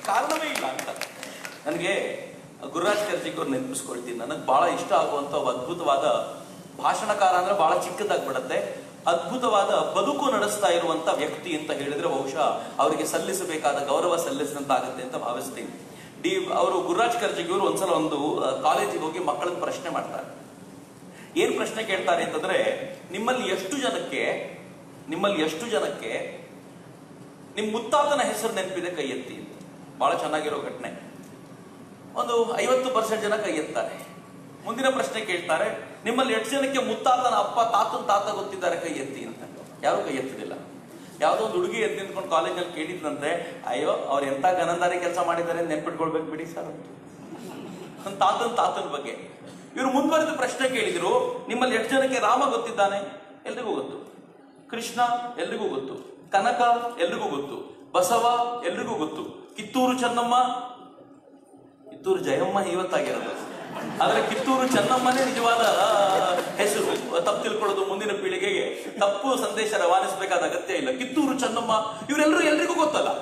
ಕಾರಣವೇ ಇಲ್ಲ ಅಂತ ನನಗೆ ಗುರುರಾಜ್ ಕರ್ಜಿಕ್ ಅವ್ರು ನೆನಪಿಸ್ಕೊಳ್ತೀನಿ ನನಗೆ ಬಹಳ ಇಷ್ಟ ಆಗುವಂತ ಒಬ್ಬ ಅದ್ಭುತವಾದ ಭಾಷಣಕಾರ ಅಂದ್ರೆ ಬಹಳ ಚಿಕ್ಕದಾಗ್ಬಿಡತ್ತೆ ಅದ್ಭುತವಾದ ಬದುಕು ನಡೆಸ್ತಾ ಇರುವಂತ ವ್ಯಕ್ತಿ ಅಂತ ಹೇಳಿದ್ರೆ ಬಹುಶಃ ಅವರಿಗೆ ಸಲ್ಲಿಸಬೇಕಾದ ಗೌರವ ಸಲ್ಲಿಸಿದಂತಾಗುತ್ತೆ ಅಂತ ಭಾವಿಸ್ತೀನಿ ಡಿ ಅವರು ಗುರುರಾಜ್ ಕರ್ಜಿಗ್ ಅವರು ಒಂದ್ಸಲ ಒಂದು ಕಾಲೇಜಿಗೆ ಹೋಗಿ ಮಕ್ಕಳನ್ನ ಪ್ರಶ್ನೆ ಮಾಡ್ತಾರೆ ಏನ್ ಪ್ರಶ್ನೆ ಕೇಳ್ತಾರೆ ಅಂತಂದ್ರೆ ನಿಮ್ಮಲ್ಲಿ ಎಷ್ಟು ಜನಕ್ಕೆ ನಿಮ್ಮಲ್ಲಿ ಎಷ್ಟು ಜನಕ್ಕೆ ನಿಮ್ ಮುತ್ತಾತನ ಹೆಸರು ನೆನಪಿದೆ ಕೈ ಎತ್ತಿ ಅಂತ ಬಹಳ ಚೆನ್ನಾಗಿರೋ ಘಟನೆ ಒಂದು ಐವತ್ತು ಪರ್ಸೆಂಟ್ ಜನ ಕೈ ಎತ್ತಾರೆ ಮುಂದಿನ ಪ್ರಶ್ನೆ ಕೇಳ್ತಾರೆ ನಿಮ್ಮಲ್ಲಿ ಎಷ್ಟು ಜನಕ್ಕೆ ಮುತ್ತಾತನ ಅಪ್ಪ ತಾತನ ತಾತ ಗೊತ್ತಿದ್ದಾರೆ ಕೈ ಎತ್ತಿ ಅಂತ ಯಾರು ಕೈ ಎತ್ತದಿಲ್ಲ ಯಾವುದೋ ಒಂದು ಹುಡುಗಿ ಎದ್ದು ನಿಂತ್ಕೊಂಡು ಕಾಲೇಜಲ್ಲಿ ಕೇಳಿದ್ನಂತೆ ಅಯ್ಯೋ ಅವ್ರು ಎಂತ ಗನಂದಾರಿ ಕೆಲಸ ಮಾಡಿದ್ದಾರೆ ಅಂತ ನೆನ್ಪಿಟ್ಕೊಳ್ಬೇಕು ಬಿಡಿ ಸರ್ ಅಂತ ನನ್ನ ತಾತನ ತಾತನ ಬಗ್ಗೆ ಇವರು ಮುಂದುವರೆದು ಪ್ರಶ್ನೆ ಕೇಳಿದ್ರು ನಿಮ್ಮಲ್ಲಿ ಎಷ್ಟು ಜನಕ್ಕೆ ರಾಮ ಗೊತ್ತಿದ್ದಾನೆ ಎಲ್ರಿಗೂ ಗೊತ್ತು ಕೃಷ್ಣ ಎಲ್ರಿಗೂ ಗೊತ್ತು ಕನಕ ಎಲ್ರಿಗೂ ಗೊತ್ತು ಬಸವ ಎಲ್ರಿಗೂ ಗೊತ್ತು ಕಿತ್ತೂರು ಚೆನ್ನಮ್ಮ ಕಿತ್ತೂರು ಜಯಮ್ಮ ಇವತ್ತಾಗಿರೋದು ಆದ್ರೆ ಕಿತ್ತೂರು ಚೆನ್ನಮ್ಮನೇ ನಿಜವಾದ ಹೆಸರು ತಪ್ಪು ತಿಳ್ಕೊಳ್ಳೋದು ಮುಂದಿನ ಪೀಳಿಗೆಗೆ ತಪ್ಪು ಸಂದೇಶ ರವಾನಿಸಬೇಕಾದ ಅಗತ್ಯ ಇಲ್ಲ ಕಿತ್ತೂರು ಚೆನ್ನಮ್ಮ ಇವರೆಲ್ಲರೂ ಎಲ್ರಿಗೂ ಗೊತ್ತಲ್ಲ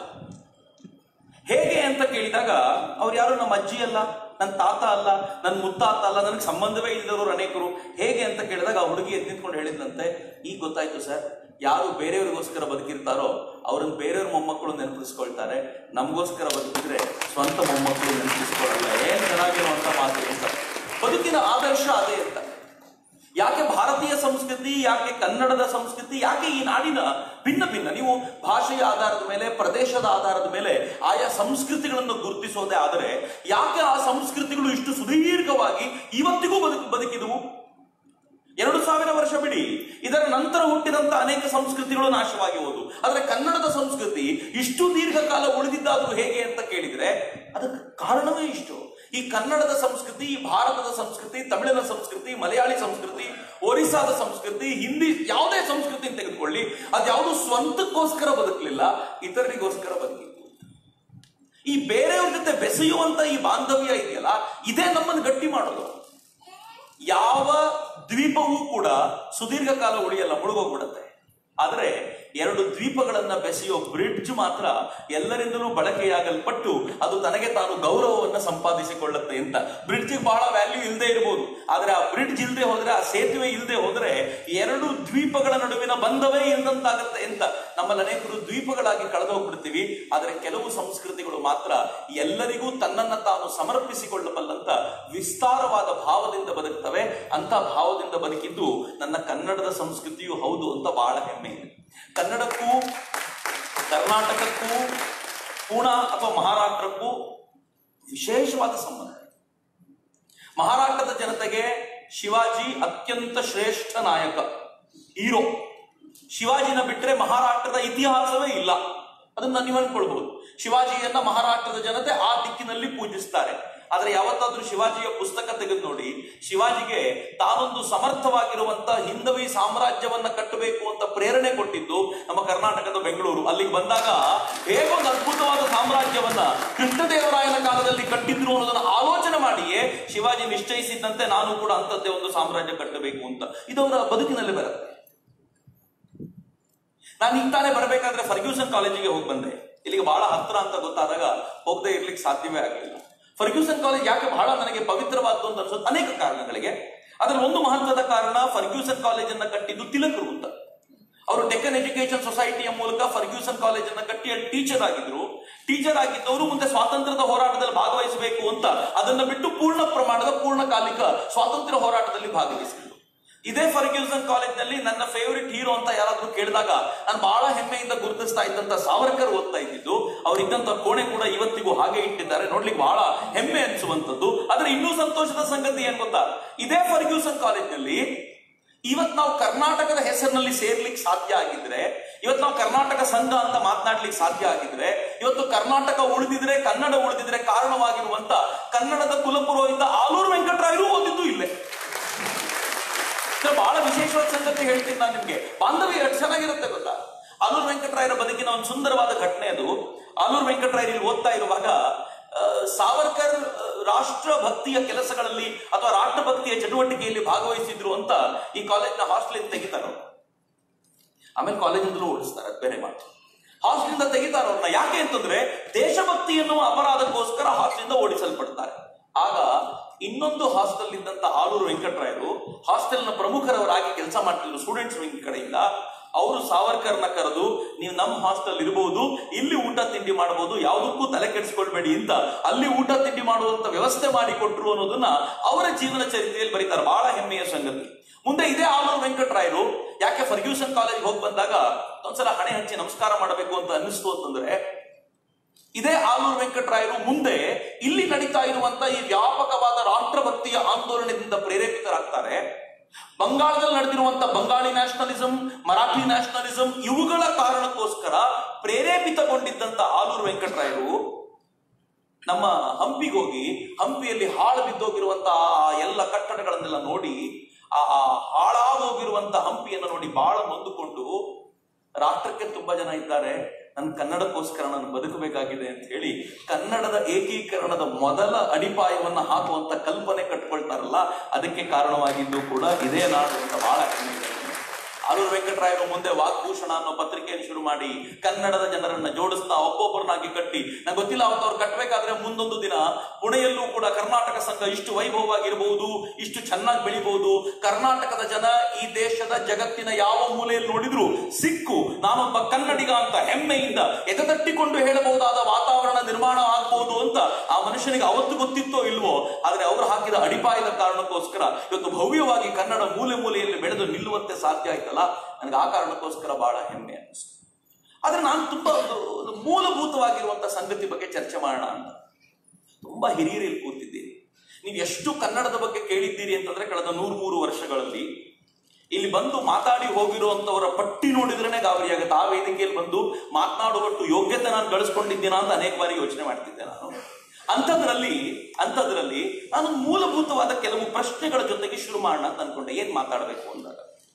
ಹೇಗೆ ಅಂತ ಕೇಳಿದಾಗ ಅವ್ರು ಯಾರು ನಮ್ಮ ಅಜ್ಜಿ ಅಲ್ಲ ನನ್ನ ತಾತ ಅಲ್ಲ ನನ್ನ ಮುತ್ತಾತ ಅಲ್ಲ ನನಗೆ ಸಂಬಂಧವೇ ಇಲ್ಲದವರು ಅನೇಕರು ಹೇಗೆ ಅಂತ ಕೇಳಿದಾಗ ಆ ಹುಡುಗಿ ಎದ್ದು ನಿಂತ್ಕೊಂಡು ಹೇಳಿದ್ದಂತೆ ಈಗ ಗೊತ್ತಾಯ್ತು ಸರ್ ಯಾರು ಬೇರೆಯವ್ರಿಗೋಸ್ಕರ ಬದುಕಿರ್ತಾರೋ ಅವ್ರನ್ನ ಬೇರೆಯವ್ರ ಮೊಮ್ಮಕ್ಕಳು ನೆನಪಿಸ್ಕೊಳ್ತಾರೆ ನಮಗೋಸ್ಕರ ಬದುಕಿದ್ರೆ ಸ್ವಂತ ಮೊಮ್ಮಕ್ಕಳು ನೆನಪಿಸ್ಕೊಳ್ಳಲ್ಲ ಏನ್ ಚೆನ್ನಾಗಿರುವಂತ ಮಾತು ಅಂತ ಬದುಕಿನ ಆದರ್ಶ ಅದೇ ಅಂತ ಯಾಕೆ ಭಾರತೀಯ ಸಂಸ್ಕೃತಿ ಯಾಕೆ ಕನ್ನಡದ ಸಂಸ್ಕೃತಿ ಯಾಕೆ ಈ ನಾಡಿನ ಭಿನ್ನ ಭಿನ್ನ ನೀವು ಭಾಷೆಯ ಆಧಾರದ ಮೇಲೆ ಪ್ರದೇಶದ ಆಧಾರದ ಮೇಲೆ ಆಯಾ ಸಂಸ್ಕೃತಿಗಳನ್ನು ಗುರುತಿಸೋದೇ ಆದರೆ ಯಾಕೆ ಆ ಸಂಸ್ಕೃತಿಗಳು ಇಷ್ಟು ಸುದೀರ್ಘವಾಗಿ ಇವತ್ತಿಗೂ ಬದುಕು ಬದುಕಿದವು ಎರಡು ಸಾವಿರ ವರ್ಷ ಬಿಡಿ ಇದರ ನಂತರ ಹುಟ್ಟಿದಂತ ಅನೇಕ ಸಂಸ್ಕೃತಿಗಳು ನಾಶವಾಗಿ ಹೋದು ಆದರೆ ಕನ್ನಡದ ಸಂಸ್ಕೃತಿ ಇಷ್ಟು ದೀರ್ಘಕಾಲ ಉಳಿದಿದ್ದಾದ್ರೂ ಹೇಗೆ ಅಂತ ಕೇಳಿದ್ರೆ ಅದಕ್ಕೆ ಕಾರಣವೇ ಇಷ್ಟು ಈ ಕನ್ನಡದ ಸಂಸ್ಕೃತಿ ಈ ಭಾರತದ ಸಂಸ್ಕೃತಿ ತಮಿಳಿನ ಸಂಸ್ಕೃತಿ ಮಲಯಾಳಿ ಸಂಸ್ಕೃತಿ ಒರಿಸ್ಸಾದ ಸಂಸ್ಕೃತಿ ಹಿಂದಿ ಯಾವುದೇ ಸಂಸ್ಕೃತಿ ತೆಗೆದುಕೊಳ್ಳಿ ಅದ್ಯಾವುದು ಸ್ವಂತಕ್ಕೋಸ್ಕರ ಬದುಕಲಿಲ್ಲ ಇತರರಿಗೋಸ್ಕರ ಬದುಕಿತ್ತು ಈ ಬೇರೆಯವ್ರ ಜೊತೆ ಬೆಸೆಯುವಂತ ಈ ಬಾಂಧವ್ಯ ಇದೆಯಲ್ಲ ಇದೇ ನಮ್ಮನ್ನು ಗಟ್ಟಿ ಮಾಡೋದು ಯಾವ ದ್ವೀಪವೂ ಕೂಡ ಸುದೀರ್ಘ ಕಾಲ ಉಳಿಯಲ್ಲ ಮುಳುಗೋಗ್ಬಿಡುತ್ತೆ ಆದರೆ ಎರಡು ದ್ವೀಪಗಳನ್ನ ಬೆಸೆಯೋ ಬ್ರಿಡ್ಜ್ ಮಾತ್ರ ಎಲ್ಲರಿಂದಲೂ ಬಳಕೆಯಾಗಲ್ಪಟ್ಟು ಅದು ತನಗೆ ತಾನು ಗೌರವವನ್ನ ಸಂಪಾದಿಸಿಕೊಳ್ಳುತ್ತೆ ಅಂತ ಬ್ರಿಡ್ಜ್ ಬಹಳ ವ್ಯಾಲ್ಯೂ ಇಲ್ಲದೆ ಇರಬಹುದು ಆದ್ರೆ ಆ ಬ್ರಿಡ್ಜ್ ಇಲ್ಲದೆ ಹೋದ್ರೆ ಆ ಸೇತುವೆ ಇಲ್ಲದೆ ಹೋದ್ರೆ ಎರಡು ದ್ವೀಪಗಳ ನಡುವಿನ ಬಂಧವೇ ಇಲ್ಲದಂತಾಗತ್ತೆ ಅಂತ ನಮ್ಮಲ್ಲಿ ಅನೇಕರು ದ್ವೀಪಗಳಾಗಿ ಕಳೆದೋಗ್ಬಿಡ್ತೀವಿ ಆದರೆ ಕೆಲವು ಸಂಸ್ಕೃತಿಗಳು ಮಾತ್ರ ಎಲ್ಲರಿಗೂ ತನ್ನನ್ನ ತಾನು ಸಮರ್ಪಿಸಿಕೊಳ್ಳಬಲ್ಲಂತ ವಿಸ್ತಾರವಾದ ಭಾವದಿಂದ ಬದುಕ್ತವೆ ಅಂತ ಭಾವದಿಂದ ಬದುಕಿದ್ದು ನನ್ನ ಕನ್ನಡದ ಸಂಸ್ಕೃತಿಯು ಹೌದು ಅಂತ ಬಹಳ ಹೆಮ್ಮೆ ಇದೆ ಕನ್ನಡಕ್ಕೂ ಕರ್ನಾಟಕಕ್ಕೂ ಪೂನಾ ಅಥವಾ ಮಹಾರಾಷ್ಟ್ರಕ್ಕೂ ವಿಶೇಷವಾದ ಸಂಬಂಧ ಮಹಾರಾಷ್ಟ್ರದ ಜನತೆಗೆ ಶಿವಾಜಿ ಅತ್ಯಂತ ಶ್ರೇಷ್ಠ ನಾಯಕ ಹೀರೋ ಶಿವಾಜಿನ ಬಿಟ್ರೆ ಮಹಾರಾಷ್ಟ್ರದ ಇತಿಹಾಸವೇ ಇಲ್ಲ ಅದನ್ನ ನೀವು ಅನ್ಕೊಳ್ಬಹುದು ಶಿವಾಜಿಯನ್ನ ಮಹಾರಾಷ್ಟ್ರದ ಜನತೆ ಆ ದಿಕ್ಕಿನಲ್ಲಿ ಪೂಜಿಸ್ತಾರೆ ಆದ್ರೆ ಯಾವತ್ತಾದ್ರೂ ಶಿವಾಜಿಯ ಪುಸ್ತಕ ತೆಗೆದು ನೋಡಿ ಶಿವಾಜಿಗೆ ತಾನೊಂದು ಸಮರ್ಥವಾಗಿರುವಂತ ಹಿಂದವಿ ಸಾಮ್ರಾಜ್ಯವನ್ನ ಕಟ್ಟಬೇಕು ಅಂತ ಪ್ರೇರಣೆ ಕೊಟ್ಟಿದ್ದು ನಮ್ಮ ಕರ್ನಾಟಕದ ಬೆಂಗಳೂರು ಅಲ್ಲಿಗೆ ಬಂದಾಗ ಹೇಗೊಂದು ಅದ್ಭುತವಾದ ಸಾಮ್ರಾಜ್ಯವನ್ನ ಕೃಷ್ಣದೇವರಾಯನ ಕಾಲದಲ್ಲಿ ಕಟ್ಟಿದ್ರು ಅನ್ನೋದನ್ನ ಆಲೋಚನೆ ಮಾಡಿಯೇ ಶಿವಾಜಿ ನಿಶ್ಚಯಿಸಿದ್ದಂತೆ ನಾನು ಕೂಡ ಅಂತದ್ದೇ ಒಂದು ಸಾಮ್ರಾಜ್ಯ ಕಟ್ಟಬೇಕು ಅಂತ ಇದು ಅವರ ಬದುಕಿನಲ್ಲಿ ಬರುತ್ತೆ ನಾನು ಈಗ ತಾನೇ ಬರಬೇಕಾದ್ರೆ ಫರ್ಗ್ಯೂಸನ್ ಕಾಲೇಜಿಗೆ ಹೋಗಿ ಬಂದೆ ಇಲ್ಲಿಗೆ ಬಹಳ ಹತ್ರ ಅಂತ ಗೊತ್ತಾದಾಗ ಹೋಗದೆ ಇರ್ಲಿಕ್ಕೆ ಸಾಧ್ಯವೇ ಆಗಲಿಲ್ಲ ಫರ್ಗ್ಯೂಸನ್ ಕಾಲೇಜ್ ಯಾಕೆ ಬಹಳ ನನಗೆ ಪವಿತ್ರವಾದ್ದು ಅಂತ ಅನ್ಸೋದು ಅನೇಕ ಕಾರಣಗಳಿಗೆ ಅದರಲ್ಲಿ ಒಂದು ಮಹತ್ವದ ಕಾರಣ ಫರ್ಗ್ಯೂಸನ್ ಕಾಲೇಜನ್ನ ಕಟ್ಟಿದ್ದು ತಿಲಕರು ಅಂತ ಅವರು ಡೆಕ್ಕನ್ ಎಜುಕೇಶನ್ ಸೊಸೈಟಿಯ ಮೂಲಕ ಫರ್ಗ್ಯೂಸನ್ ಕಾಲೇಜ್ ಅನ್ನ ಕಟ್ಟಿ ಅಲ್ಲಿ ಟೀಚರ್ ಆಗಿದ್ರು ಟೀಚರ್ ಆಗಿದ್ದವರು ಮುಂದೆ ಸ್ವಾತಂತ್ರ್ಯದ ಹೋರಾಟದಲ್ಲಿ ಭಾಗವಹಿಸಬೇಕು ಅಂತ ಅದನ್ನ ಬಿಟ್ಟು ಪೂರ್ಣ ಪ್ರಮಾಣದ ಪೂರ್ಣಕಾಲಿಕ ಸ್ವಾತಂತ್ರ್ಯ ಹೋರಾಟದಲ್ಲಿ ಭಾಗವಹಿಸಿದ್ರು ಇದೇ ಫರ್ಗ್ಯೂಸನ್ ಕಾಲೇಜ್ನಲ್ಲಿ ನನ್ನ ಫೇವರಿಟ್ ಹೀರೋ ಅಂತ ಯಾರಾದ್ರೂ ಕೇಳಿದಾಗ ನಾನು ಬಹಳ ಹೆಮ್ಮೆಯಿಂದ ಗುರುತಿಸ್ತಾ ಇದ್ದಂತ ಸಾವರ್ಕರ್ ಓದ್ತಾ ಇದ್ದಿದ್ದು ಅವ್ರು ಇದ್ದಂತ ಕೋಣೆ ಕೂಡ ಇವತ್ತಿಗೂ ಹಾಗೆ ಇಟ್ಟಿದ್ದಾರೆ ನೋಡ್ಲಿಕ್ಕೆ ಬಹಳ ಹೆಮ್ಮೆ ಅನಿಸುವಂತದ್ದು ಆದ್ರೆ ಇನ್ನೂ ಸಂತೋಷದ ಸಂಗತಿ ಏನ್ ಗೊತ್ತಾ ಇದೇ ಫರ್ಗ್ಯೂಸನ್ ಕಾಲೇಜ್ನಲ್ಲಿ ಇವತ್ ನಾವು ಕರ್ನಾಟಕದ ಹೆಸರಿನಲ್ಲಿ ಸೇರ್ಲಿಕ್ಕೆ ಸಾಧ್ಯ ಆಗಿದ್ರೆ ಇವತ್ತು ನಾವು ಕರ್ನಾಟಕ ಸಂಘ ಅಂತ ಮಾತನಾಡ್ಲಿಕ್ಕೆ ಸಾಧ್ಯ ಆಗಿದ್ರೆ ಇವತ್ತು ಕರ್ನಾಟಕ ಉಳಿದಿದ್ರೆ ಕನ್ನಡ ಉಳಿದಿದ್ರೆ ಕಾರಣವಾಗಿರುವಂತ ಕನ್ನಡದ ಕುಲಪುರೋಹಿತ ಆಲೂರು ವೆಂಕಟರಾಯರು ಓದಿದ್ದು ಇಲ್ಲೇ ಇದು ಬಹಳ ವಿಶೇಷವಾದ ಸಂಗತಿ ಹೇಳ್ತೀನಿ ನಾನು ನಿಮ್ಗೆ ಬಾಂಧವ್ಯ ಎಷ್ಟು ಚೆನ್ನಾಗಿರುತ್ತೆ ಗೊತ್ತಾ ಆಲೂರು ವೆಂಕಟರಾಯರ ಬದುಕಿನ ಒಂದು ಸುಂದರವಾದ ಘಟನೆ ಅದು ಆಲೂರು ವೆಂಕಟರಾಯರು ಇಲ್ಲಿ ಓದ್ತಾ ಇರುವಾಗ ಆ, ಸಾವರ್ಕರ್ ಆ, ರಾಷ್ಟ್ರ ಭಕ್ತಿಯ ಕೆಲಸಗಳಲ್ಲಿ ಅಥವಾ ರಾಷ್ಟ್ರ ಭಕ್ತಿಯ ಚಟುವಟಿಕೆಯಲ್ಲಿ ಭಾಗವಹಿಸಿದ್ರು ಅಂತ ಈ ಕಾಲೇಜ್ನ ಹಾಸ್ಟೆಲ್ ತೆಗಿತಾರೆ ಆಮೇಲೆ ಕಾಲೇಜಿಂದಲೂ ಓಡಿಸ್ತಾರೆ ಅದು ಬೇರೆ ಮಾತು ಹಾಸ್ಟೆಲಿಂದ ತೆಗಿತಾರೆ ಅವ್ರನ್ನ ಯಾಕೆ ಅಂತಂದ್ರೆ ದೇಶಭಕ್ತಿ ಎನ್ನುವ ಅಪರಾಧಕ್ಕೋಸ್ಕರ ಹಾಸ್ಟೆಲಿಂದ ಓಡಿಸಲ್ಪಡ್ತಾರೆ ಆಗ ಇನ್ನೊಂದು ಹಾಸ್ಟೆಲ್ ಇದ್ದಂತ ಆಲೂರು ವೆಂಕಟರಾಯರು ಹಾಸ್ಟೆಲ್ನ ಪ್ರಮುಖರವರಾಗಿ ಕೆಲಸ ಮಾಡ್ತಿದ್ರು ಸ್ಟೂಡೆಂಟ್ಸ್ ವಿಂಗ್ ಕಡೆಯಿಂದ ಅವರು ಸಾವರ್ಕರ್ನ ಕರೆದು ನೀವು ನಮ್ಮ ಹಾಸ್ಟೆಲ್ ಇರಬಹುದು ಇಲ್ಲಿ ಊಟ ತಿಂಡಿ ಮಾಡಬಹುದು ಯಾವುದಕ್ಕೂ ತಲೆ ಕೆಡಿಸ್ಕೊಳ್ಬೇಡಿ ಅಂತ ಅಲ್ಲಿ ಊಟ ತಿಂಡಿ ಮಾಡುವಂತ ವ್ಯವಸ್ಥೆ ಮಾಡಿಕೊಟ್ರು ಅನ್ನೋದನ್ನ ಅವರ ಜೀವನ ಚರಿತ್ರೆಯಲ್ಲಿ ಬರೀತಾರೆ ಬಹಳ ಹೆಮ್ಮೆಯ ಸಂಗತಿ ಮುಂದೆ ಇದೇ ಆಲೂರು ವೆಂಕಟರಾಯರು ಯಾಕೆ ಫರ್ಗ್ಯೂಸನ್ ಕಾಲೇಜ್ ಹೋಗಿ ಬಂದಾಗ ಒಂದ್ಸಲ ಹಣೆ ಹಂಚಿ ನಮಸ್ಕಾರ ಮಾಡಬೇಕು ಅಂತ ಅನ್ನಿಸ್ತು ಅಂತಂದ್ರೆ ಇದೇ ಆಲೂರು ವೆಂಕಟರಾಯರು ಮುಂದೆ ಇಲ್ಲಿ ನಡೀತಾ ಇರುವಂತ ಈ ವ್ಯಾಪಕವಾದ ರಾಷ್ಟ್ರಭಕ್ತಿಯ ಆಂದೋಲನದಿಂದ ಪ್ರೇರೇಪಿತರಾಗ್ತಾರೆ ಬಂಗಾಳದಲ್ಲಿ ನಡೆದಿರುವಂತ ಬಂಗಾಳಿ ನ್ಯಾಷನಲಿಸಂ ಮರಾಠಿ ನ್ಯಾಷನಲಿಸಂ ಇವುಗಳ ಕಾರಣಕ್ಕೋಸ್ಕರ ಪ್ರೇರೇಪಿತಗೊಂಡಿದ್ದಂತ ಆಲೂರು ವೆಂಕಟರಾಯರು ನಮ್ಮ ಹಂಪಿಗೆ ಹೋಗಿ ಹಂಪಿಯಲ್ಲಿ ಹಾಳು ಬಿದ್ದೋಗಿರುವಂತ ಆ ಎಲ್ಲ ಕಟ್ಟಡಗಳನ್ನೆಲ್ಲ ನೋಡಿ ಆ ಆ ಹಾಳಾಗೋಗಿರುವಂತ ಹಂಪಿಯನ್ನು ನೋಡಿ ಬಹಳ ನೊಂದುಕೊಂಡು ರಾಷ್ಟ್ರಕ್ಕೆ ತುಂಬಾ ಜನ ಇದ್ದಾರೆ ನನ್ನ ಕನ್ನಡಕ್ಕೋಸ್ಕರ ನಾನು ಬದುಕಬೇಕಾಗಿದೆ ಅಂತ ಹೇಳಿ ಕನ್ನಡದ ಏಕೀಕರಣದ ಮೊದಲ ಅಡಿಪಾಯವನ್ನ ಹಾಕುವಂತ ಕಲ್ಪನೆ ಕಟ್ಕೊಳ್ತಾರಲ್ಲ ಅದಕ್ಕೆ ಕಾರಣವಾಗಿದ್ದು ಕೂಡ ಇದೇ ನಾಡು ಅಂತ ಬಹಳ ಹೆಮ್ಮೆ ಇದೆ. ಆಲೂರು ವೆಂಕಟರಾಯರು ಮುಂದೆ ವಾಗ್ಭೂಷಣ ಅನ್ನೋ ಪತ್ರಿಕೆಯನ್ನು ಶುರು ಮಾಡಿ ಕನ್ನಡದ ಜನರನ್ನ ಜೋಡಿಸ್ತಾ ಒಬ್ಬೊಬ್ಬರನ್ನಾಗಿ ಕಟ್ಟಿ ನಂಗೆ ಗೊತ್ತಿಲ್ಲ ಅವತ್ತು ಅವ್ರು ಕಟ್ಟಬೇಕಾದ್ರೆ ಮುಂದೊಂದು ದಿನ ಪುಣೆಯಲ್ಲೂ ಕೂಡ ಕರ್ನಾಟಕ ಸಂಘ ಇಷ್ಟು ವೈಭವವಾಗಿರಬಹುದು ಇಷ್ಟು ಚೆನ್ನಾಗಿ ಬೆಳಿಬಹುದು ಕರ್ನಾಟಕದ ಜನ ಈ ದೇಶದ ಜಗತ್ತಿನ ಯಾವ ಮೂಲೆಯಲ್ಲಿ ನೋಡಿದ್ರು ಸಿಕ್ಕು ನಾನೊಬ್ಬ ಕನ್ನಡಿಗ ಅಂತ ಹೆಮ್ಮೆಯಿಂದ ಎದೆತಟ್ಟಿಕೊಂಡು ಹೇಳಬಹುದಾದ ವಾತಾವರಣ ನಿರ್ಮಾಣ ಆಗ್ಬಹುದು ಅಂತ ಆ ಮನುಷ್ಯನಿಗೆ ಅವತ್ತು ಗೊತ್ತಿತ್ತೋ ಇಲ್ವೋ ಆದ್ರೆ ಅವರು ಹಾಕಿದ ಅಡಿಪಾಯದ ಕಾರಣಕ್ಕೋಸ್ಕರ ಇವತ್ತು ಭವ್ಯವಾಗಿ ಕನ್ನಡ ಮೂಲೆ ಮೂಲೆಯಲ್ಲಿ ಬೆಳೆದು ನಿಲ್ಲುವಂತೆ ಸಾಧ್ಯ ಆಯ್ತಲ್ಲ ನನಗೆ ಆ ಕಾರಣಕ್ಕೋಸ್ಕರ ಬಹಳ ಹೆಮ್ಮೆ ಅನಿಸ್ತು ಆದ್ರೆ ನಾನು ತುಂಬಾ ಒಂದು ಒಂದು ಮೂಲಭೂತವಾಗಿರುವಂತ ಸಂಗತಿ ಬಗ್ಗೆ ಚರ್ಚೆ ಮಾಡೋಣ ಅಂತ ತುಂಬಾ ಹಿರಿಯರು ಇಲ್ಲಿ ಕೂತಿದ್ದೀರಿ ನೀವು ಎಷ್ಟು ಕನ್ನಡದ ಬಗ್ಗೆ ಕೇಳಿದ್ದೀರಿ ಅಂತಂದ್ರೆ ಕಳೆದ ನೂರ್ ಮೂರು ವರ್ಷಗಳಲ್ಲಿ ಇಲ್ಲಿ ಬಂದು ಮಾತಾಡಿ ಹೋಗಿರುವಂತವರ ಪಟ್ಟಿ ನೋಡಿದ್ರೇನೆ ಗಾಬರಿ ಆಗುತ್ತೆ ಆ ವೇದಿಕೆಯಲ್ಲಿ ಬಂದು ಮಾತನಾಡುವಷ್ಟು ಯೋಗ್ಯತೆ ನಾನು ಗಳಿಸ್ಕೊಂಡಿದ್ದೀನಾ ಅಂತ ಅನೇಕ ಬಾರಿ ಯೋಚನೆ ಮಾಡ್ತಿದ್ದೆ ನಾನು ಅಂಥದ್ರಲ್ಲಿ ಅಂಥದ್ರಲ್ಲಿ ನಾನು ಮೂಲಭೂತವಾದ ಕೆಲವು ಪ್ರಶ್ನೆಗಳ ಜೊತೆಗೆ ಶುರು ಮಾಡೋಣ ಅಂತ ಅನ್ಕೊಂಡೆ ಏನ್ ಮಾತಾಡಬೇಕು ಅಂದಾಗ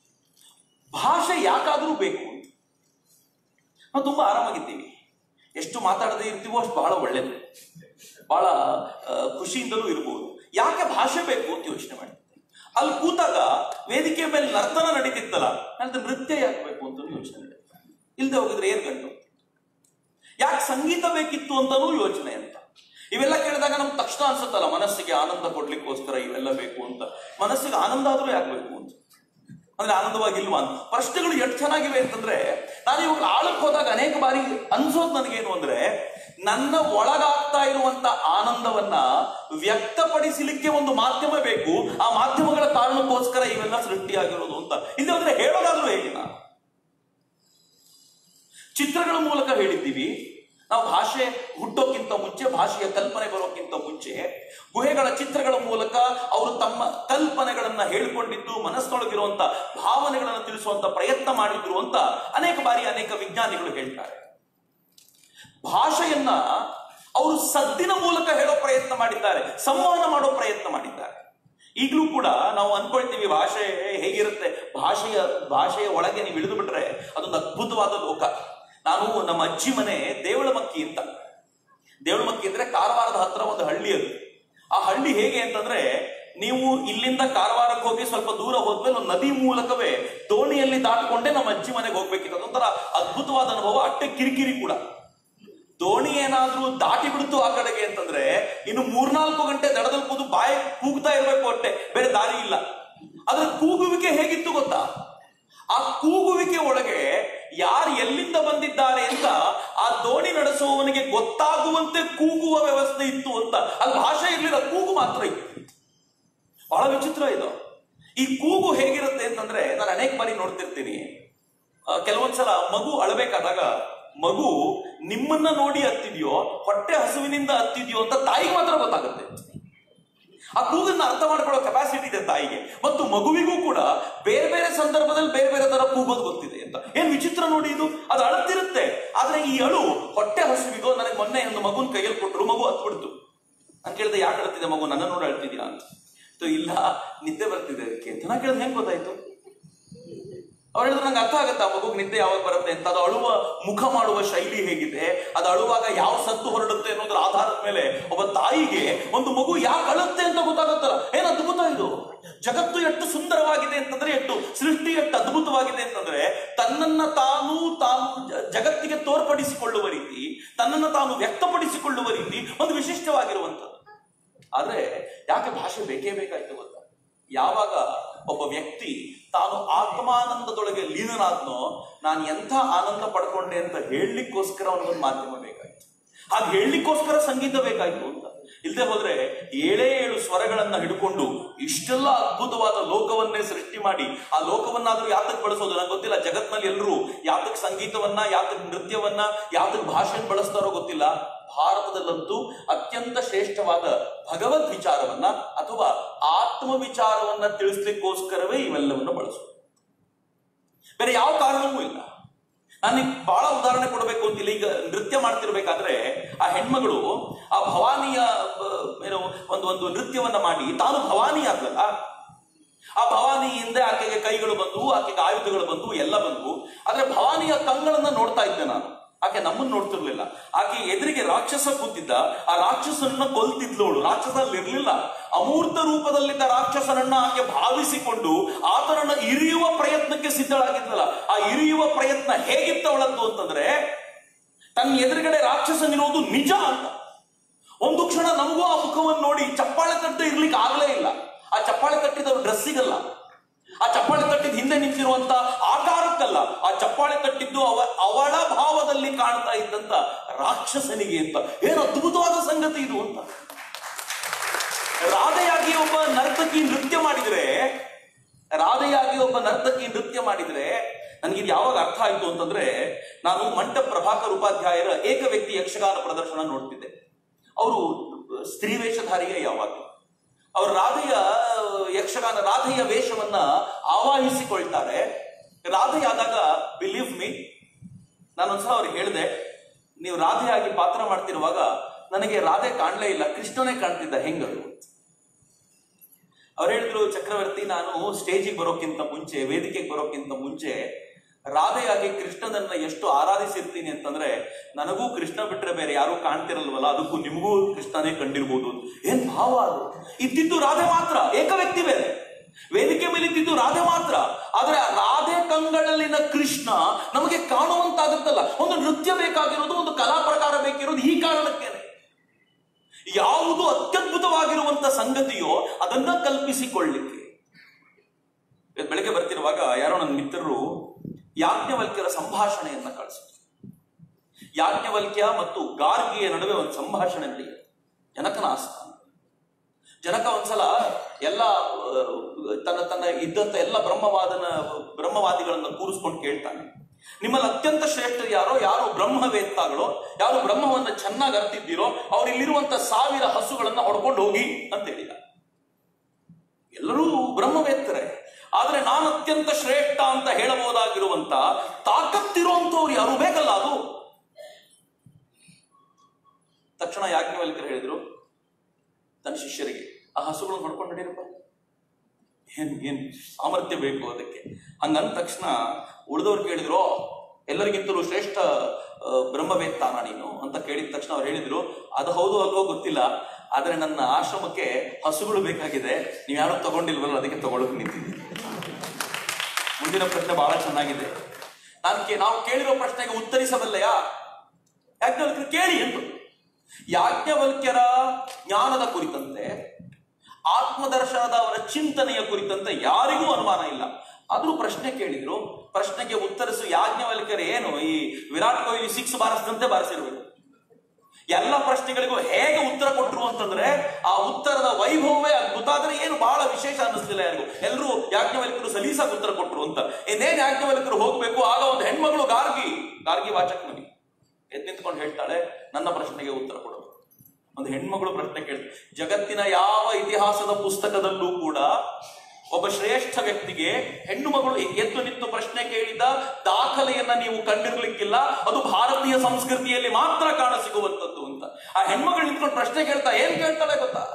ಭಾಷೆ ಯಾಕಾದ್ರೂ ಬೇಕು ಅಂತ ನಾವು ತುಂಬಾ ಆರಾಮಾಗಿದ್ದೀವಿ ಎಷ್ಟು ಮಾತಾಡದೇ ಇರ್ತೀವೋ ಅಷ್ಟು ಬಹಳ ಒಳ್ಳೇದು ಬಹಳ ಆ, ಖುಷಿಯಿಂದಲೂ ಇರ್ಬೋದು ಯಾಕೆ ಭಾಷೆ ಬೇಕು ಅಂತ ಯೋಚನೆ ಮಾಡ್ತಿದ್ದೆ ಅಲ್ಲಿ ಕೂತಾಗ ವೇದಿಕೆ ಮೇಲೆ ನರ್ತನ ನಡೀತಿತ್ತಲ್ಲ ನನಗೆ ನೃತ್ಯ ಯಾಕೆ ಬೇಕು ಅಂತ ಯೋಚನೆ ನಡೀತು ಇಲ್ದೆ ಹೋಗಿದ್ರೆ ಏನ್ ಗಂಟು ಯಾಕೆ ಸಂಗೀತ ಬೇಕಿತ್ತು ಅಂತನೂ ಯೋಚನೆ ಅಂತ ಇವೆಲ್ಲ ಕೇಳಿದಾಗ ನಮ್ಗೆ ತಕ್ಷಣ ಅನ್ಸುತ್ತಲ್ಲ ಮನಸ್ಸಿಗೆ ಆನಂದ ಕೊಡ್ಲಿಕ್ಕೋಸ್ಕರ ಇವೆಲ್ಲ ಬೇಕು ಅಂತ ಮನಸ್ಸಿಗೆ ಆನಂದ ಆದ್ರೂ ಯಾಕೆ ಬೇಕು ಅಂತ ಅಂದ್ರೆ ಆನಂದವಾಗಿಲ್ವಾ ಅಂತ ಪ್ರಶ್ನೆಗಳು ಎಷ್ಟು ಚೆನ್ನಾಗಿವೆ ಅಂತಂದ್ರೆ ನಾನು ಇವಾಗ ಆಳಕ್ಕೆ ಹೋದಾಗ ಅನೇಕ ಬಾರಿ ಅನ್ಸೋದು ನನಗೇನು ಅಂದ್ರೆ ನನ್ನ ಒಳಗಾಗ್ತಾ ಇರುವಂತ ಆನಂದವನ್ನ ವ್ಯಕ್ತಪಡಿಸಲಿಕ್ಕೆ ಒಂದು ಮಾಧ್ಯಮ ಬೇಕು ಆ ಮಾಧ್ಯಮಗಳ ಕಾರಣಕ್ಕೋಸ್ಕರ ಇವೆಲ್ಲ ಸೃಷ್ಟಿಯಾಗಿರೋದು ಅಂತ ಇಲ್ಲಿ ಹೋದ್ರೆ ಹೇಳೋದಾದ್ರೂ ಹೇಗೆ ನಾನು ಚಿತ್ರಗಳ ಮೂಲಕ ಹೇಳಿದ್ದೀವಿ ನಾವು ಭಾಷೆ ಹುಟ್ಟೋಕ್ಕಿಂತ ಮುಂಚೆ ಭಾಷೆಯ ಕಲ್ಪನೆ ಬರೋಕ್ಕಿಂತ ಮುಂಚೆ ಗುಹೆಗಳ ಚಿತ್ರಗಳ ಮೂಲಕ ಅವರು ತಮ್ಮ ಕಲ್ಪನೆಗಳನ್ನ ಹೇಳಿಕೊಂಡಿದ್ದು ಮನಸ್ಸೊಳಗಿರುವಂತ ಭಾವನೆಗಳನ್ನ ತಿಳಿಸುವಂತ ಪ್ರಯತ್ನ ಮಾಡಿದ್ರು ಅಂತ ಅನೇಕ ಬಾರಿ ಅನೇಕ ವಿಜ್ಞಾನಿಗಳು ಹೇಳ್ತಾರೆ ಭಾಷೆಯನ್ನ ಅವರು ಸದ್ದಿನ ಮೂಲಕ ಹೇಳೋ ಪ್ರಯತ್ನ ಮಾಡಿದ್ದಾರೆ ಸಂವಹನ ಮಾಡೋ ಪ್ರಯತ್ನ ಮಾಡಿದ್ದಾರೆ ಈಗಲೂ ಕೂಡ ನಾವು ಅನ್ಕೊಳ್ತೀವಿ ಭಾಷೆ ಹೇಗಿರುತ್ತೆ ಭಾಷೆಯ ಭಾಷೆಯ ಒಳಗೆ ನೀವು ಇಳಿದು ಬಿಟ್ರೆ ಅದೊಂದು ಅದ್ಭುತವಾದ ಲೋಕ ನಾನು ನಮ್ಮ ಅಜ್ಜಿ ಮನೆ ದೇವಳಮಕ್ಕಿ ಅಂತ ದೇವಳಮಕ್ಕಿ ಅಂದ್ರೆ ಕಾರವಾರದ ಹತ್ರ ಒಂದು ಹಳ್ಳಿ ಅದು ಆ ಹಳ್ಳಿ ಹೇಗೆ ಅಂತಂದ್ರೆ ನೀವು ಇಲ್ಲಿಂದ ಕಾರವಾರಕ್ಕೆ ಹೋಗಿ ಸ್ವಲ್ಪ ದೂರ ಹೋದ್ಮೇಲೆ ಒಂದು ನದಿ ಮೂಲಕವೇ ದೋಣಿಯಲ್ಲಿ ದಾಟಿಕೊಂಡೇ ನಮ್ಮ ಅಜ್ಜಿ ಮನೆಗೆ ಹೋಗ್ಬೇಕಿತ್ತು ಅದೊಂಥರ ಅದ್ಭುತವಾದ ಅನುಭವ ಅಟ್ಟೆ ಕಿರಿಕಿರಿ ಕೂಡ ದೋಣಿ ಏನಾದ್ರೂ ದಾಟಿ ಬಿಡ್ತು ಆ ಕಡೆಗೆ ಅಂತಂದ್ರೆ ಇನ್ನು ಮೂರ್ನಾಲ್ಕು ಗಂಟೆ ದಡದಲ್ಲಿ ಕೂತು ಬಾಯಿ ಕೂಗ್ತಾ ಇರ್ಬೇಕು ಹೊಟ್ಟೆ ಬೇರೆ ದಾರಿ ಇಲ್ಲ ಅದ್ರ ಕೂಗುವಿಕೆ ಹೇಗಿತ್ತು ಗೊತ್ತಾ ಆ ಕೂಗುವಿಕೆ ಒಳಗೆ ಯಾರು ಎಲ್ಲಿಂದ ಬಂದಿದ್ದಾರೆ ಅಂತ ಆ ದೋಣಿ ನಡೆಸುವವನಿಗೆ ಗೊತ್ತಾಗುವಂತೆ ಕೂಗುವ ವ್ಯವಸ್ಥೆ ಇತ್ತು ಅಂತ ಅಲ್ಲಿ ಭಾಷೆ ಇರ್ಲಿಲ್ಲ ಕೂಗು ಮಾತ್ರ ಇತ್ತು ಬಹಳ ವಿಚಿತ್ರ ಇದು ಈ ಕೂಗು ಹೇಗಿರುತ್ತೆ ಅಂತಂದ್ರೆ ನಾನು ಅನೇಕ ಬಾರಿ ನೋಡ್ತಿರ್ತೀನಿ ಆ, ಕೆಲವೊಂದ್ಸಲ ಮಗು ಅಳಬೇಕಾದಾಗ ಮಗು ನಿಮ್ಮನ್ನ ನೋಡಿ ಹತ್ತಿದ್ಯೋ ಹೊಟ್ಟೆ ಹಸುವಿನಿಂದ ಹತ್ತಿದ್ಯೋ ಅಂತ ತಾಯಿಗೆ ಮಾತ್ರ ಗೊತ್ತಾಗುತ್ತೆ ಆ ಕೂಗನ್ನ ಅರ್ಥ ಮಾಡ್ಕೊಳ್ಳೋ ಕೆಪಾಸಿಟಿ ಇದೆ ತಾಯಿಗೆ ಮತ್ತು ಮಗುವಿಗೂ ಕೂಡ ಬೇರೆ ಬೇರೆ ಸಂದರ್ಭದಲ್ಲಿ ಬೇರೆ ಬೇರೆ ತರ ಕೂಗೋದು ಗೊತ್ತಿದೆ ಅಂತ ಏನ್ ವಿಚಿತ್ರ ನೋಡಿ ಇದು ಅದು ಅಳುತ್ತಿರುತ್ತೆ ಆದ್ರೆ ಈ ಅಳು ಹೊಟ್ಟೆ ಹಸುವಿಗೋ ನನಗೆ ಮೊನ್ನೆ ಒಂದು ಮಗುನ ಕೈಯಲ್ಲಿ ಕೊಟ್ಟರು ಮಗು ಹತ್ಬಿಡ್ತು ನಾನು ಕೇಳಿದೆ ಯಾಕೆ ಅಳ್ತಿದೆ ಮಗು ನನ್ನ ನೋಡಿ ಅಳ್ತಿದ್ಯಾ ಅಂತ ಸೊ ಇಲ್ಲ ನಿದ್ದೆ ಬರ್ತಿದೆ ಅದಕ್ಕೆ ಅಂತ ನಾ ಕೇಳಿದ್ರೆ ಹೆಂಗ್ ಗೊತ್ತಾಯ್ತು ಅವ್ರು ಹೇಳಿದ್ರೆ ನಂಗೆ ಅರ್ಥ ಆಗುತ್ತೆ ಆ ಮಗುಗೆ ನಿದ್ದೆ ಯಾವಾಗ ಬರುತ್ತೆ ಅಂತ ಅದು ಅಳುವ ಮುಖ ಮಾಡುವ ಶೈಲಿ ಹೇಗಿದೆ ಅದು ಅಳುವಾಗ ಯಾವ ಸದ್ದು ಹೊರಡುತ್ತೆ ಅನ್ನೋದ್ರ ಆಧಾರದ ಮೇಲೆ ಒಬ್ಬ ತಾಯಿಗೆ ಒಂದು ಮಗು ಯಾಕೆ ಅಳುತ್ತೆ ಅಂತ ಗೊತ್ತಾಗುತ್ತಲ್ಲ ಏನ್ ಅದ್ಭುತ ಇದು ಜಗತ್ತು ಎಷ್ಟು ಸುಂದರವಾಗಿದೆ ಅಂತಂದ್ರೆ ಎಷ್ಟು ಸೃಷ್ಟಿ ಎಷ್ಟು ಅದ್ಭುತವಾಗಿದೆ ಅಂತಂದ್ರೆ ತನ್ನನ್ನ ತಾನು ತಾನು ಜ- ಜಗತ್ತಿಗೆ ತೋರ್ಪಡಿಸಿಕೊಳ್ಳುವ ರೀತಿ ತನ್ನನ್ನು ತಾನು ವ್ಯಕ್ತಪಡಿಸಿಕೊಳ್ಳುವ ರೀತಿ ಒಂದು ವಿಶಿಷ್ಟವಾಗಿರುವಂಥದ್ದು ಆದ್ರೆ ಯಾಕೆ ಭಾಷೆ ಬೇಕೇ ಬೇಕಾಯ್ತು ಗೊತ್ತಾ ಯಾವಾಗ ಒಬ್ಬ ವ್ಯಕ್ತಿ ತಾನು ಆತ್ಮಾನಂದದೊಳಗೆ ಲೀನನಾದ್ನೋ ನಾನು ಎಂಥ ಆನಂದ ಪಡ್ಕೊಂಡೆ ಅಂತ ಹೇಳಲಿಕ್ಕೋಸ್ಕರ ಅವನಿಗೊಂದು ಮಾಧ್ಯಮ ಬೇಕಾಯ್ತು ಹಾಗೆ ಹೇಳಲಿಕ್ಕೋಸ್ಕರ ಸಂಗೀತ ಬೇಕಾಯ್ತು ಅಂತ ಇಲ್ಲದೆ ಹೋದ್ರೆ ಏಳೇ ಏಳು ಸ್ವರಗಳನ್ನ ಹಿಡ್ಕೊಂಡು ಇಷ್ಟೆಲ್ಲ ಅದ್ಭುತವಾದ ಲೋಕವನ್ನೇ ಸೃಷ್ಟಿ ಮಾಡಿ ಆ ಲೋಕವನ್ನಾದ್ರೂ ಯಾತಕ್ ಬಳಸೋದು ನಂಗೆ ಗೊತ್ತಿಲ್ಲ ಜಗತ್ನಲ್ಲಿ ಎಲ್ಲರೂ ಯಾತಕ್ ಸಂಗೀತವನ್ನ ಯಾತಕ್ ನೃತ್ಯವನ್ನ ಯಾತಕ್ ಭಾಷೆಯನ್ನು ಬಳಸ್ತಾರೋ ಗೊತ್ತಿಲ್ಲ ಭಾರತದಲ್ಲಂತೂ ಅತ್ಯಂತ ಶ್ರೇಷ್ಠವಾದ ಭಗವದ್ ವಿಚಾರವನ್ನ ಅಥವಾ ಆತ್ಮ ವಿಚಾರವನ್ನ ತಿಳಿಸ್ಲಿಕ್ಕೋಸ್ಕರವೇ ಇವೆಲ್ಲವನ್ನು ಬಳಸೋದು ಬೇರೆ ಯಾವ ಕಾರಣವೂ ಇಲ್ಲ ನಾನು ಬಹಳ ಉದಾಹರಣೆ ಕೊಡಬೇಕು ಅಂತಿಲ್ಲ ಈಗ ನೃತ್ಯ ಮಾಡ್ತಿರ್ಬೇಕಾದ್ರೆ ಆ ಹೆಣ್ಮಗಳು ಆ ಭವಾನಿಯ ಆ, ಏನು ಒಂದು ಒಂದು ನೃತ್ಯವನ್ನ ಮಾಡಿ ತಾನು ಭವಾನಿ ಆದ್ಲಲ್ಲ ಆ ಭವಾನಿ ಹಿಂದೆ ಆಕೆಗೆ ಕೈಗಳು ಬಂದವು ಆಕೆಗೆ ಆಯುಧಗಳು ಬಂದವು ಎಲ್ಲ ಬಂದವು ಆದ್ರೆ ಭವಾನಿಯ ಕಂಗಳನ್ನ ನೋಡ್ತಾ ಇದ್ದೆ ನಾನು ಆಕೆ ನಮ್ಮನ್ನ ನೋಡ್ತಿರ್ಲಿಲ್ಲ ಆಕೆ ಎದುರಿಗೆ ರಾಕ್ಷಸ ಕೂತಿದ್ದ ಆ ರಾಕ್ಷಸನನ್ನ ಕೊಲ್ತಿದ್ಲೋಳು ರಾಕ್ಷಸ ಅಲ್ಲಿ ಇರ್ಲಿಲ್ಲ ಅಮೂರ್ತ ರೂಪದಲ್ಲಿದ್ದ ರಾಕ್ಷಸನನ್ನ ಆಕೆ ಭಾವಿಸಿಕೊಂಡು ಆತನನ್ನ ಇರಿಯುವ ಪ್ರಯತ್ನಕ್ಕೆ ಸಿದ್ಧಳಾಗಿದ್ಲಲ್ಲ ಆ ಇರಿಯುವ ಪ್ರಯತ್ನ ಹೇಗಿತ್ತವಳದ್ದು ಅಂತಂದ್ರೆ ತನ್ನ ಎದುರುಗಡೆ ರಾಕ್ಷಸನಿರೋದು ನಿಜ ಅಂತ ಒಂದು ಕ್ಷಣ ನಮಗೂ ಆ ಮುಖವನ್ನು ನೋಡಿ ಚಪ್ಪಾಳೆ ತಟ್ಟು ಇರ್ಲಿಕ್ಕೆ ಆಗಲೇ ಇಲ್ಲ ಆ ಚಪ್ಪಾಳೆ ತಟ್ಟಿದವರು ಡ್ರೆಸ್ಸಿಗಲ್ಲ ಆ ಚಪ್ಪಾಳೆ ತಟ್ಟಿದ ಹಿಂದೆ ನಿಂತಿರುವಂತ ಆಕಾರಕ್ಕಲ್ಲ ಆ ಚಪ್ಪಾಳೆ ತಟ್ಟಿದ್ದು ಅವ ಅವಳ ಭಾವದಲ್ಲಿ ಕಾಣ್ತಾ ಇದ್ದಂತ ರಾಕ್ಷಸನಿಗೆ ಅಂತ ಏನು ಅದ್ಭುತವಾದ ಸಂಗತಿ ಇದು ಅಂತ ರಾಧೆಯಾಗಿ ಒಬ್ಬ ನರ್ತಕಿ ನೃತ್ಯ ಮಾಡಿದ್ರೆ ರಾಧೆಯಾಗಿ ಒಬ್ಬ ನರ್ತಕಿ ನೃತ್ಯ ಮಾಡಿದ್ರೆ ನನಗಿದು ಯಾವಾಗ ಅರ್ಥ ಆಯ್ತು ಅಂತಂದ್ರೆ ನಾನು ಮಂಟ ಪ್ರಭಾಕರ್ ಉಪಾಧ್ಯಾಯರ ಏಕ ವ್ಯಕ್ತಿ ಯಕ್ಷಗಾನ ಪ್ರದರ್ಶನ ನೋಡ್ತಿದ್ದೆ ಅವರು ಸ್ತ್ರೀ ವೇಷಧಾರಿಯೇ ಯಾವಾಗ ಅವರು ರಾಧೆಯ ಯಕ್ಷಗಾನ ರಾಧೆಯ ವೇಷವನ್ನ ಆವಾಹಿಸಿಕೊಳ್ತಾರೆ ರಾಧೆಯಾದಾಗ ಬಿಲೀವ್ ಮೀ ನಾನೊಂದ್ಸಲ ಅವ್ರಿಗೆ ಹೇಳಿದೆ ನೀವು ರಾಧೆಯಾಗಿ ಪಾತ್ರ ಮಾಡ್ತಿರುವಾಗ ನನಗೆ ರಾಧೆ ಕಾಣ್ಲೇ ಇಲ್ಲ ಕೃಷ್ಣನೇ ಕಾಣ್ತಿದ್ದ ಹೆಂಗದು ಅವ್ರು ಹೇಳಿದ್ರು ಚಕ್ರವರ್ತಿ ನಾನು ಸ್ಟೇಜಿಗೆ ಬರೋಕ್ಕಿಂತ ಮುಂಚೆ ವೇದಿಕೆಗೆ ಬರೋಕ್ಕಿಂತ ಮುಂಚೆ ರಾಧೆಯಾಗಿ ಕೃಷ್ಣನನ್ನ ಎಷ್ಟು ಆರಾಧಿಸಿರ್ತೀನಿ ಅಂತಂದ್ರೆ ನನಗೂ ಕೃಷ್ಣ ಬಿಟ್ರೆ ಬೇರೆ ಯಾರು ಕಾಣ್ತಿರಲ್ವಲ್ಲ ಅದಕ್ಕೂ ನಿಮಗೂ ಕೃಷ್ಣನೇ ಕಂಡಿರ್ಬೋದು ಅಂತ. ಏನ್ ಭಾವ ಅದು ಇದ್ದಿದ್ದು ರಾಧೆ ಮಾತ್ರ ಏಕ ವ್ಯಕ್ತಿ ಬೇರೆ ವೇದಿಕೆ ಮೇಲೆ ಇದ್ದಿದ್ದು ರಾಧೆ ಮಾತ್ರ ಆದ್ರೆ ಆ ರಾಧೆ ಕಂಗಳಲ್ಲಿನ ಕೃಷ್ಣ ನಮಗೆ ಕಾಣುವಂತಾಗುತ್ತಲ್ಲ ಒಂದು ನೃತ್ಯ ಬೇಕಾಗಿರೋದು ಒಂದು ಕಲಾ ಪ್ರಕಾರ ಬೇಕಿರೋದು ಈ ಕಾರಣಕ್ಕೇನೆ ಯಾವುದು ಅತ್ಯದ್ಭುತವಾಗಿರುವಂತ ಸಂಗತಿಯೋ ಅದನ್ನ ಕಲ್ಪಿಸಿಕೊಳ್ಳಿಕ್ಕೆ ಇವತ್ತು ಬೆಳಗ್ಗೆ ಬರ್ತಿರುವಾಗ ಯಾರೋ ನನ್ನ ಮಿತ್ರರು ಯಾಜ್ಞವಲ್ಕ್ಯರ ಸಂಭಾಷಣೆಯನ್ನ ಕಳಿಸಿದ್ರು ಯಾಜ್ಞವಲ್ಕ್ಯ ಮತ್ತು ಗಾರ್ಗಿಯ ನಡುವೆ ಒಂದು ಸಂಭಾಷಣೆ ನಡೆಯುತ್ತೆ ಜನಕನ ಆಸ್ಥಾನ ಜನಕ ಒಂದ್ಸಲ ಎಲ್ಲ ಆ, ತನ್ನ ತನ್ನ ಇದ್ದಂತ ಎಲ್ಲ ಬ್ರಹ್ಮವಾದನ ಬ್ರಹ್ಮವಾದಿಗಳನ್ನ ಕೂರಿಸ್ಕೊಂಡು ಕೇಳ್ತಾನೆ ನಿಮ್ಮಲ್ಲಿ ಅತ್ಯಂತ ಶ್ರೇಷ್ಠರು ಯಾರೋ ಯಾರು ಬ್ರಹ್ಮವೇತ್ತಾಗಳೋ ಯಾರು ಬ್ರಹ್ಮವನ್ನ ಚೆನ್ನಾಗಿ ಅರ್ತಿದ್ದೀರೋ ಅವ್ರು ಇಲ್ಲಿರುವಂತ ಸಾವಿರ ಹಸುಗಳನ್ನ ಹೊಡ್ಕೊಂಡು ಹೋಗಿ ಅಂತ ಹೇಳಿದ ಎಲ್ಲರೂ ಬ್ರಹ್ಮವೇತ್ತರೆ ಆದ್ರೆ ನಾನು ಅತ್ಯಂತ ಶ್ರೇಷ್ಠ ಅಂತ ಹೇಳಬಹುದಾಗಿರುವಂತ ತಾಕತ್ತಿರುವಂತವ್ರು ಯಾರು ಬೇಕಲ್ಲ ಅದು ತಕ್ಷಣ ಯಾಜ್ಞವಲ್ಕರು ಹೇಳಿದ್ರು ತನ್ನ ಶಿಷ್ಯರಿಗೆ ಆ ಹಸುಗಳನ್ನು ಹೊಡ್ಕೊಂಡು ನಡೀರಪ್ಪ ಏನ್ ಏನ್ ಸಾಮರ್ಥ್ಯ ಬೇಕು ಅದಕ್ಕೆ ಹಂಗಂದ ತಕ್ಷಣ ಉಳಿದವ್ರು ಕೇಳಿದ್ರು "ಓ, ಎಲ್ಲರಿಗಿಂತಲೂ ಶ್ರೇಷ್ಠ ಆ, ಬ್ರಹ್ಮವೇತ್ತಾನ ನೀನು ಅಂತ ಕೇಳಿದ ತಕ್ಷಣ ಅವ್ರು ಹೇಳಿದ್ರು ಅದು ಹೌದು ಅಲ್ವೋ ಗೊತ್ತಿಲ್ಲ ಆದ್ರೆ ನನ್ನ ಆಶ್ರಮಕ್ಕೆ ಹಸುಗಳು ಬೇಕಾಗಿದೆ ನೀವು ಯಾರು ತಗೊಂಡಿಲ್ವಲ್ಲ ಅದಕ್ಕೆ ತಗೊಳಕ್ ನಿಂತಿದ್ದೀನಿ ಮುಂದಿನ ಪ್ರಶ್ನೆ ಬಹಳ ಚೆನ್ನಾಗಿದೆ ನಾನು ಕೇ- ನಾವು ಕೇಳಿರೋ ಪ್ರಶ್ನೆಗೆ ಉತ್ತರಿಸಬಲ್ಲೆಯಾ ಯಾಜ್ಞವಲ್ಕ್ಯರು ಕೇಳಿ ಎಂದು ಯಾಜ್ಞವಲ್ಕ್ಯರ ಜ್ಞಾನದ ಕುರಿತಂತೆ ಆತ್ಮದರ್ಶನದ ಅವರ ಚಿಂತನೆಯ ಕುರಿತಂತೆ ಯಾರಿಗೂ ಅನುಮಾನ ಇಲ್ಲ ಆದ್ರೂ ಪ್ರಶ್ನೆ ಕೇಳಿದ್ರು ಪ್ರಶ್ನೆಗೆ ಉತ್ತರಿಸು ಯಾಜ್ಞವಲ್ಕ್ಯರು ಏನು ಈ ವಿರಾಟ್ ಕೊಹ್ಲಿ ಸಿಕ್ಸ್ ಬಾರಿಸಿದಂತೆ ಬಾರಿಸಿರ್ಬೇಕು ಎಲ್ಲ ಪ್ರಶ್ನೆಗಳಿಗೂ ಹೇಗೆ ಉತ್ತರ ಕೊಟ್ರು ಅಂತಂದ್ರೆ ಆ ಉತ್ತರದ ವೈಭವವೇ ಅದ್ಭುತ ಆದ್ರೆ ಏನು ಬಹಳ ವಿಶೇಷ ಅನ್ನಿಸ್ಲಿಲ್ಲ ಯಾರಿಗೂ ಎಲ್ಲರೂ ಯಾಜ್ಞವಲ್ಕರು ಸಲೀಸಾಗಿ ಉತ್ತರ ಕೊಟ್ರು ಅಂತ ಇನ್ನೇನ್ ಯಾಜ್ಞವಲ್ಕರು ಹೋಗ್ಬೇಕು ಆಗ ಒಂದು ಹೆಣ್ಮಗಳು ಗಾರ್ಗಿ ಗಾರ್ಗಿ ವಾಚಕ್ ಮನಿ ಎದ್ ನಿಂತ್ಕೊಂಡು ಹೇಳ್ತಾಳೆ ನನ್ನ ಪ್ರಶ್ನೆಗೆ ಉತ್ತರ ಕೊಡು ಒಂದು ಹೆಣ್ಮಗಳು ಪ್ರಶ್ನೆ ಕೇಳ್ತಾಳೆ ಜಗತ್ತಿನ ಯಾವ ಇತಿಹಾಸದ ಪುಸ್ತಕದಲ್ಲೂ ಕೂಡ ಒಬ್ಬ ಶ್ರೇಷ್ಠ ವ್ಯಕ್ತಿಗೆ ಹೆಣ್ಣು ಮಗಳು ಎದ್ದು ನಿಂತು ಪ್ರಶ್ನೆ ಕೇಳಿದ ದಾಖಲೆಯನ್ನ ನೀವು ಕಂಡಿರ್ಲಿಕ್ಕಿಲ್ಲ ಅದು ಭಾರತೀಯ ಸಂಸ್ಕೃತಿಯಲ್ಲಿ ಮಾತ್ರ ಕಾಣಸಿಗುವಂತದ್ದು ಅಂತ ಆ ಹೆಣ್ಮಗಳು ನಿಂತ್ಕೊಂಡು ಪ್ರಶ್ನೆ ಕೇಳ್ತಾ ಏನ್ ಕೇಳ್ತಾಳೆ ಗೊತ್ತಾ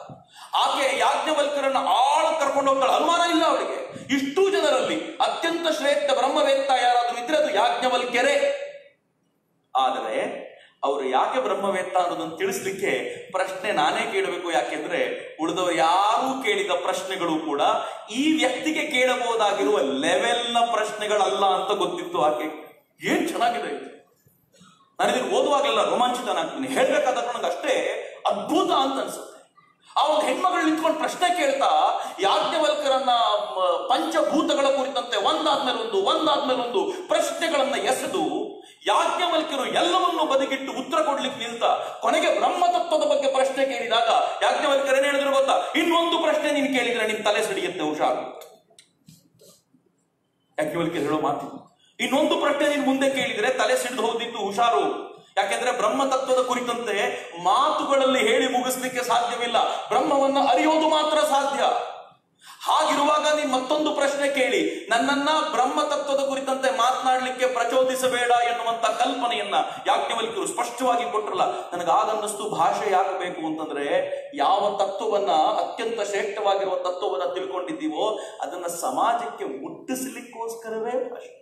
ಆಕೆ ಯಾಜ್ಞವಲ್ಕರನ್ನ ಆಳ ಕರ್ಕೊಂಡು ಹೋಗ್ತಾಳೆ ಅನುಮಾನ ಇಲ್ಲ ಅವಳಿಗೆ ಇಷ್ಟು ಜನರಲ್ಲಿ ಅತ್ಯಂತ ಶ್ರೇಷ್ಠ ಬ್ರಹ್ಮವೇತ್ತ ಯಾರಾದ್ರೂ ಇದ್ರೆ ಅದು ಯಾಜ್ಞವಲ್ಕ್ಯರೇ ಆದರೆ ಅವರು ಯಾಕೆ ಬ್ರಹ್ಮವೇತ್ತ ಅನ್ನೋದನ್ನು ತಿಳಿಸ್ಲಿಕ್ಕೆ ಪ್ರಶ್ನೆ ನಾನೇ ಕೇಳಬೇಕು ಯಾಕೆಂದ್ರೆ ಉಳಿದವರು ಯಾರೂ ಕೇಳಿದ ಪ್ರಶ್ನೆಗಳು ಕೂಡ ಈ ವ್ಯಕ್ತಿಗೆ ಕೇಳಬಹುದಾಗಿರುವ ಲೆವೆಲ್ನ ಪ್ರಶ್ನೆಗಳಲ್ಲ ಅಂತ ಗೊತ್ತಿತ್ತು ಆಕೆ ಏನ್ ಚೆನ್ನಾಗಿದೆ ಇದು ನನಗೆ ಓದುವಾಗಲೆಲ್ಲ ರೋಮಾಂಚಿತನಾಗ್ತೀನಿ ಹೇಳ್ಬೇಕಾದ್ರೆ ನನಗೆ ಅಷ್ಟೇ ಅದ್ಭುತ ಅಂತ ಅನ್ಸುತ್ತೆ ಆ ಒಂದು ಹೆಣ್ಮಗಳು ನಿಂತ್ಕೊಂಡು ಪ್ರಶ್ನೆ ಕೇಳ್ತಾ ಯಾಜ್ಞವಲ್ಕರನ್ನ ಮ, ಪಂಚಭೂತಗಳ ಕುರಿತಂತೆ ಒಂದಾದ್ಮೇಲೆ ಒಂದು ಒಂದಾದ್ಮೇಲೆ ಒಂದು ಪ್ರಶ್ನೆಗಳನ್ನ ಎಸೆದು ಯಾಜ್ಞವಲ್ಕ್ಯರು ಎಲ್ಲವನ್ನೂ ಬದಿಗಿಟ್ಟು ಉತ್ತರ ಕೊಡ್ಲಿಕ್ಕೆ ನಿಲ್ತ ಕೊನೆಗೆ ಬ್ರಹ್ಮತತ್ವದ ಬಗ್ಗೆ ಪ್ರಶ್ನೆ ಕೇಳಿದಾಗ ಯಾಜ್ಞವಲ್ಕ್ಯರು ಏನ್ ಹೇಳಿದ್ರು ಗೊತ್ತಾ ಇನ್ನೊಂದು ಪ್ರಶ್ನೆ ನೀನು ಕೇಳಿದ್ರೆ ನಿನ್ ತಲೆ ಸಿಡಿಯುತ್ತೆ ಹುಷಾರು ಯಾಜ್ಞವಲ್ಕ್ಯರು ಹೇಳೋ ಮಾತು ಇನ್ನೊಂದು ಪ್ರಶ್ನೆ ನೀನು ಮುಂದೆ ಕೇಳಿದ್ರೆ ತಲೆ ಸಿಡಿದು ಹೋದಿದ್ದು ಹುಷಾರು ಯಾಕೆಂದ್ರೆ ಬ್ರಹ್ಮ ತತ್ವದ ಕುರಿತಂತೆ ಮಾತುಗಳಲ್ಲಿ ಹೇಳಿ ಮುಗಿಸ್ಲಿಕ್ಕೆ ಸಾಧ್ಯವಿಲ್ಲ ಬ್ರಹ್ಮವನ್ನ ಅರಿಯೋದು ಮಾತ್ರ ಸಾಧ್ಯ ಹಾಗಿರುವಾಗ ನೀನ್ ಮತ್ತೊಂದು ಪ್ರಶ್ನೆ ಕೇಳಿ ನನ್ನನ್ನ ಬ್ರಹ್ಮ ತತ್ವದ ಕುರಿತಂತೆ ಮಾತನಾಡ್ಲಿಕ್ಕೆ ಪ್ರಚೋದಿಸಬೇಡ ಎನ್ನುವಂತ ಕಲ್ಪನೆಯನ್ನ ಯಾಜ್ಞವಲ್ಕ್ಯರು ಸ್ಪಷ್ಟವಾಗಿ ಕೊಟ್ರಲ್ಲ ನನಗಾಗನ್ನಿಸ್ತು ಭಾಷೆ ಯಾಕೆ ಬೇಕು ಅಂತಂದ್ರೆ ಯಾವ ತತ್ವವನ್ನ ಅತ್ಯಂತ ಶ್ರೇಷ್ಠವಾಗಿರುವ ತತ್ವವನ್ನ ತಿಳ್ಕೊಂಡಿದ್ದೀವೋ ಅದನ್ನ ಸಮಾಜಕ್ಕೆ ಮುಟ್ಟಿಸಲಿಕ್ಕೋಸ್ಕರವೇ ಭಾಷೆ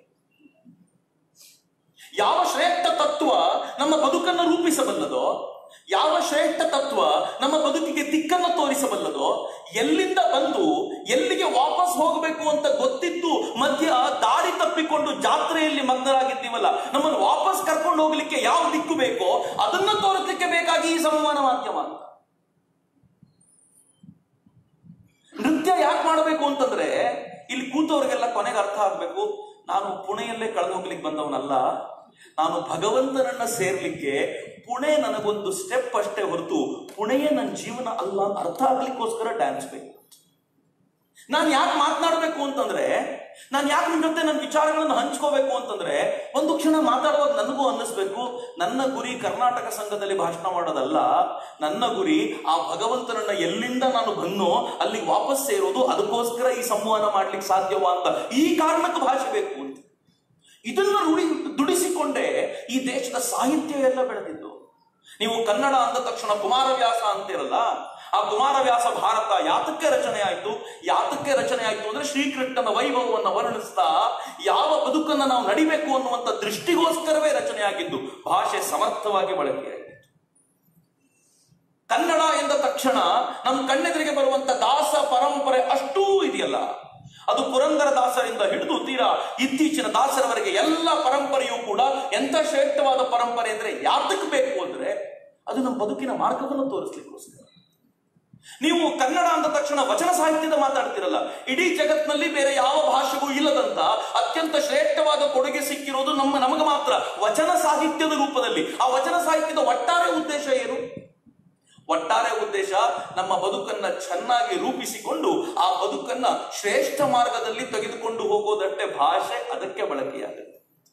ಯಾವ ಶ್ರೇಷ್ಠ ತತ್ವ ನಮ್ಮ ಬದುಕನ್ನು ರೂಪಿಸಬಲ್ಲದೋ ಯಾವ ಶ್ರೇಷ್ಠ ತತ್ವ ನಮ್ಮ ಬದುಕಿಗೆ ದಿಕ್ಕನ್ನು ತೋರಿಸಬಲ್ಲದೋ ಎಲ್ಲಿಂದ ಬಂದು ಎಲ್ಲಿಗೆ ವಾಪಸ್ ಹೋಗಬೇಕು ಅಂತ ಗೊತ್ತಿದ್ದು ಮಧ್ಯ ದಾರಿ ತಪ್ಪಿಕೊಂಡು ಜಾತ್ರೆಯಲ್ಲಿ ಮಗ್ನರಾಗಿದ್ದೀವಲ್ಲ ನಮ್ಮನ್ನು ವಾಪಸ್ ಕರ್ಕೊಂಡು ಹೋಗ್ಲಿಕ್ಕೆ ಯಾವ ದಿಕ್ಕು ಬೇಕೋ ಅದನ್ನ ತೋರಿಸಲಿಕ್ಕೆ ಬೇಕಾಗಿ ಈ ಸಂವಹನ ಮಾಧ್ಯಮ ಅಂತ ನೃತ್ಯ ಯಾಕೆ ಮಾಡಬೇಕು ಅಂತಂದ್ರೆ ಇಲ್ಲಿ ಕೂತವ್ರಿಗೆಲ್ಲ ಕೊನೆಗೆ ಅರ್ಥ ಆಗ್ಬೇಕು ನಾನು ಪುಣೆಯಲ್ಲೇ ಕಳೆದು ಹೋಗ್ಲಿಕ್ಕೆ ಬಂದವನಲ್ಲ ನಾನು ಭಗವಂತನನ್ನ ಸೇರ್ಲಿಕ್ಕೆ ಪುಣೆ ನನಗೊಂದು ಸ್ಟೆಪ್ ಅಷ್ಟೇ ಹೊರತು ಪುಣೆಯೇ ನನ್ನ ಜೀವನ ಅಲ್ಲ ಅಂತ ಅರ್ಥ ಆಗ್ಲಿಕ್ಕೋಸ್ಕರ ಡ್ಯಾನ್ಸ್ ಬೇಕು ನಾನು ಯಾಕೆ ಮಾತನಾಡಬೇಕು ಅಂತಂದ್ರೆ ನಾನು ಯಾಕೆ ನಿಮ್ ಜೊತೆ ನನ್ನ ವಿಚಾರಗಳನ್ನು ಹಂಚ್ಕೋಬೇಕು ಅಂತಂದ್ರೆ ಒಂದು ಕ್ಷಣ ಮಾತಾಡುವಾಗ ನನಗೂ ಅನ್ನಿಸ್ಬೇಕು ನನ್ನ ಗುರಿ ಕರ್ನಾಟಕ ಸಂಘದಲ್ಲಿ ಭಾಷಣ ಮಾಡೋದಲ್ಲ ನನ್ನ ಗುರಿ ಆ ಭಗವಂತನನ್ನ ಎಲ್ಲಿಂದ ನಾನು ಬಂದೋ ಅಲ್ಲಿಗೆ ವಾಪಸ್ ಸೇರೋದು ಅದಕ್ಕೋಸ್ಕರ ಈ ಸಂವಹನ ಮಾಡ್ಲಿಕ್ಕೆ ಸಾಧ್ಯವಾ ಅಂತ ಈ ಕಾರಣಕ್ಕೆ ಭಾಷೆ ಬೇಕು ಅಂತ ಇದನ್ನ ರೂಢಿ ದುಡಿಸಿಕೊಂಡೇ ಈ ದೇಶದ ಸಾಹಿತ್ಯ ಎಲ್ಲ ಬೆಳೆದಿದ್ದು ನೀವು ಕನ್ನಡ ಅಂದ ತಕ್ಷಣ ಕುಮಾರವ್ಯಾಸ ಅಂತಿರಲ್ಲ ಆ ಕುಮಾರವ್ಯಾಸ ಭಾರತ ಯಾತಕ್ಕೆ ರಚನೆ ಆಯ್ತು ಯಾತಕ್ಕೆ ರಚನೆ ಆಯ್ತು ಅಂದ್ರೆ ಶ್ರೀಕೃಷ್ಣನ ವೈಭವವನ್ನು ವರ್ಣಿಸ್ತಾ ಯಾವ ಬದುಕನ್ನ ನಾವು ನಡಿಬೇಕು ಅನ್ನುವಂತ ದೃಷ್ಟಿಗೋಸ್ಕರವೇ ರಚನೆ ಆಗಿದ್ದು ಭಾಷೆ ಸಮರ್ಥವಾಗಿ ಬಳಕೆಯಾಗಿತ್ತು ಕನ್ನಡ ಎಂದ ತಕ್ಷಣ ನಮ್ಮ ಕಣ್ಣೆದುರಿಗೆ ಬರುವಂತ ದಾಸ ಪರಂಪರೆ ಅಷ್ಟೂ ಇದೆಯಲ್ಲ ಅದು ಪುರಂದರ ದಾಸರಿಂದ ಹಿಡಿದು ತೀರಾ ಇತ್ತೀಚಿನ ದಾಸರವರೆಗೆ ಎಲ್ಲ ಪರಂಪರೆಯೂ ಕೂಡ ಎಂತ ಶ್ರೇಷ್ಠವಾದ ಪರಂಪರೆ ಅಂದ್ರೆ ಯಾತಕ್ಕೆ ಬೇಕು ಅಂದ್ರೆ ಅದು ನಮ್ಮ ಬದುಕಿನ ಮಾರ್ಗವನ್ನು ತೋರಿಸ್ಲಿಕ್ಕೋಸ್ಕರ ನೀವು ಕನ್ನಡ ಅಂದ ತಕ್ಷಣ ವಚನ ಸಾಹಿತ್ಯದ ಮಾತಾಡ್ತಿರಲ್ಲ ಇಡೀ ಜಗತ್ನಲ್ಲಿ ಬೇರೆ ಯಾವ ಭಾಷೆಗೂ ಇಲ್ಲದಂತ ಅತ್ಯಂತ ಶ್ರೇಷ್ಠವಾದ ಕೊಡುಗೆ ಸಿಕ್ಕಿರೋದು ನಮ್ಮ ನಮಗೆ ಮಾತ್ರ ವಚನ ಸಾಹಿತ್ಯದ ರೂಪದಲ್ಲಿ ಆ ವಚನ ಸಾಹಿತ್ಯದ ಒಟ್ಟಾರೆ ಉದ್ದೇಶ ಏನು ಒಟ್ಟಾರೆ ಉದ್ದೇಶ ನಮ್ಮ ಬದುಕನ್ನ ಚೆನ್ನಾಗಿ ರೂಪಿಸಿಕೊಂಡು ಆ ಬದುಕನ್ನ ಶ್ರೇಷ್ಠ ಮಾರ್ಗದಲ್ಲಿ ತೆಗೆದುಕೊಂಡು ಹೋಗೋದಷ್ಟೇ ಭಾಷೆ ಅದಕ್ಕೆ ಬಳಕೆಯಾಗುತ್ತೆ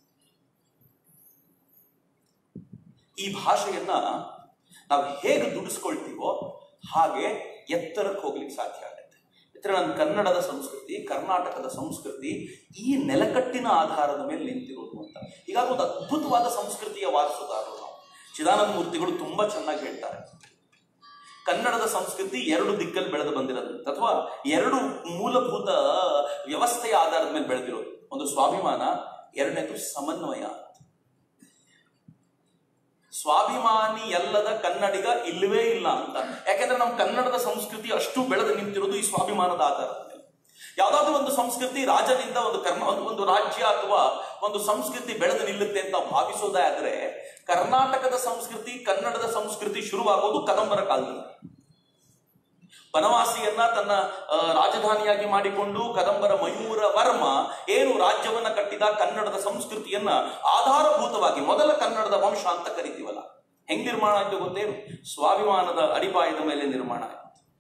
ಈ ಭಾಷೆಯನ್ನ ನಾವು ಹೇಗೆ ದುಡಿಸ್ಕೊಳ್ತೀವೋ ಹಾಗೆ ಎತ್ತರಕ್ಕೆ ಹೋಗ್ಲಿಕ್ಕೆ ಸಾಧ್ಯ ಆಗುತ್ತೆ ಇತರ ನನ್ನ ಕನ್ನಡದ ಸಂಸ್ಕೃತಿ ಕರ್ನಾಟಕದ ಸಂಸ್ಕೃತಿ ಈ ನೆಲಕಟ್ಟಿನ ಆಧಾರದ ಮೇಲೆ ನಿಂತಿರೋದು ಅಂತ ಹೀಗಾಗಿ ಒಂದು ಅದ್ಭುತವಾದ ಸಂಸ್ಕೃತಿಯ ವಾರಸುದಾರರು ನಾವು ಚಿದಾನಂದ ಮೂರ್ತಿಗಳು ತುಂಬಾ ಚೆನ್ನಾಗಿ ಹೇಳ್ತಾರೆ ಕನ್ನಡದ ಸಂಸ್ಕೃತಿ ಎರಡು ದಿಕ್ಕಲ್ಲಿ ಬೆಳೆದು ಬಂದಿರೋದು ಅಥವಾ ಎರಡು ಮೂಲಭೂತ ವ್ಯವಸ್ಥೆಯ ಆಧಾರದ ಮೇಲೆ ಬೆಳೆದಿರೋದು ಒಂದು ಸ್ವಾಭಿಮಾನ ಎರಡನೇದು ಸಮನ್ವಯ ಸ್ವಾಭಿಮಾನಿ ಎಲ್ಲದ ಕನ್ನಡಿಗ ಇಲ್ಲವೇ ಇಲ್ಲ ಅಂತ ಯಾಕೆಂದ್ರೆ ನಮ್ಮ ಕನ್ನಡದ ಸಂಸ್ಕೃತಿ ಅಷ್ಟು ಬೆಳೆದು ನಿಂತಿರೋದು ಈ ಸ್ವಾಭಿಮಾನದ ಆಧಾರದ ಮೇಲೆ ಯಾವ್ದಾದ್ರು ಒಂದು ಸಂಸ್ಕೃತಿ ರಾಜನಿಂದ ಒಂದು ಕರ್ಮ ಒಂದು- ಒಂದು ರಾಜ್ಯ ಅಥವಾ ಒಂದು ಸಂಸ್ಕೃತಿ ಬೆಳೆದು ನಿಲ್ಲುತ್ತೆ ಅಂತ ನಾವು ಭಾವಿಸೋದೇ ಆದ್ರೆ ಕರ್ನಾಟಕದ ಸಂಸ್ಕೃತಿ ಕನ್ನಡದ ಸಂಸ್ಕೃತಿ ಶುರುವಾಗೋದು ಕದಂಬರ ಕಾಲದಲ್ಲಿ ಬನವಾಸಿಯನ್ನ ತನ್ನ ಆ, ರಾಜಧಾನಿಯಾಗಿ ಮಾಡಿಕೊಂಡು ಕದಂಬರ ಮಯೂರ ವರ್ಮ ಏನು ರಾಜ್ಯವನ್ನ ಕಟ್ಟಿದ ಕನ್ನಡದ ಸಂಸ್ಕೃತಿಯನ್ನ ಆಧಾರಭೂತವಾಗಿ ಮೊದಲ ಕನ್ನಡದ ವಂಶ ಅಂತ ಕರಿತೀವಲ್ಲ ಹೆಂಗ್ ನಿರ್ಮಾಣ ಆಯ್ತು ಗೊತ್ತೇನು ಸ್ವಾಭಿಮಾನದ ಅಡಿಪಾಯದ ಮೇಲೆ ನಿರ್ಮಾಣ ಆಯ್ತು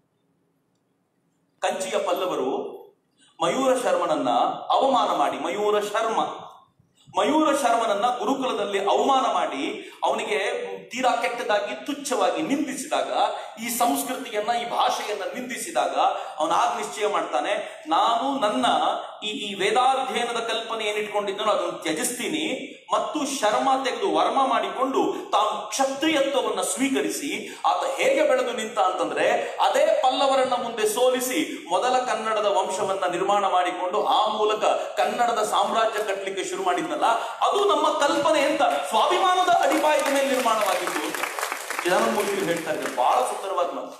ಕಂಚಿಯ ಪಲ್ಲವರು ಮಯೂರ ಶರ್ಮನನ್ನ ಅವಮಾನ ಮಾಡಿ ಮಯೂರ ಶರ್ಮ ಮಯೂರ ಶರ್ಮನನ್ನ ಗುರುಕುಲದಲ್ಲಿ ಅವಮಾನ ಮಾಡಿ ಅವನಿಗೆ ತೀರಾ ಕೆಟ್ಟದಾಗಿ ತುಚ್ಛವಾಗಿ ನಿಂದಿಸಿದಾಗ ಈ ಸಂಸ್ಕೃತಿಯನ್ನ ಈ ಭಾಷೆಯನ್ನ ನಿಂದಿಸಿದಾಗ ಅವನ ಆಗ ನಿಶ್ಚಯ ಮಾಡ್ತಾನೆ ನಾನು ನನ್ನ ಈ ಈ ವೇದಾಧ್ಯಯನದ ಕಲ್ಪನೆ ಏನಿಟ್ಕೊಂಡಿದ್ದನೋ ಅದನ್ನು ತ್ಯಜಿಸ್ತೀನಿ ಮತ್ತು ಶರ್ಮ ತೆಗೆದು ವರ್ಮ ಮಾಡಿಕೊಂಡು ತಾನು ಕ್ಷತ್ರಿಯತ್ವವನ್ನ ಸ್ವೀಕರಿಸಿ ಆತ ಹೇಗೆ ಬೆಳೆದು ನಿಂತ ಅಂತಂದ್ರೆ ಅದೇ ಪಲ್ಲವರನ್ನ ಮುಂದೆ ಸೋಲಿಸಿ ಮೊದಲ ಕನ್ನಡದ ವಂಶವನ್ನ ನಿರ್ಮಾಣ ಮಾಡಿಕೊಂಡು ಆ ಮೂಲಕ ಕನ್ನಡದ ಸಾಮ್ರಾಜ್ಯ ಕಟ್ಟಲಿಕ್ಕೆ ಶುರು ಮಾಡಿದ್ನಲ್ಲ ಅದು ನಮ್ಮ ಕಲ್ಪನೆ ಅಂತ ಸ್ವಾಭಿಮಾನದ ಅಡಿಪಾಯದ ಮೇಲೆ ನಿರ್ಮಾಣವಾಗಿದ್ದು ಅಂತ ಜನಮೂರ್ತಿಗಳು ಹೇಳ್ತಾ ಇದ್ದಾರೆ ಬಹಳ ಸುಂದರವಾದ ಮಾತು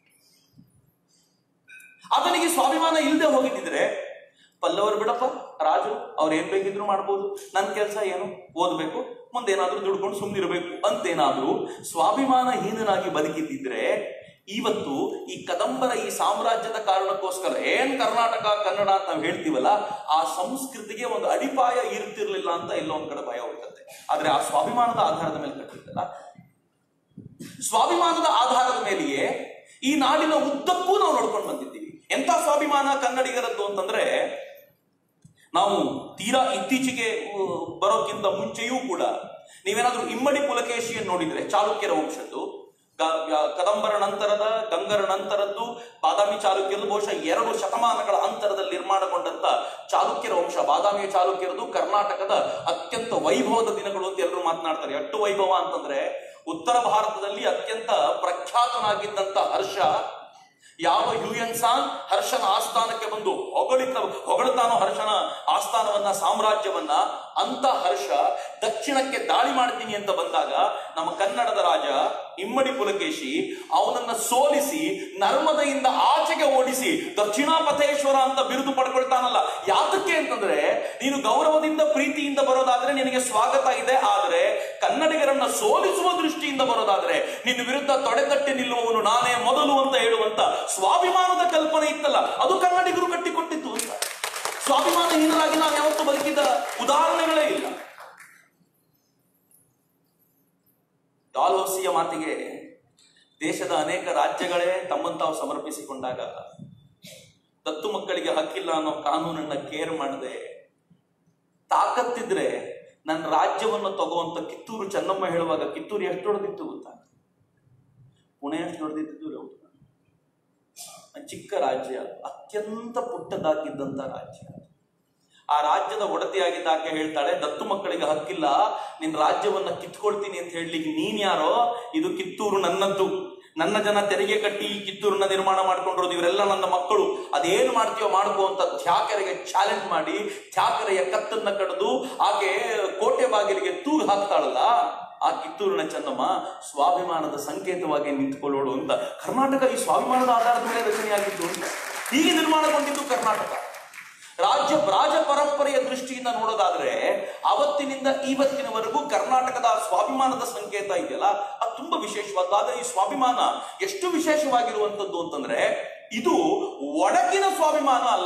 ಆತನಿಗೆ ಸ್ವಾಭಿಮಾನ ಇಲ್ಲದೆ ಹೋಗಿದ್ದಿದ್ರೆ ಪಲ್ಲವರು ಬಿಡಪ್ಪ ರಾಜು ಅವ್ರು ಏನ್ ಬೇಕಿದ್ರು ಮಾಡ್ಬೋದು ನನ್ನ ಕೆಲಸ ಏನು ಓದ್ಬೇಕು ಮುಂದೇನಾದ್ರೂ ದುಡ್ಕೊಂಡು ಸುಮ್ಮನಿರ್ಬೇಕು ಅಂತೇನಾದ್ರೂ ಸ್ವಾಭಿಮಾನ ಹೀನನಾಗಿ ಬದುಕಿದ್ದಿದ್ರೆ ಇವತ್ತು ಈ ಕದಂಬರ ಈ ಸಾಮ್ರಾಜ್ಯದ ಕಾರಣಕ್ಕೋಸ್ಕರ ಏನ್ ಕರ್ನಾಟಕ ಕನ್ನಡ ಅಂತ ನಾವು ಹೇಳ್ತೀವಲ್ಲ ಆ ಸಂಸ್ಕೃತಿಗೆ ಒಂದು ಅಡಿಪಾಯ ಇರ್ತಿರ್ಲಿಲ್ಲ ಅಂತ ಎಲ್ಲೋ ಒಂದ್ ಕಡೆ ಭಯ ಹುಟ್ಟುತ್ತೆ ಆದ್ರೆ ಆ ಸ್ವಾಭಿಮಾನದ ಆಧಾರದ ಮೇಲೆ ಕಟ್ಟಿದ್ದಲ್ಲ ಸ್ವಾಭಿಮಾನದ ಆಧಾರದ ಮೇಲೆಯೇ ಈ ನಾಡಿನ ಉದ್ದಕ್ಕೂ ನಾವು ನೋಡ್ಕೊಂಡು ಬಂದಿದ್ದೀವಿ ಎಂತ ಸ್ವಾಭಿಮಾನ ಕನ್ನಡಿಗರದ್ದು ಅಂತಂದ್ರೆ ನಾವು ತೀರಾ ಇತ್ತೀಚೆಗೆ ಆ, ಬರೋಕ್ಕಿಂತ ಮುಂಚೆಯೂ ಕೂಡ ನೀವೇನಾದ್ರೂ ಇಮ್ಮಡಿ ಪುಲಕೇಶಿಯನ್ನು ನೋಡಿದ್ರೆ ಚಾಲುಕ್ಯರ ವಂಶದ್ದು ಗ- ಗ- ಕದಂಬರ ನಂತರದ ಗಂಗರ ನಂತರದ್ದು ಬಾದಾಮಿ ಚಾಲುಕ್ಯರದು ಬಹುಶಃ ಎರಡು ಶತಮಾನಗಳ ಅಂತರದಲ್ಲಿ ನಿರ್ಮಾಣಗೊಂಡಂತ ಚಾಲುಕ್ಯರ ವಂಶ ಬಾದಾಮಿಯ ಚಾಲುಕ್ಯರದು ಕರ್ನಾಟಕದ ಅತ್ಯಂತ ವೈಭವದ ದಿನಗಳು ಅಂತ ಎಲ್ಲರೂ ಮಾತನಾಡ್ತಾರೆ ಎಷ್ಟು ವೈಭವ ಅಂತಂದ್ರೆ ಉತ್ತರ ಭಾರತದಲ್ಲಿ ಅತ್ಯಂತ ಪ್ರಖ್ಯಾತನಾಗಿದ್ದಂತ ಹರ್ಷ ಯಾವ ಯು ಎನ್ ಸಾಂಗ್ ಹರ್ಷನ ಆಸ್ಥಾನಕ್ಕೆ ಬಂದು ಹೊಗಳಿತ ಹೊಗಳ್ತಾನೋ ಹರ್ಷನ ಆಸ್ಥಾನವನ್ನ ಸಾಮ್ರಾಜ್ಯವನ್ನ ಅಂತ ಹರ್ಷ ದಕ್ಷಿಣಕ್ಕೆ ದಾಳಿ ಮಾಡ್ತೀನಿ ಅಂತ ಬಂದಾಗ ನಮ್ಮ ಕನ್ನಡದ ರಾಜ ಇಮ್ಮಡಿ ಪುಲಕೇಶಿ ಅವನನ್ನ ಸೋಲಿಸಿ ನರ್ಮದೆಯಿಂದ ಆಚೆಗೆ ಓಡಿಸಿ ದಕ್ಷಿಣಾಪಥೇಶ್ವರ ಅಂತ ಬಿರುದು ಪಡ್ಕೊಳ್ತಾನಲ್ಲ ಯಾತಕ್ಕೆ ಅಂತಂದ್ರೆ ನೀನು ಗೌರವದಿಂದ ಪ್ರೀತಿಯಿಂದ ಬರೋದಾದ್ರೆ ನಿನಗೆ ಸ್ವಾಗತ ಇದೆ ಆದ್ರೆ ಕನ್ನಡಿಗರನ್ನ ಸೋಲಿಸುವ ದೃಷ್ಟಿಯಿಂದ ಬರೋದಾದ್ರೆ ನಿನ್ನ ವಿರುದ್ಧ ತೊಡೆತಟ್ಟಿ ನಿಲ್ಲುವವನು ನಾನೇ ಮೊದಲು ಅಂತ ಹೇಳುವಂತ ಸ್ವಾಭಿಮಾನದ ಕಲ್ಪನೆ ಇತ್ತಲ್ಲ ಅದು ಕನ್ನಡಿಗರು ಕಟ್ಟಿಕೊಟ್ಟಿತ್ತು ಅಂತ ಸ್ವಾಭಿಮಾನಹೀನರಾಗಿ ನಾವು ಯಾವತ್ತೂ ಬದುಕಿದ ಉದಾಹರಣೆಗಳೇ ಇಲ್ಲ ಡಾಲ್ಹೌಸಿಯ ಮಾತಿಗೆ ದೇಶದ ಅನೇಕ ರಾಜ್ಯಗಳೇ ತಮ್ಮನ್ನು ತಾವು ಸಮರ್ಪಿಸಿಕೊಂಡಾಗ ದತ್ತು ಮಕ್ಕಳಿಗೆ ಹಕ್ಕಿಲ್ಲ ಅನ್ನೋ ಕಾನೂನನ್ನ ಕೇರ್ ಮಾಡದೆ ತಾಕತ್ತಿದ್ರೆ ನನ್ನ ರಾಜ್ಯವನ್ನು ತಗೋಂತ ಕಿತ್ತೂರು ಚೆನ್ನಮ್ಮ ಹೇಳುವಾಗ ಕಿತ್ತೂರು ಎಷ್ಟು ದೊಡ್ಡದಿತ್ತು ಗೊತ್ತಾ ಪುಣೆ ಎಷ್ಟು ದೊಡ್ಡದಿತ್ತು ಹೌದು ಚಿಕ್ಕ ರಾಜ್ಯ ಅತ್ಯಂತ ಪುಟ್ಟದಾಗಿದ್ದಂತ ರಾಜ್ಯ ಆ ರಾಜ್ಯದ ಒಡತಿಯಾಗಿದ್ದ ಆಕೆ ಹೇಳ್ತಾಳೆ ದತ್ತು ಮಕ್ಕಳಿಗೆ ಹಕ್ಕಿಲ್ಲ ನಿನ್ ರಾಜ್ಯವನ್ನ ಕಿತ್ಕೊಳ್ತೀನಿ ಅಂತ ಹೇಳಲಿಕ್ಕೆ ನೀನ್ ಯಾರೋ ಇದು ಕಿತ್ತೂರು ನನ್ನದ್ದು ನನ್ನ ಜನ ತೆರಿಗೆ ಕಟ್ಟಿ ಈ ಕಿತ್ತೂರನ್ನ ನಿರ್ಮಾಣ ಮಾಡ್ಕೊಂಡಿರೋದು ಇವರೆಲ್ಲ ನನ್ನ ಮಕ್ಕಳು ಅದೇನು ಮಾಡ್ತೀಯೋ ಮಾಡ್ಕೋ ಅಂತ ತ್ಯಾಕರೆಗೆ ಚಾಲೆಂಜ್ ಮಾಡಿ ತ್ಯಾಕರೆಯ ಕತ್ತನ್ನ ಕಡಿದು ಆಕೆ ಕೋಟೆ ಬಾಗಿಲಿಗೆ ತೂಗು ಹಾಕ್ತಾಳಲ್ಲ ಆ ಕಿತ್ತೂರಿನ ಚೆನ್ನಮ್ಮ ಸ್ವಾಭಿಮಾನದ ಸಂಕೇತವಾಗಿ ನಿಂತುಕೊಳ್ಳೋಳು ಅಂತ ಕರ್ನಾಟಕ ಈ ಸ್ವಾಭಿಮಾನದ ಆಧಾರದ ಮೇಲೆ ರಚನೆಯಾಗಿದ್ದು ಅಂತ ಹೀಗೆ ನಿರ್ಮಾಣಗೊಂಡಿದ್ದು ಕರ್ನಾಟಕ ರಾಜ್ಯ ರಾಜ ಪರಂಪರೆಯ ದೃಷ್ಟಿಯಿಂದ ನೋಡೋದಾದ್ರೆ ಅವತ್ತಿನಿಂದ ಇವತ್ತಿನವರೆಗೂ ಕರ್ನಾಟಕದ ಆ ಸ್ವಾಭಿಮಾನದ ಸಂಕೇತ ಇದೆಯಲ್ಲ ಅದು ತುಂಬಾ ವಿಶೇಷವಾದ ಆದ್ರೆ ಈ ಸ್ವಾಭಿಮಾನ ಎಷ್ಟು ವಿಶೇಷವಾಗಿರುವಂತದ್ದು ಅಂತಂದ್ರೆ ಇದು ಒಡಗಿನ ಸ್ವಾಭಿಮಾನ ಅಲ್ಲ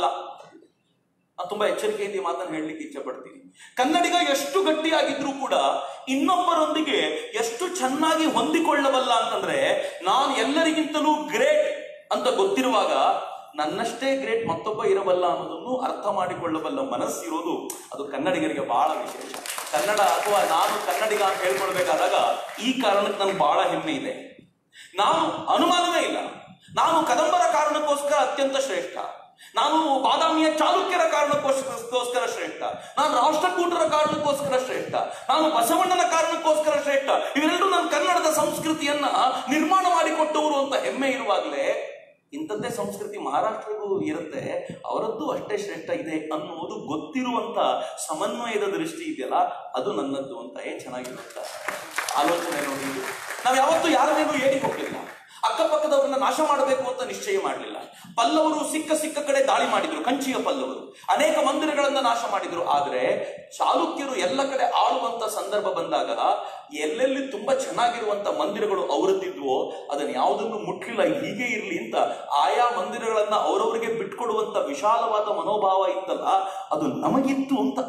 ನಾನು ತುಂಬಾ ಎಚ್ಚರಿಕೆಯಿಂದ ಈ ಮಾತನ್ನು ಹೇಳಲಿಕ್ಕೆ ಇಚ್ಛೆ ಪಡ್ತೀನಿ ಕನ್ನಡಿಗ ಎಷ್ಟು ಗಟ್ಟಿಯಾಗಿದ್ರೂ ಕೂಡ ಇನ್ನೊಬ್ಬರೊಂದಿಗೆ ಎಷ್ಟು ಚೆನ್ನಾಗಿ ಹೊಂದಿಕೊಳ್ಳಬಲ್ಲ ಅಂತಂದ್ರೆ ನಾನು ಎಲ್ಲರಿಗಿಂತಲೂ ಗ್ರೇಟ್ ಅಂತ ಗೊತ್ತಿರುವಾಗ ನನ್ನಷ್ಟೇ ಗ್ರೇಟ್ ಮತ್ತೊಬ್ಬ ಇರಬಲ್ಲ ಅನ್ನೋದನ್ನು ಅರ್ಥ ಮಾಡಿಕೊಳ್ಳಬಲ್ಲ ಮನಸ್ಸಿರೋದು ಅದು ಕನ್ನಡಿಗರಿಗೆ ಬಹಳ ವಿಶೇಷ ಕನ್ನಡ ಅಥವಾ ನಾನು ಕನ್ನಡಿಗ ಅಂತ ಹೇಳ್ಕೊಳ್ಬೇಕಾದಾಗ ಈ ಕಾರಣಕ್ಕೆ ನನ್ಗೆ ಬಹಳ ಹೆಮ್ಮೆ ಇದೆ ನಾನು ಅನುಮಾನವೇ ಇಲ್ಲ ನಾನು ಕದಂಬರ ಕಾರಣಕ್ಕೋಸ್ಕರ ಅತ್ಯಂತ ಶ್ರೇಷ್ಠ ನಾನು ಬಾದಾಮಿಯ ಚಾಲುಕ್ಯರ ಕಾರಣಕ್ಕೋಸ್ಕರ ಶ್ರೇಷ್ಠ ನಾನು ರಾಷ್ಟ್ರಕೂಟರ ಕಾರಣಕ್ಕೋಸ್ಕರ ಶ್ರೇಷ್ಠ ನಾನು ಬಸವಣ್ಣನ ಕಾರಣಕ್ಕೋಸ್ಕರ ಶ್ರೇಷ್ಠ ಇವೆರಡೂ ನನ್ನ ಕನ್ನಡದ ಸಂಸ್ಕೃತಿಯನ್ನ ನಿರ್ಮಾಣ ಮಾಡಿಕೊಟ್ಟವರು ಅಂತ ಹೆಮ್ಮೆ ಇರುವಾಗಲೇ ಇಂಥದ್ದೇ ಸಂಸ್ಕೃತಿ ಮಹಾರಾಷ್ಟ್ರಗೂ ಇರುತ್ತೆ ಅವರದ್ದು ಅಷ್ಟೇ ಶ್ರೇಷ್ಠ ಇದೆ ಅನ್ನುವುದು ಗೊತ್ತಿರುವಂತ ಸಮನ್ವಯದ ದೃಷ್ಟಿ ಇದೆಯಲ್ಲ ಅದು ನನ್ನದ್ದು ಅಂತ ಏನ್ ಚೆನ್ನಾಗಿರುವಂತ ಆಲೋಚನೆ ನೋಡಿ ನಾವು ಯಾವತ್ತೂ ಯಾರ ಮೇಲೂ ಏರಿ ಹೋಗಲಿಲ್ಲ ಅಕ್ಕಪಕ್ಕದವ್ರನ್ನ ನಾಶ ಮಾಡಬೇಕು ಅಂತ ನಿಶ್ಚಯ ಮಾಡಲಿಲ್ಲ ಪಲ್ಲವರು ಸಿಕ್ಕ ಸಿಕ್ಕ ಕಡೆ ದಾಳಿ ಮಾಡಿದ್ರು ಕಂಚಿಯ ಪಲ್ಲವರು ಅನೇಕ ಮಂದಿರಗಳನ್ನ ನಾಶ ಮಾಡಿದ್ರು ಆದ್ರೆ ಚಾಲುಕ್ಯರು ಎಲ್ಲ ಕಡೆ ಆಳುವಂತ ಸಂದರ್ಭ ಬಂದಾಗ ಎಲ್ಲೆಲ್ಲಿ ತುಂಬಾ ಚೆನ್ನಾಗಿರುವಂತ ಮಂದಿರಗಳು ಅವರದ್ದಿದ್ವೋ ಅದನ್ನ ಯಾವುದನ್ನು ಮುಟ್ಲಿಲ್ಲ ಹೀಗೆ ಇರ್ಲಿ ಅಂತ ಆಯಾ ಮಂದಿರಗಳನ್ನ ಅವರವರಿಗೆ ಬಿಟ್ಕೊಡುವಂತ ವಿಶಾಲವಾದ ಮನೋಭಾವ ಇತ್ತಲ್ಲ ಅದು ನಮಗಿತ್ತು ಅಂತ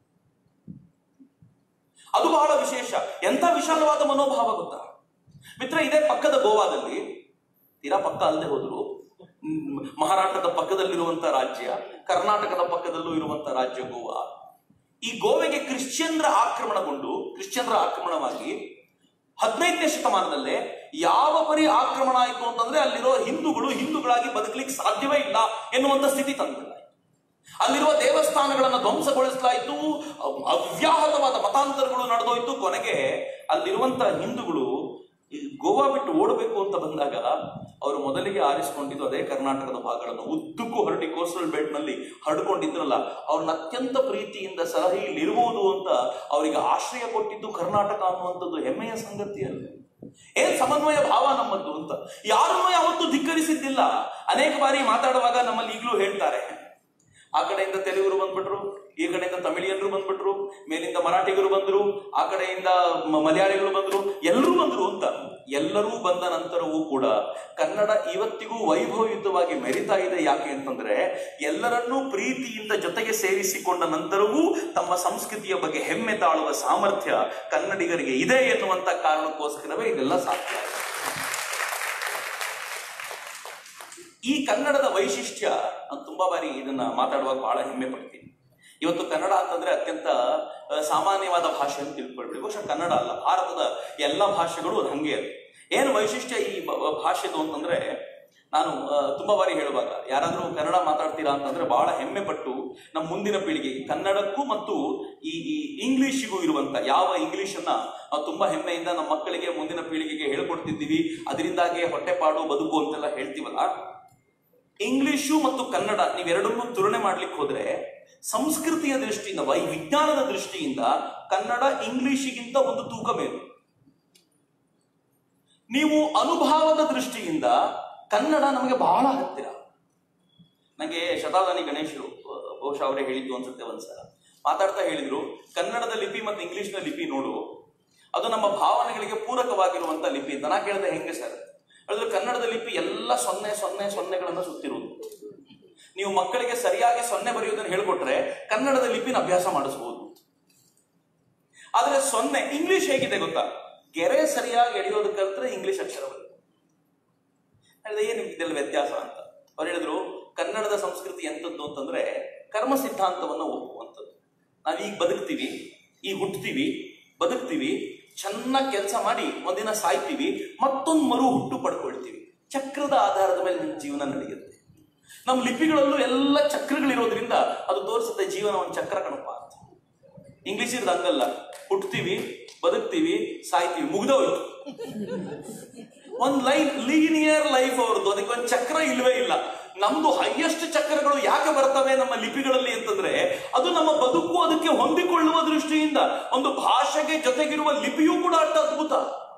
ಅದು ಬಹಳ ವಿಶೇಷ ಎಂಥ ವಿಶಾಲವಾದ ಮನೋಭಾವ ಗೊತ್ತಾ ಮಿತ್ರ ಇದೇ ಪಕ್ಕದ ಗೋವಾದಲ್ಲಿ ತೀರಾ ಪಕ್ಕ ಅಲ್ಲದೆ ಹೋದ್ರು ಮ್, ಮಹಾರಾಷ್ಟ್ರದ ಪಕ್ಕದಲ್ಲಿರುವಂತ ರಾಜ್ಯ ಕರ್ನಾಟಕದ ಪಕ್ಕದಲ್ಲೂ ಇರುವಂತ ರಾಜ್ಯ ಗೋವಾ ಈ ಗೋವೆಗೆ ಕ್ರಿಶ್ಚಿಯನ್ರ ಆಕ್ರಮಣಗೊಂಡು ಕ್ರಿಶ್ಚಿಯನ್ರ ಆಕ್ರಮಣವಾಗಿ ಹದಿನೈದನೇ ಶತಮಾನದಲ್ಲೇ ಯಾವ ಪರಿ ಆಕ್ರಮಣ ಆಯಿತು ಅಂತಂದ್ರೆ ಅಲ್ಲಿರೋ ಹಿಂದೂಗಳು ಹಿಂದೂಗಳಾಗಿ ಬದುಕಲಿಕ್ಕೆ ಸಾಧ್ಯವೇ ಇಲ್ಲ ಎನ್ನುವಂತ ಸ್ಥಿತಿ ತಂದಿಲ್ಲ ಅಲ್ಲಿರುವ ದೇವಸ್ಥಾನಗಳನ್ನು ಧ್ವಂಸಗೊಳಿಸಲಾಯಿತು ಅವ್- ಅವ್ಯಾಹತವಾದ ಮತಾಂತರಗಳು ನಡೆದೋಯ್ತು ಕೊನೆಗೆ ಅಲ್ಲಿರುವಂತಹ ಹಿಂದೂಗಳು ಈ ಗೋವಾ ಬಿಟ್ಟು ಓಡಬೇಕು ಅಂತ ಬಂದಾಗ ಅವರು ಮೊದಲಿಗೆ ಆರಿಸಿಕೊಂಡಿದ್ದು ಅದೇ ಕರ್ನಾಟಕದ ಭಾಗಗಳನ್ನು ಉದ್ದಕ್ಕೂ ಹರಡಿ ಕೋಸ್ಟಲ್ ಬೆಲ್ಟ್ ನಲ್ಲಿ ಹರಡ್ಕೊಂಡಿದ್ರಲ್ಲ ಅವ್ರನ್ನ ಅತ್ಯಂತ ಪ್ರೀತಿಯಿಂದ ಸಲಹೆ ಇಲ್ಲಿ ಇರಬಹುದು ಅಂತ ಅವರಿಗೆ ಆಶ್ರಯ ಕೊಟ್ಟಿದ್ದು ಕರ್ನಾಟಕ ಅನ್ನುವಂಥದ್ದು ಹೆಮ್ಮೆಯ ಸಂಗತಿ ಅಲ್ಲ ಏನ್ ಸಮನ್ವಯ ಭಾವ ನಮ್ಮದ್ದು ಅಂತ ಯಾರನ್ನೂ ಯಾವತ್ತೂ ಧಿಕ್ಕರಿಸಿದ್ದಿಲ್ಲ ಅನೇಕ ಬಾರಿ ಮಾತಾಡುವಾಗ ನಮ್ಮಲ್ಲಿ ಈಗಲೂ ಹೇಳ್ತಾರೆ ಆ ಕಡೆಯಿಂದ ತೆಲುಗರು ಬಂದ್ಬಿಟ್ರು ಈ ಕಡೆಯಿಂದ ತಮಿಳಿಯನ್ರು ಬಂದ್ಬಿಟ್ರು ಮೇಲಿಂದ ಮರಾಠಿಗರು ಬಂದ್ರು ಆ ಕಡೆಯಿಂದ ಮ- ಮಲಯಾಳಿಗಳು ಬಂದ್ರು ಎಲ್ಲರೂ ಬಂದ್ರು ಅಂತ ಎಲ್ಲರೂ ಬಂದ ನಂತರವೂ ಕೂಡ ಕನ್ನಡ ಇವತ್ತಿಗೂ ವೈಭವಯುತವಾಗಿ ಮೆರಿತಾ ಇದೆ ಯಾಕೆ ಅಂತಂದ್ರೆ ಎಲ್ಲರನ್ನೂ ಪ್ರೀತಿಯಿಂದ ಜೊತೆಗೆ ಸೇರಿಸಿಕೊಂಡ ನಂತರವೂ ತಮ್ಮ ಸಂಸ್ಕೃತಿಯ ಬಗ್ಗೆ ಹೆಮ್ಮೆ ತಾಳುವ ಸಾಮರ್ಥ್ಯ ಕನ್ನಡಿಗರಿಗೆ ಇದೆ ಎನ್ನುವಂತ ಕಾರಣಕ್ಕೋಸ್ಕರವೇ ಇದೆಲ್ಲ ಸಾಧ್ಯ ಆಗಿದೆ. ಈ ಕನ್ನಡದ ವೈಶಿಷ್ಟ್ಯ ನಾನು ತುಂಬಾ ಬಾರಿ ಇದನ್ನ ಮಾತಾಡುವಾಗ ಬಹಳ ಹೆಮ್ಮೆ ಪಡ್ತೀನಿ ಇವತ್ತು ಕನ್ನಡ ಅಂತಂದ್ರೆ ಅತ್ಯಂತ ಆ, ಸಾಮಾನ್ಯವಾದ ಭಾಷೆ ಅಂತ ತಿಳ್ಕೊಳ್ಬೇಡಿ ಬಹುಶಃ ಕನ್ನಡ ಅಲ್ಲ ಭಾರತದ ಎಲ್ಲ ಭಾಷೆಗಳು ಅದು ಹಂಗೆ ಅದು ಏನು ವೈಶಿಷ್ಟ್ಯ ಈ ಬ- ಬ- ಭಾಷೆದು ಅಂತಂದ್ರೆ ನಾನು ಆ, ತುಂಬಾ ಬಾರಿ ಹೇಳುವಾಗ ಯಾರಾದ್ರೂ ಕನ್ನಡ ಮಾತಾಡ್ತೀರಾ ಅಂತಂದ್ರೆ ಬಹಳ ಹೆಮ್ಮೆ ಪಟ್ಟು ನಮ್ಮ ಮುಂದಿನ ಪೀಳಿಗೆಗೆ ಕನ್ನಡಕ್ಕೂ ಮತ್ತು ಈ ಈ ಇಂಗ್ಲಿಷಿಗೂ ಇರುವಂತ ಯಾವ ಇಂಗ್ಲಿಷ್ ಅನ್ನ ನಾವು ತುಂಬಾ ಹೆಮ್ಮೆಯಿಂದ ನಮ್ಮ ಮಕ್ಕಳಿಗೆ ಮುಂದಿನ ಪೀಳಿಗೆಗೆ ಹೇಳ್ಕೊಡ್ತಿದ್ದೀವಿ ಅದರಿಂದಾಗಿ ಹೊಟ್ಟೆಪಾಡು ಬದುಕು ಅಂತೆಲ್ಲ ಹೇಳ್ತೀವಲ್ಲ ಇಂಗ್ಲಿಷು ಮತ್ತು ಕನ್ನಡ ನೀವೆರಡನ್ನೂ ತುಲನೆ ಮಾಡ್ಲಿಕ್ಕೆ ಹೋದ್ರೆ ಸಂಸ್ಕೃತಿಯ ದೃಷ್ಟಿಯಿಂದ ವೈ ವಿಜ್ಞಾನದ ದೃಷ್ಟಿಯಿಂದ ಕನ್ನಡ ಇಂಗ್ಲಿಷಿಗಿಂತ ಒಂದು ತೂಕ ಮೇಲು ನೀವು ಅನುಭವದ ದೃಷ್ಟಿಯಿಂದ ಕನ್ನಡ ನಮಗೆ ಬಹಳ ಹತ್ತಿರ ನನಗೆ ಶತಾವಧಾನಿ ಗಣೇಶರು ಅಹ್, ಬಹುಶಃ ಅವರೇ ಹೇಳಿದ್ದು ಅನ್ಸುತ್ತೆ ಒಂದ್ಸಲ ಮಾತಾಡ್ತಾ ಹೇಳಿದ್ರು ಕನ್ನಡದ ಲಿಪಿ ಮತ್ತು ಇಂಗ್ಲಿಷ್ನ ಲಿಪಿ ನೋಡು ಅದು ನಮ್ಮ ಭಾವನೆಗಳಿಗೆ ಪೂರಕವಾಗಿರುವಂತ ಲಿಪಿ ಅಂತ ನಾ ಕೇಳಿದೆ ಹೆಂಗೆ ಸರ್ ಹೇಳಿದ್ರು ಕನ್ನಡದ ಲಿಪಿ ಎಲ್ಲ ಸೊನ್ನೆ ಸೊನ್ನೆ ಸೊನ್ನೆಗಳನ್ನ ಸುತ್ತಿರುವುದು ನೀವು ಮಕ್ಕಳಿಗೆ ಸರಿಯಾಗಿ ಸೊನ್ನೆ ಬರೆಯುವುದನ್ನು ಹೇಳ್ಕೊಟ್ರೆ ಕನ್ನಡದ ಲಿಪಿನ ಅಭ್ಯಾಸ ಮಾಡಿಸಬಹುದು ಆದ್ರೆ ಸೊನ್ನೆ ಇಂಗ್ಲಿಷ್ ಹೇಗಿದೆ ಗೊತ್ತಾ ಗೆರೆ ಸರಿಯಾಗಿ ಎಳೆಯೋದು ಕಲ್ತ್ರೆ ಇಂಗ್ಲಿಷ್ ಅಕ್ಷರ ಬರುತ್ತೆ ಹೇಳಿದೆ ಏನು ಇದೆಲ್ಲ ವ್ಯತ್ಯಾಸ ಅಂತ ಅವ್ರು ಹೇಳಿದ್ರು ಕನ್ನಡದ ಸಂಸ್ಕೃತಿ ಎಂತದ್ದು ಅಂತಂದ್ರೆ ಕರ್ಮ ಸಿದ್ಧಾಂತವನ್ನು ಒಪ್ಪುವಂಥದ್ದು ನಾವೀಗ ಬದುಕ್ತೀವಿ ಈಗ ಹುಟ್ಟುತ್ತೀವಿ ಬದುಕ್ತೀವಿ ಚೆನ್ನಾಗಿ ಕೆಲಸ ಮಾಡಿ ಒಂದಿನ ಸಾಯ್ತೀವಿ ಮತ್ತೊಂದು ಮರು ಹುಟ್ಟು ಪಡ್ಕೊಳ್ತೀವಿ ಚಕ್ರದ ಆಧಾರದ ಮೇಲೆ ನಿಮ್ಮ ಜೀವನ ನಡೆಯುತ್ತೆ ನಮ್ಮ ಲಿಪಿಗಳಲ್ಲೂ ಎಲ್ಲ ಚಕ್ರಗಳಿರೋದ್ರಿಂದ ಅದು ತೋರಿಸುತ್ತೆ ಜೀವನ ಒಂದು ಚಕ್ರ ಕಣಪ್ಪ ಅಂತ ಇಂಗ್ಲಿಷ್ ಇರೋದು ಹಂಗಲ್ಲ ಹುಟ್ಟುತ್ತೀವಿ ಬದುಕ್ತೀವಿ ಸಾಯ್ತೀವಿ ಮುಗ್ದೋಯ್ತು ಒಂದ್ ಲೈನ್ ಲೀನಿಯರ್ ಲೈಫ್ ಅವ್ರದ್ದು ಅದಕ್ಕೆ ಒಂದು ಚಕ್ರ ಇಲ್ವೇ ಇಲ್ಲ ನಮ್ದು ಹೈಯೆಸ್ಟ್ ಚಕ್ರಗಳು ಯಾಕೆ ಬರ್ತವೆ ನಮ್ಮ ಲಿಪಿಗಳಲ್ಲಿ ಅಂತಂದ್ರೆ ಅದು ನಮ್ಮ ಬದುಕು ಅದಕ್ಕೆ ಹೊಂದಿಕೊಳ್ಳುವ ದೃಷ್ಟಿಯಿಂದ ಒಂದು ಭಾಷೆಗೆ ಜೊತೆಗಿರುವ ಲಿಪಿಯೂ ಕೂಡ ಅಷ್ಟ ಅದ್ಭುತ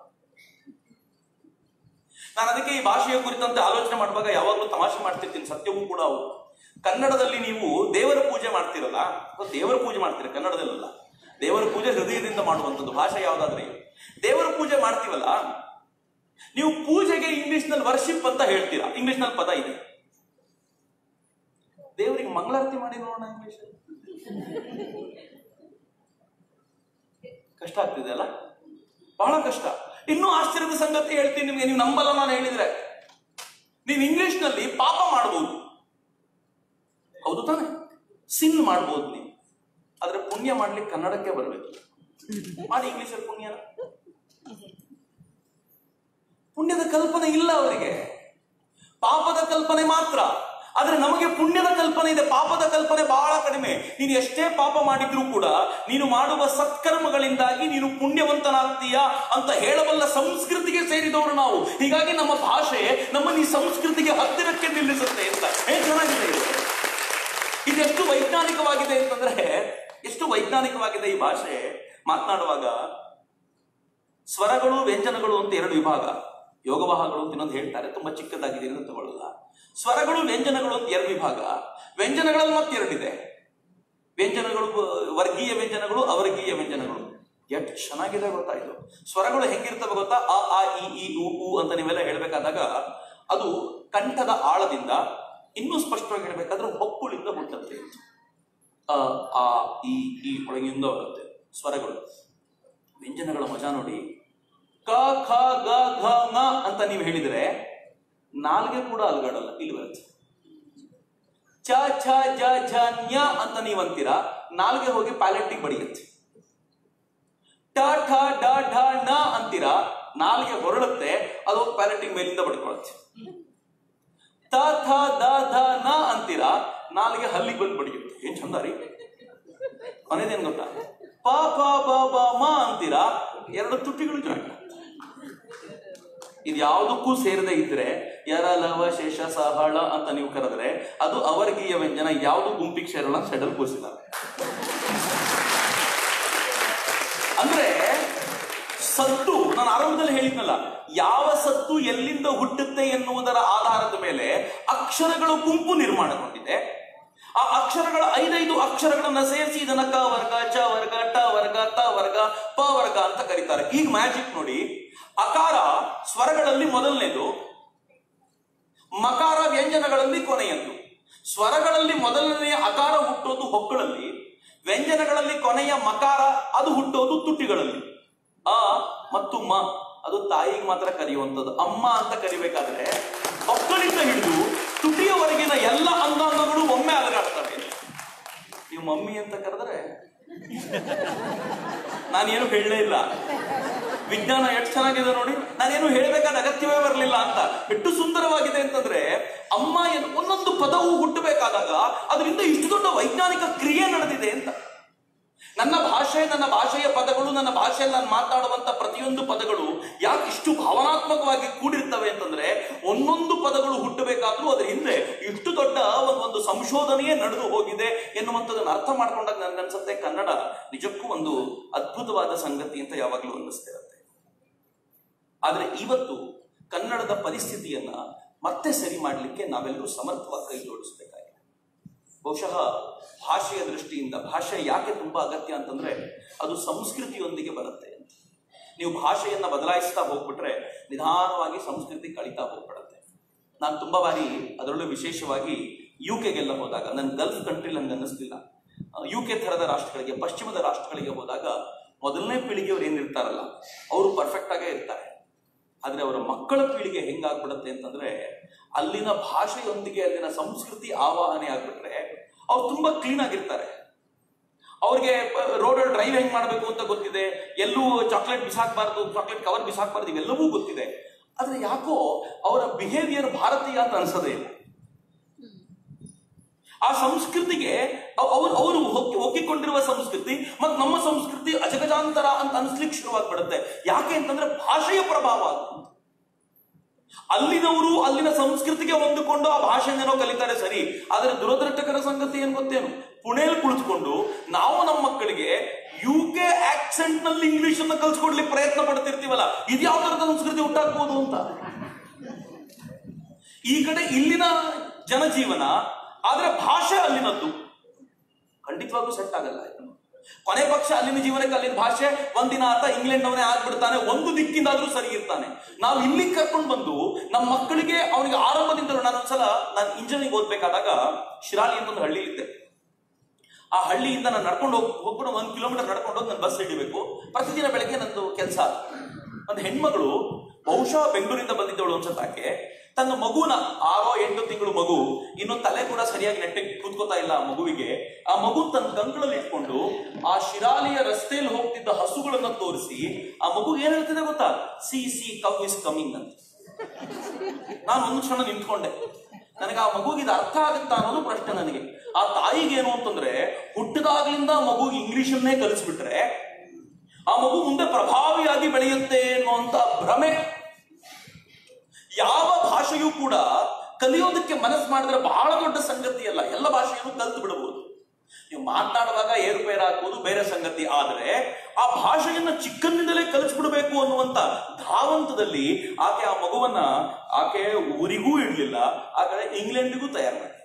ನಾನು ಅದಕ್ಕೆ ಈ ಭಾಷೆಯ ಕುರಿತಂತೆ ಆಲೋಚನೆ ಮಾಡುವಾಗ ಯಾವಾಗಲೂ ತಮಾಷೆ ಮಾಡ್ತಿರ್ತೀನಿ ಸತ್ಯವೂ ಕೂಡ ಅವು ಕನ್ನಡದಲ್ಲಿ ನೀವು ದೇವರ ಪೂಜೆ ಮಾಡ್ತಿರಲ್ಲ ಅಥವಾ ದೇವರ ಪೂಜೆ ಮಾಡ್ತೀರ ಕನ್ನಡದಲ್ಲ ದೇವರ ಪೂಜೆ ಹೃದಯದಿಂದ ಮಾಡುವಂಥದ್ದು ಭಾಷೆ ಯಾವ್ದಾದ್ರೆ ದೇವರ ಪೂಜೆ ಮಾಡ್ತೀವಲ್ಲ ನೀವು ಪೂಜೆಗೆ ಇಂಗ್ಲಿಷ್ ನಲ್ಲಿ ವರ್ಷಿಪ್ ಅಂತ ಹೇಳ್ತೀರಾ ಇಂಗ್ಲಿಷ್ ನಲ್ಲಿ ಪದ ಇದೆ ದೇವರಿಗೆ ಮಂಗಳಾರತಿ ಮಾಡಿ ನೋಡೋಣ ಇಂಗ್ಲಿಷ್ ಕಷ್ಟ ಆಗ್ತಿದೆ ಅಲ್ಲ ಬಹಳ ಕಷ್ಟ ಇನ್ನೂ ಆಶ್ಚರ್ಯದ ಸಂಗತಿ ಹೇಳ್ತೀನಿ ನಿಮ್ಗೆ ನೀವು ನಂಬಲ್ಲ ನಾನು ಹೇಳಿದ್ರೆ ನೀವು ಇಂಗ್ಲಿಷ್ ನಲ್ಲಿ ಪಾಪ ಮಾಡಬಹುದು ಹೌದು ತಾನೆ ಸಿನ್ ಮಾಡ್ಬೋದು ನೀವು ಆದ್ರೆ ಪುಣ್ಯ ಮಾಡ್ಲಿಕ್ಕೆ ಕನ್ನಡಕ್ಕೆ ಬರಬೇಕು ಮಾಡಿ ಇಂಗ್ಲಿಷಲ್ಲಿ ಪುಣ್ಯನ ಪುಣ್ಯದ ಕಲ್ಪನೆ ಇಲ್ಲ ಅವರಿಗೆ ಪಾಪದ ಕಲ್ಪನೆ ಮಾತ್ರ ಆದ್ರೆ ನಮಗೆ ಪುಣ್ಯದ ಕಲ್ಪನೆ ಇದೆ ಪಾಪದ ಕಲ್ಪನೆ ಬಹಳ ಕಡಿಮೆ ನೀನು ಎಷ್ಟೇ ಪಾಪ ಮಾಡಿದ್ರೂ ಕೂಡ ನೀನು ಮಾಡುವ ಸತ್ಕರ್ಮಗಳಿಂದಾಗಿ ನೀನು ಪುಣ್ಯವಂತನಾಗ್ತೀಯಾ ಅಂತ ಹೇಳಬಲ್ಲ ಸಂಸ್ಕೃತಿಗೆ ಸೇರಿದವರು ನಾವು ಹೀಗಾಗಿ ನಮ್ಮ ಭಾಷೆ ನಮ್ಮನ್ನು ಈ ಸಂಸ್ಕೃತಿಗೆ ಹತ್ತಿರಕ್ಕೆ ನಿಲ್ಲಿಸುತ್ತೆ ಅಂತ ಏನ್ ಚೆನ್ನಾಗಿದೆ ಇದು ಇದೆಷ್ಟು ವೈಜ್ಞಾನಿಕವಾಗಿದೆ ಅಂತಂದ್ರೆ ಎಷ್ಟು ವೈಜ್ಞಾನಿಕವಾಗಿದೆ ಈ ಭಾಷೆ ಮಾತನಾಡುವಾಗ ಸ್ವರಗಳು ವ್ಯಂಜನಗಳು ಅಂತ ಎರಡು ವಿಭಾಗ ಯೋಗವಾಹಗಳು ಅಂತ ಇನ್ನೊಂದು ಹೇಳ್ತಾರೆ ತುಂಬಾ ಚಿಕ್ಕದಾಗಿದೆ ಅಂತ ತಗೊಳ್ಳಲ್ಲ ಸ್ವರಗಳು ವ್ಯಂಜನಗಳು ಅಂತ ಎರಡು ವಿಭಾಗ ವ್ಯಂಜನಗಳಲ್ಲಿ ಮತ್ತೆ ಎರಡಿದೆ ವ್ಯಂಜನಗಳು ವರ್ಗೀಯ ವ್ಯಂಜನಗಳು ಅವರ್ಗೀಯ ವ್ಯಂಜನಗಳು ಎಷ್ಟು ಚೆನ್ನಾಗಿದೆ ಗೊತ್ತಾ ಇದು ಸ್ವರಗಳು ಹೆಂಗಿರ್ತವೆ ಗೊತ್ತಾ ಅ ಆ ಇ ಈ ಉ ಉ ಅಂತ ನೀವೆಲ್ಲ ಹೇಳ್ಬೇಕಾದಾಗ ಅದು ಕಂಠದ ಆಳದಿಂದ ಇನ್ನೂ ಸ್ಪಷ್ಟವಾಗಿ ಹೇಳ್ಬೇಕಾದ್ರೆ ಹೊಕ್ಕುಳಿಂದ ಹುಟ್ಟುತ್ತೆ ಅ ಆ ಈ ಈ ಒಳಗಿಂದ ಬರುತ್ತೆ ಸ್ವರಗಳು ವ್ಯಂಜನಗಳ ಮಜಾ ನೋಡಿ ಕ ಖ ಗ ಘ ङ ಅಂತ ನೀವು ಹೇಳಿದ್ರೆ ನಾಲ್ಗೆ ಕೂಡ ಅಲ್ಗಾಡಲ್ಲ ಇಲ್ಲಿ ಬರುತ್ತೆ ಚ ಛ ಜ ಝ ನ್ಯ ಅಂತ ನೀವು ಅಂತೀರಾ ನಾಲ್ಗೆ ಹೋಗಿ ಪ್ಯಾಲೆಟ್ಟಿಗೆ ಬಡಿಯುತ್ತೆ ಟ ಠ ಡ ಢ ಣ ಅಂತೀರಾ ನಾಲ್ಗೆ ಹೊರಳುತ್ತೆ ಅದು ಹೋಗಿ ಪ್ಯಾಲೆಟ್ಟಿಗೆ ಮೇಲಿಂದ ಬಡ್ಕೊಳುತ್ತೆ ತ ತ ಥ ದ ಧ ನ ಅಂತೀರಾ ನಾಲಿಗೆ ಹಲ್ಲಿಗೆ ಬಂದು ಬಡಿಯುತ್ತೆ ಏನ್ ಚಂದ ರೀ ಕೊನೆದೇನ್ ಗೊತ್ತಾ ಪ ಪ ಬ ಬ ಮ ಅಂತೀರಾ ಎರಡು ತುಟಿಗಳು ಜಾಯಿಂಟ್ ಇದು ಯಾವುದಕ್ಕೂ ಸೇರದೆ ಇದ್ರೆ ಯರ ಲವ ಶೇಷ ಸಹಳ ಅಂತ ನೀವು ಕರೆದ್ರೆ ಅದು ಅವರ್ಗೀಯ ವ್ಯಂಜನ ಯಾವುದು ಗುಂಪಿಗೆ ಸೇರಲ್ಲ ಸೆಡಲ್ ಕೂಸಿದ್ದಾರೆ ಅಂದ್ರೆ ಸತ್ತು ನಾನು ಆರಂಭದಲ್ಲಿ ಹೇಳಿದ್ನಲ್ಲ ಯಾವ ಸತ್ತು ಎಲ್ಲಿಂದ ಹುಟ್ಟುತ್ತೆ ಎನ್ನುವುದರ ಆಧಾರದ ಮೇಲೆ ಅಕ್ಷರಗಳ ಗುಂಪು ನಿರ್ಮಾಣಗೊಂಡಿದೆ ಆ ಅಕ್ಷರಗಳ ಐದೈದು ಅಕ್ಷರಗಳನ್ನ ಸೇರಿಸಿ ಇದನ್ನ ಕ ವರ್ಗ ಚ ವರ್ಗ ಟ ವರ್ಗ ತ ವರ್ಗ ಪ ವರ್ಗ ಅಂತ ಕರೀತಾರೆ ಈಗ ಮ್ಯಾಜಿಕ್ ನೋಡಿ ಅಕಾರ ಸ್ವರಗಳಲ್ಲಿ ಮೊದಲನೇದು ಮಕಾರ ವ್ಯಂಜನಗಳಲ್ಲಿ ಕೊನೆಯದ್ದು ಸ್ವರಗಳಲ್ಲಿ ಮೊದಲನೆಯ ಅಕಾರ ಹುಟ್ಟೋದು ಹೊಕ್ಕಳಲ್ಲಿ ವ್ಯಂಜನಗಳಲ್ಲಿ ಕೊನೆಯ ಮಕಾರ ಅದು ಹುಟ್ಟೋದು ತುಟಿಗಳಲ್ಲಿ ಅ ಮತ್ತು ಮ ಅದು ತಾಯಿಗೆ ಮಾತ್ರ ಕರೆಯುವಂಥದ್ದು ಅಮ್ಮ ಅಂತ ಕರಿಬೇಕಾದ್ರೆ ಹೊಕ್ಕಳಿಂದ ಹಿಡಿದು ತುಟಿಯವರೆಗಿನ ಎಲ್ಲ ಅಂಗಾಂಗಗಳು ಒಮ್ಮೆ ಅಲಗಾಡ್ತವೆ ನೀವು ಮಮ್ಮಿ ಅಂತ ಕರೆದ್ರೆ ನಾನೇನು ಹೇಳಲೇ ಇಲ್ಲ ವಿಜ್ಞಾನ ಎಷ್ಟು ಚೆನ್ನಾಗಿದೆ ನೋಡಿ ನಾನೇನು ಹೇಳಬೇಕಾದ ಅಗತ್ಯವೇ ಬರಲಿಲ್ಲ ಅಂತ ಎಷ್ಟು ಸುಂದರವಾಗಿದೆ ಅಂತಂದ್ರೆ ಅಮ್ಮ ಏನು ಒಂದೊಂದು ಪದವು ಹುಟ್ಟಬೇಕಾದಾಗ ಅದರಿಂದ ಇಷ್ಟು ದೊಡ್ಡ ವೈಜ್ಞಾನಿಕ ಕ್ರಿಯೆ ನಡೆದಿದೆ ಅಂತ ನನ್ನ ಭಾಷೆ ನನ್ನ ಭಾಷೆಯ ಪದಗಳು ನನ್ನ ಭಾಷೆಯಲ್ಲಿ ನಾನು ಮಾತಾಡುವಂತ ಪ್ರತಿಯೊಂದು ಪದಗಳು ಯಾಕೆ ಇಷ್ಟು ಭಾವನಾತ್ಮಕವಾಗಿ ಕೂಡಿರ್ತವೆ ಅಂತಂದ್ರೆ ಒಂದೊಂದು ಪದಗಳು ಹುಟ್ಟಬೇಕಾದ್ರೂ ಅದರ ಹಿಂದೆ ಇಷ್ಟು ದೊಡ್ಡ ಒಂದು ಒಂದು ಸಂಶೋಧನೆಯೇ ನಡೆದು ಹೋಗಿದೆ ಎನ್ನುವಂಥದ್ದನ್ನು ಅರ್ಥ ಮಾಡ್ಕೊಂಡಾಗ ನನ್ಗನ್ಸುತ್ತೆ ಕನ್ನಡ ನಿಜಕ್ಕೂ ಒಂದು ಅದ್ಭುತವಾದ ಸಂಗತಿ ಅಂತ ಯಾವಾಗಲೂ ಅನ್ನಿಸ್ತಿರುತ್ತೆ ಆದ್ರೆ ಇವತ್ತು ಕನ್ನಡದ ಪರಿಸ್ಥಿತಿಯನ್ನ ಮತ್ತೆ ಸರಿ ಮಾಡಲಿಕ್ಕೆ ನಾವೆಲ್ಲರೂ ಸಮರ್ಥವಾಗಿ ಕೈ ಜೋಡಿಸಬೇಕಾಗಿದೆ ಬಹುಶಃ ಭಾಷೆಯ ದೃಷ್ಟಿಯಿಂದ ಭಾಷೆ ಯಾಕೆ ತುಂಬಾ ಅಗತ್ಯ ಅಂತಂದ್ರೆ ಅದು ಸಂಸ್ಕೃತಿಯೊಂದಿಗೆ ಬರುತ್ತೆ ಅಂತ ನೀವು ಭಾಷೆಯನ್ನ ಬದಲಾಯಿಸ್ತಾ ಹೋಗ್ಬಿಟ್ರೆ ನಿಧಾನವಾಗಿ ಸಂಸ್ಕೃತಿ ಕಳೀತಾ ಹೋಗ್ಬಿಡುತ್ತೆ ನಾನು ತುಂಬಾ ಬಾರಿ ಅದರಲ್ಲೂ ವಿಶೇಷವಾಗಿ ಯು ಕೆಗೆಲ್ಲ ಹೋದಾಗ ನನ್ನ ಗಲ್ಫ್ ಕಂಟ್ರಿ ನಂಗೆ ಅನ್ನಿಸ್ಲಿಲ್ಲ ಯು ಕೆ ಥರದ ರಾಷ್ಟ್ರಗಳಿಗೆ ಪಶ್ಚಿಮದ ರಾಷ್ಟ್ರಗಳಿಗೆ ಹೋದಾಗ ಮೊದಲನೇ ಪೀಳಿಗೆಯವ್ರು ಏನಿರ್ತಾರಲ್ಲ ಅವರು ಪರ್ಫೆಕ್ಟ್ ಆಗೇ ಇರ್ತಾರೆ ಆದ್ರೆ ಅವರ ಮಕ್ಕಳ ಪೀಳಿಗೆ ಹೆಂಗಾಗ್ಬಿಡುತ್ತೆ ಅಂತಂದ್ರೆ ಅಲ್ಲಿನ ಭಾಷೆಯೊಂದಿಗೆ ಅಲ್ಲಿನ ಸಂಸ್ಕೃತಿ ಆವಾಹನೆ ಆಗ್ಬಿಟ್ರೆ ಅವ್ರು ತುಂಬಾ ಕ್ಲೀನ್ ಆಗಿರ್ತಾರೆ ಅವ್ರಿಗೆ ರೋಡಲ್ಲಿ ಡ್ರೈವ್ ಹೆಂಗ್ ಮಾಡಬೇಕು ಅಂತ ಗೊತ್ತಿದೆ ಎಲ್ಲೂ ಚಾಕ್ಲೇಟ್ ಬಿಸಾಕ್ಬಾರ್ದು ಚಾಕ್ಲೇಟ್ ಕವರ್ ಬಿಸಾಕ್ಬಾರ್ದು ಇವೆಲ್ಲವೂ ಗೊತ್ತಿದೆ ಆದ್ರೆ ಯಾಕೋ ಅವರ ಬಿಹೇವಿಯರ್ ಭಾರತೀಯ ಅಂತ ಅನ್ಸೋದೇ ಇಲ್ಲ ಆ ಸಂಸ್ಕೃತಿಗೆ ಅವ್- ಅವರು ಅವರು ಒಕ್ಕಿ- ಒಕ್ಕಿಕೊಂಡಿರುವ ಸಂಸ್ಕೃತಿ ಮತ್ತು ನಮ್ಮ ಸಂಸ್ಕೃತಿ ಅಜಗಜಾಂತರ ಅಂತ ಅನ್ಸ್ಲಿಕ್ಕೆ ಶುರುವಾಗ್ಬಿಡುತ್ತೆ ಯಾಕೆ ಅಂತಂದ್ರೆ ಭಾಷೆಯ ಪ್ರಭಾವ ಅದು ಅಲ್ಲಿನವರು ಅಲ್ಲಿನ ಸಂಸ್ಕೃತಿಗೆ ಹೊಂದಿಕೊಂಡು ಆ ಭಾಷೆನೇನೋ ಕಲಿತಾರೆ ಸರಿ ಆದರೆ ದುರದೃಷ್ಟಕರ ಸಂಗತಿ ಏನ್ ಗೊತ್ತೇನು ಪುಣೆಯಲ್ಲಿ ಕುಳಿತುಕೊಂಡು ನಾವು ನಮ್ಮ ಮಕ್ಕಳಿಗೆ ಯು ಕೆ ಆಕ್ಸೆಂಟ್ ನಲ್ಲಿ ಇಂಗ್ಲಿಷ್ ಅನ್ನ ಕಲ್ಸ್ಕೊಡ್ಲಿಕ್ಕೆ ಪ್ರಯತ್ನ ಪಡ್ತಿರ್ತೀವಲ್ಲ ಇದು ಯಾವ ತರದ ಸಂಸ್ಕೃತಿ ಹುಟ್ಟಾಕ್ಬೋದು ಅಂತ ಈ ಕಡೆ ಇಲ್ಲಿನ ಜನಜೀವನ ಆದ್ರೆ ಭಾಷೆ ಅಲ್ಲಿನದ್ದು ಖಂಡಿತವಾಗೂ ಸೆಟ್ ಆಗಲ್ಲ ಇದು. ಕೊನೆ ಪಕ್ಷ ಅಲ್ಲಿನ ಜೀವನಕ್ಕೆ ಅಲ್ಲಿನ ಭಾಷೆ ಒಂದಿನ ಆತ ಇಂಗ್ಲೆಂಡ್ನವನೇ ಆಗ್ಬಿಡ್ತಾನೆ ಒಂದು ದಿಕ್ಕಿಂದಾದ್ರೂ ಸರಿ ಇರ್ತಾನೆ ನಾವು ಇಲ್ಲಿ ಕರ್ಕೊಂಡು ಬಂದು ನಮ್ಮ ಮಕ್ಕಳಿಗೆ ಅವನಿಗೆ ಆರಂಭದಿಂದಲೂ ನಾನು ಒಂದ್ಸಲ ನಾನು ಇಂಜಿನಿಯರಿಂಗ್ ಓದ್ಬೇಕಾದಾಗ ಶಿರಾಲಿ ಅಂತ ಒಂದು ಹಳ್ಳಿ ಇದ್ದೆ ಆ ಹಳ್ಳಿಯಿಂದ ನಾನು ನಡ್ಕೊಂಡು ಹೋಗ್ ಹೋಗ್ಬಿಟ್ಟು ಒಂದು ಕಿಲೋಮೀಟರ್ ನಡ್ಕೊಂಡು ಹೋಗಿ ನಾನು ಬಸ್ ಹಿಡಿಬೇಕು ಪ್ರತಿದಿನ ಬೆಳಗ್ಗೆ ನಂದು ಕೆಲಸ ಒಂದು ಹೆಣ್ಮಗಳು ಬಹುಶಃ ಬೆಂಗಳೂರಿಂದ ಬಂದಿದ್ದವಳು ಅನ್ಸತ್ತಾಕೆ ತನ್ನ ಮಗುನ ಆರೋ ಎಂಟು ತಿಂಗಳು ಮಗು ಇನ್ನು ತಲೆ ಕೂಡ ಸರಿಯಾಗಿ ನೆಟ್ಟಿಗೆ ಕೂತ್ಕೋತಾ ಇಲ್ಲ ಆ ಮಗುವಿಗೆ ಆ ಮಗು ತನ್ನ ಕಂಕಳಲ್ಲಿ ಇಟ್ಕೊಂಡು ಆ ಶಿರಾಲಿಯ ರಸ್ತೆಯಲ್ಲಿ ಹೋಗ್ತಿದ್ದ ಹಸುಗಳನ್ನ ತೋರಿಸಿ ಆ ಮಗು ಏನ್ ಹೇಳ್ತಿದೆ ಗೊತ್ತಾ see see cow is coming ಅಂತ ನಾನು ಒಂದು ಕ್ಷಣ ನಿಂತ್ಕೊಂಡೆ ನನಗೆ ಆ ಮಗುಗೆ ಇದು ಅರ್ಥ ಆಗುತ್ತಾ ಅನ್ನೋದು ಪ್ರಶ್ನೆ ನನಗೆ ಆ ತಾಯಿಗೆ ಏನು ಅಂತಂದ್ರೆ ಹುಟ್ಟಿದಾಗ್ಲಿಂದ ಆ ಮಗುಗೆ ಇಂಗ್ಲಿಷನ್ನೇ ಕಲಿಸ್ಬಿಟ್ರೆ ಆ ಮಗು ಮುಂದೆ ಪ್ರಭಾವಿಯಾಗಿ ಬೆಳೆಯುತ್ತೆ ಅನ್ನುವಂತ ಭ್ರಮೆ ಯಾವ ಭಾಷೆಯೂ ಕೂಡ ಕಲಿಯೋದಕ್ಕೆ ಮನಸ್ಸು ಮಾಡಿದ್ರೆ ಬಹಳ ದೊಡ್ಡ ಸಂಗತಿ ಅಲ್ಲ ಎಲ್ಲ ಭಾಷೆಯನ್ನು ಕಲ್ತು ಬಿಡಬಹುದು ನೀವು ಮಾತನಾಡುವಾಗ ಏರುಪೇರಾಗುವುದು ಬೇರೆ ಸಂಗತಿ ಆದ್ರೆ ಆ ಭಾಷೆಯನ್ನ ಚಿಕ್ಕಂದಿನದಲ್ಲೇ ಕಲಿಸ್ಬಿಡ್ಬೇಕು ಅನ್ನುವಂತ ಧಾವಂತದಲ್ಲಿ ಆಕೆ ಆ ಮಗುವನ್ನ ಆಕೆ ಊರಿಗೂ ಇಡ್ಲಿಲ್ಲ ಆ ಕಡೆ ಇಂಗ್ಲೆಂಡಿಗೂ ತಯಾರು ಮಾಡಿ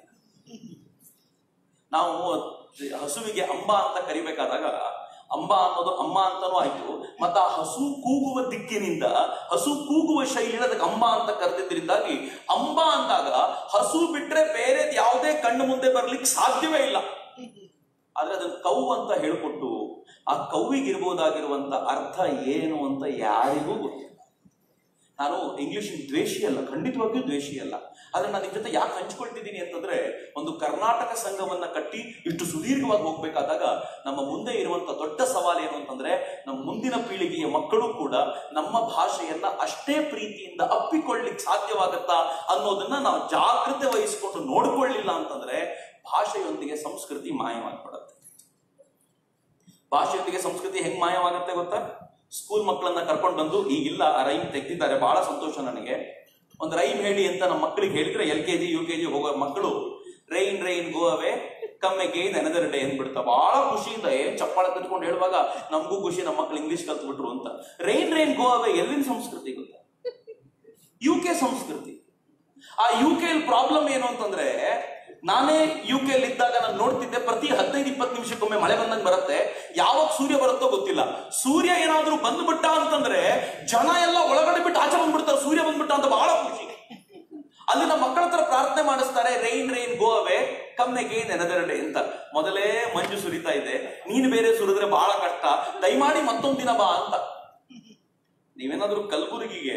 ನಾವು ಹಸುವಿಗೆ ಅಂಬ ಅಂತ ಕರಿಬೇಕಾದಾಗ ಅಂಬ ಅನ್ನೋದು ಅಮ್ಮ ಅಂತಾನೂ ಆಯ್ತು ಮತ್ತ ಆ ಹಸು ಕೂಗುವ ದಿಕ್ಕಿನಿಂದ ಹಸು ಕೂಗುವ ಶೈಲಿ ಅದಕ್ಕೆ ಅಂಬ ಅಂತ ಕರೆದಿದ್ದರಿಂದಾಗಿ ಅಂಬ ಅಂದಾಗ ಹಸು ಬಿಟ್ರೆ ಬೇರೆ ಯಾವುದೇ ಕಣ್ಣು ಮುಂದೆ ಬರ್ಲಿಕ್ಕೆ ಸಾಧ್ಯವೇ ಇಲ್ಲ ಆದ್ರೆ ಅದನ್ನ ಕೌ ಅಂತ ಹೇಳ್ಕೊಟ್ಟು ಆ ಕೌವಿಗಿರ್ಬೋದಾಗಿರುವಂತ ಅರ್ಥ ಏನು ಅಂತ ಯಾರಿಗೂ ಗೊತ್ತಿಲ್ಲ ನಾನು ಇಂಗ್ಲಿಷ್ ದ್ವೇಷಿ ಅಲ್ಲ ಖಂಡಿತವಾಗಿಯೂ ದ್ವೇಷಿ ಅಲ್ಲ ಆದ್ರೆ ನಾನು ನಿಮ್ ಜೊತೆ ಯಾಕೆ ಹಂಚ್ಕೊಳ್ತಿದ್ದೀನಿ ಅಂತಂದ್ರೆ ಒಂದು ಕರ್ನಾಟಕ ಸಂಘವನ್ನ ಕಟ್ಟಿ ಇಷ್ಟು ಸುದೀರ್ಘವಾಗಿ ಹೋಗ್ಬೇಕಾದಾಗ ನಮ್ಮ ಮುಂದೆ ಇರುವಂತ ದೊಡ್ಡ ಸವಾಲು ಏನು ಅಂತಂದ್ರೆ ನಮ್ಮ ಮುಂದಿನ ಪೀಳಿಗೆಯ ಮಕ್ಕಳು ಕೂಡ ನಮ್ಮ ಭಾಷೆಯನ್ನ ಅಷ್ಟೇ ಪ್ರೀತಿಯಿಂದ ಅಪ್ಪಿಕೊಳ್ಳಿಕ್ ಸಾಧ್ಯವಾಗತ್ತಾ ಅನ್ನೋದನ್ನ ನಾವು ಜಾಗ್ರತೆ ವಹಿಸಿಕೊಂಡು ನೋಡ್ಕೊಳ್ಳಿಲ್ಲ ಅಂತಂದ್ರೆ ಭಾಷೆಯೊಂದಿಗೆ ಸಂಸ್ಕೃತಿ ಮಾಯವಾಗ್ಬಿಡತ್ತೆ ಭಾಷೆಯೊಂದಿಗೆ ಸಂಸ್ಕೃತಿ ಹೆಂಗ್ ಮಾಯವಾಗುತ್ತೆ ಗೊತ್ತಾ ಸ್ಕೂಲ್ ಮಕ್ಕಳನ್ನ ಕರ್ಕೊಂಡು ಬಂದು ಈಗಿಲ್ಲ ಆ ರೈಮ್ ತೆಗ್ದಿದ್ದಾರೆ ಬಹಳ ಸಂತೋಷ ನನಗೆ ಒಂದು ರೈಮ್ ಹೇಳಿ ಅಂತ ನಮ್ಮ ಮಕ್ಕಳಿಗೆ ಹೇಳಿದ್ರೆ L K G U K G ಹೋಗೋ ಮಕ್ಕಳು rain rain go away come again another day ಅಂದ್ಬಿಡ್ತಾ ಬಹಳ ಖುಷಿಯಿಂದ ಏನ್ ಚಪ್ಪಾಳ ಕಟ್ಕೊಂಡು ಹೇಳುವಾಗ ನಮಗೂ ಖುಷಿ ನಮ್ಮ ಮಕ್ಕಳು ಇಂಗ್ಲಿಷ್ ಕಲ್ತ್ಬಿಟ್ರು ಅಂತ ರೈನ್ ರೈನ್ ಗೋ ಅವೇ ಎಲ್ಲಿನ ಸಂಸ್ಕೃತಿ ಗೊತ್ತಾ ಯು ಕೆ ಸಂಸ್ಕೃತಿ ಆ ಯು ಕೆ ಪ್ರಾಬ್ಲಮ್ ಏನು ಅಂತಂದ್ರೆ ನಾನೇ ಯು ಕೆ ಇದ್ದಾಗ ನಾನು ನೋಡ್ತಿದ್ದೆ ಪ್ರತಿ ಹದಿನೈದು ಇಪ್ಪತ್ತು ನಿಮಿಷಕ್ಕೊಮ್ಮೆ ಮಳೆ ಬಂದಂಗೆ ಬರುತ್ತೆ ಯಾವಾಗ ಸೂರ್ಯ ಬರುತ್ತೋ ಗೊತ್ತಿಲ್ಲ ಸೂರ್ಯ ಏನಾದ್ರೂ ಬಂದ್ಬಿಟ್ಟ ಅಂತಂದ್ರೆ ಜನ ಎಲ್ಲ ಒಳಗಡೆ ಬಿಟ್ಟು ಆಚೆ ಬಂದ್ಬಿಡ್ತಾರೆ ಸೂರ್ಯ ಬಂದ್ಬಿಟ್ಟ ಅಂತ ಬಹಳ ಖುಷಿ ಅಲ್ಲಿ ನಮ್ಮ ಮಕ್ಕಳ ಹತ್ರ ಪ್ರಾರ್ಥನೆ ಮಾಡಿಸ್ತಾರೆ rain rain go away come again another day ಅಂತ ಮೊದಲೇ ಮಂಜು ಸುರಿತಾ ಇದೆ ನೀನು ಬೇರೆ ಸುರಿದ್ರೆ ಬಹಳ ಕಷ್ಟ ದಯಮಾಡಿ ಮತ್ತೊಂದ್ ದಿನ ಬಾ ಅಂತ ನೀವೇನಾದ್ರೂ ಕಲಬುರಗಿಗೆ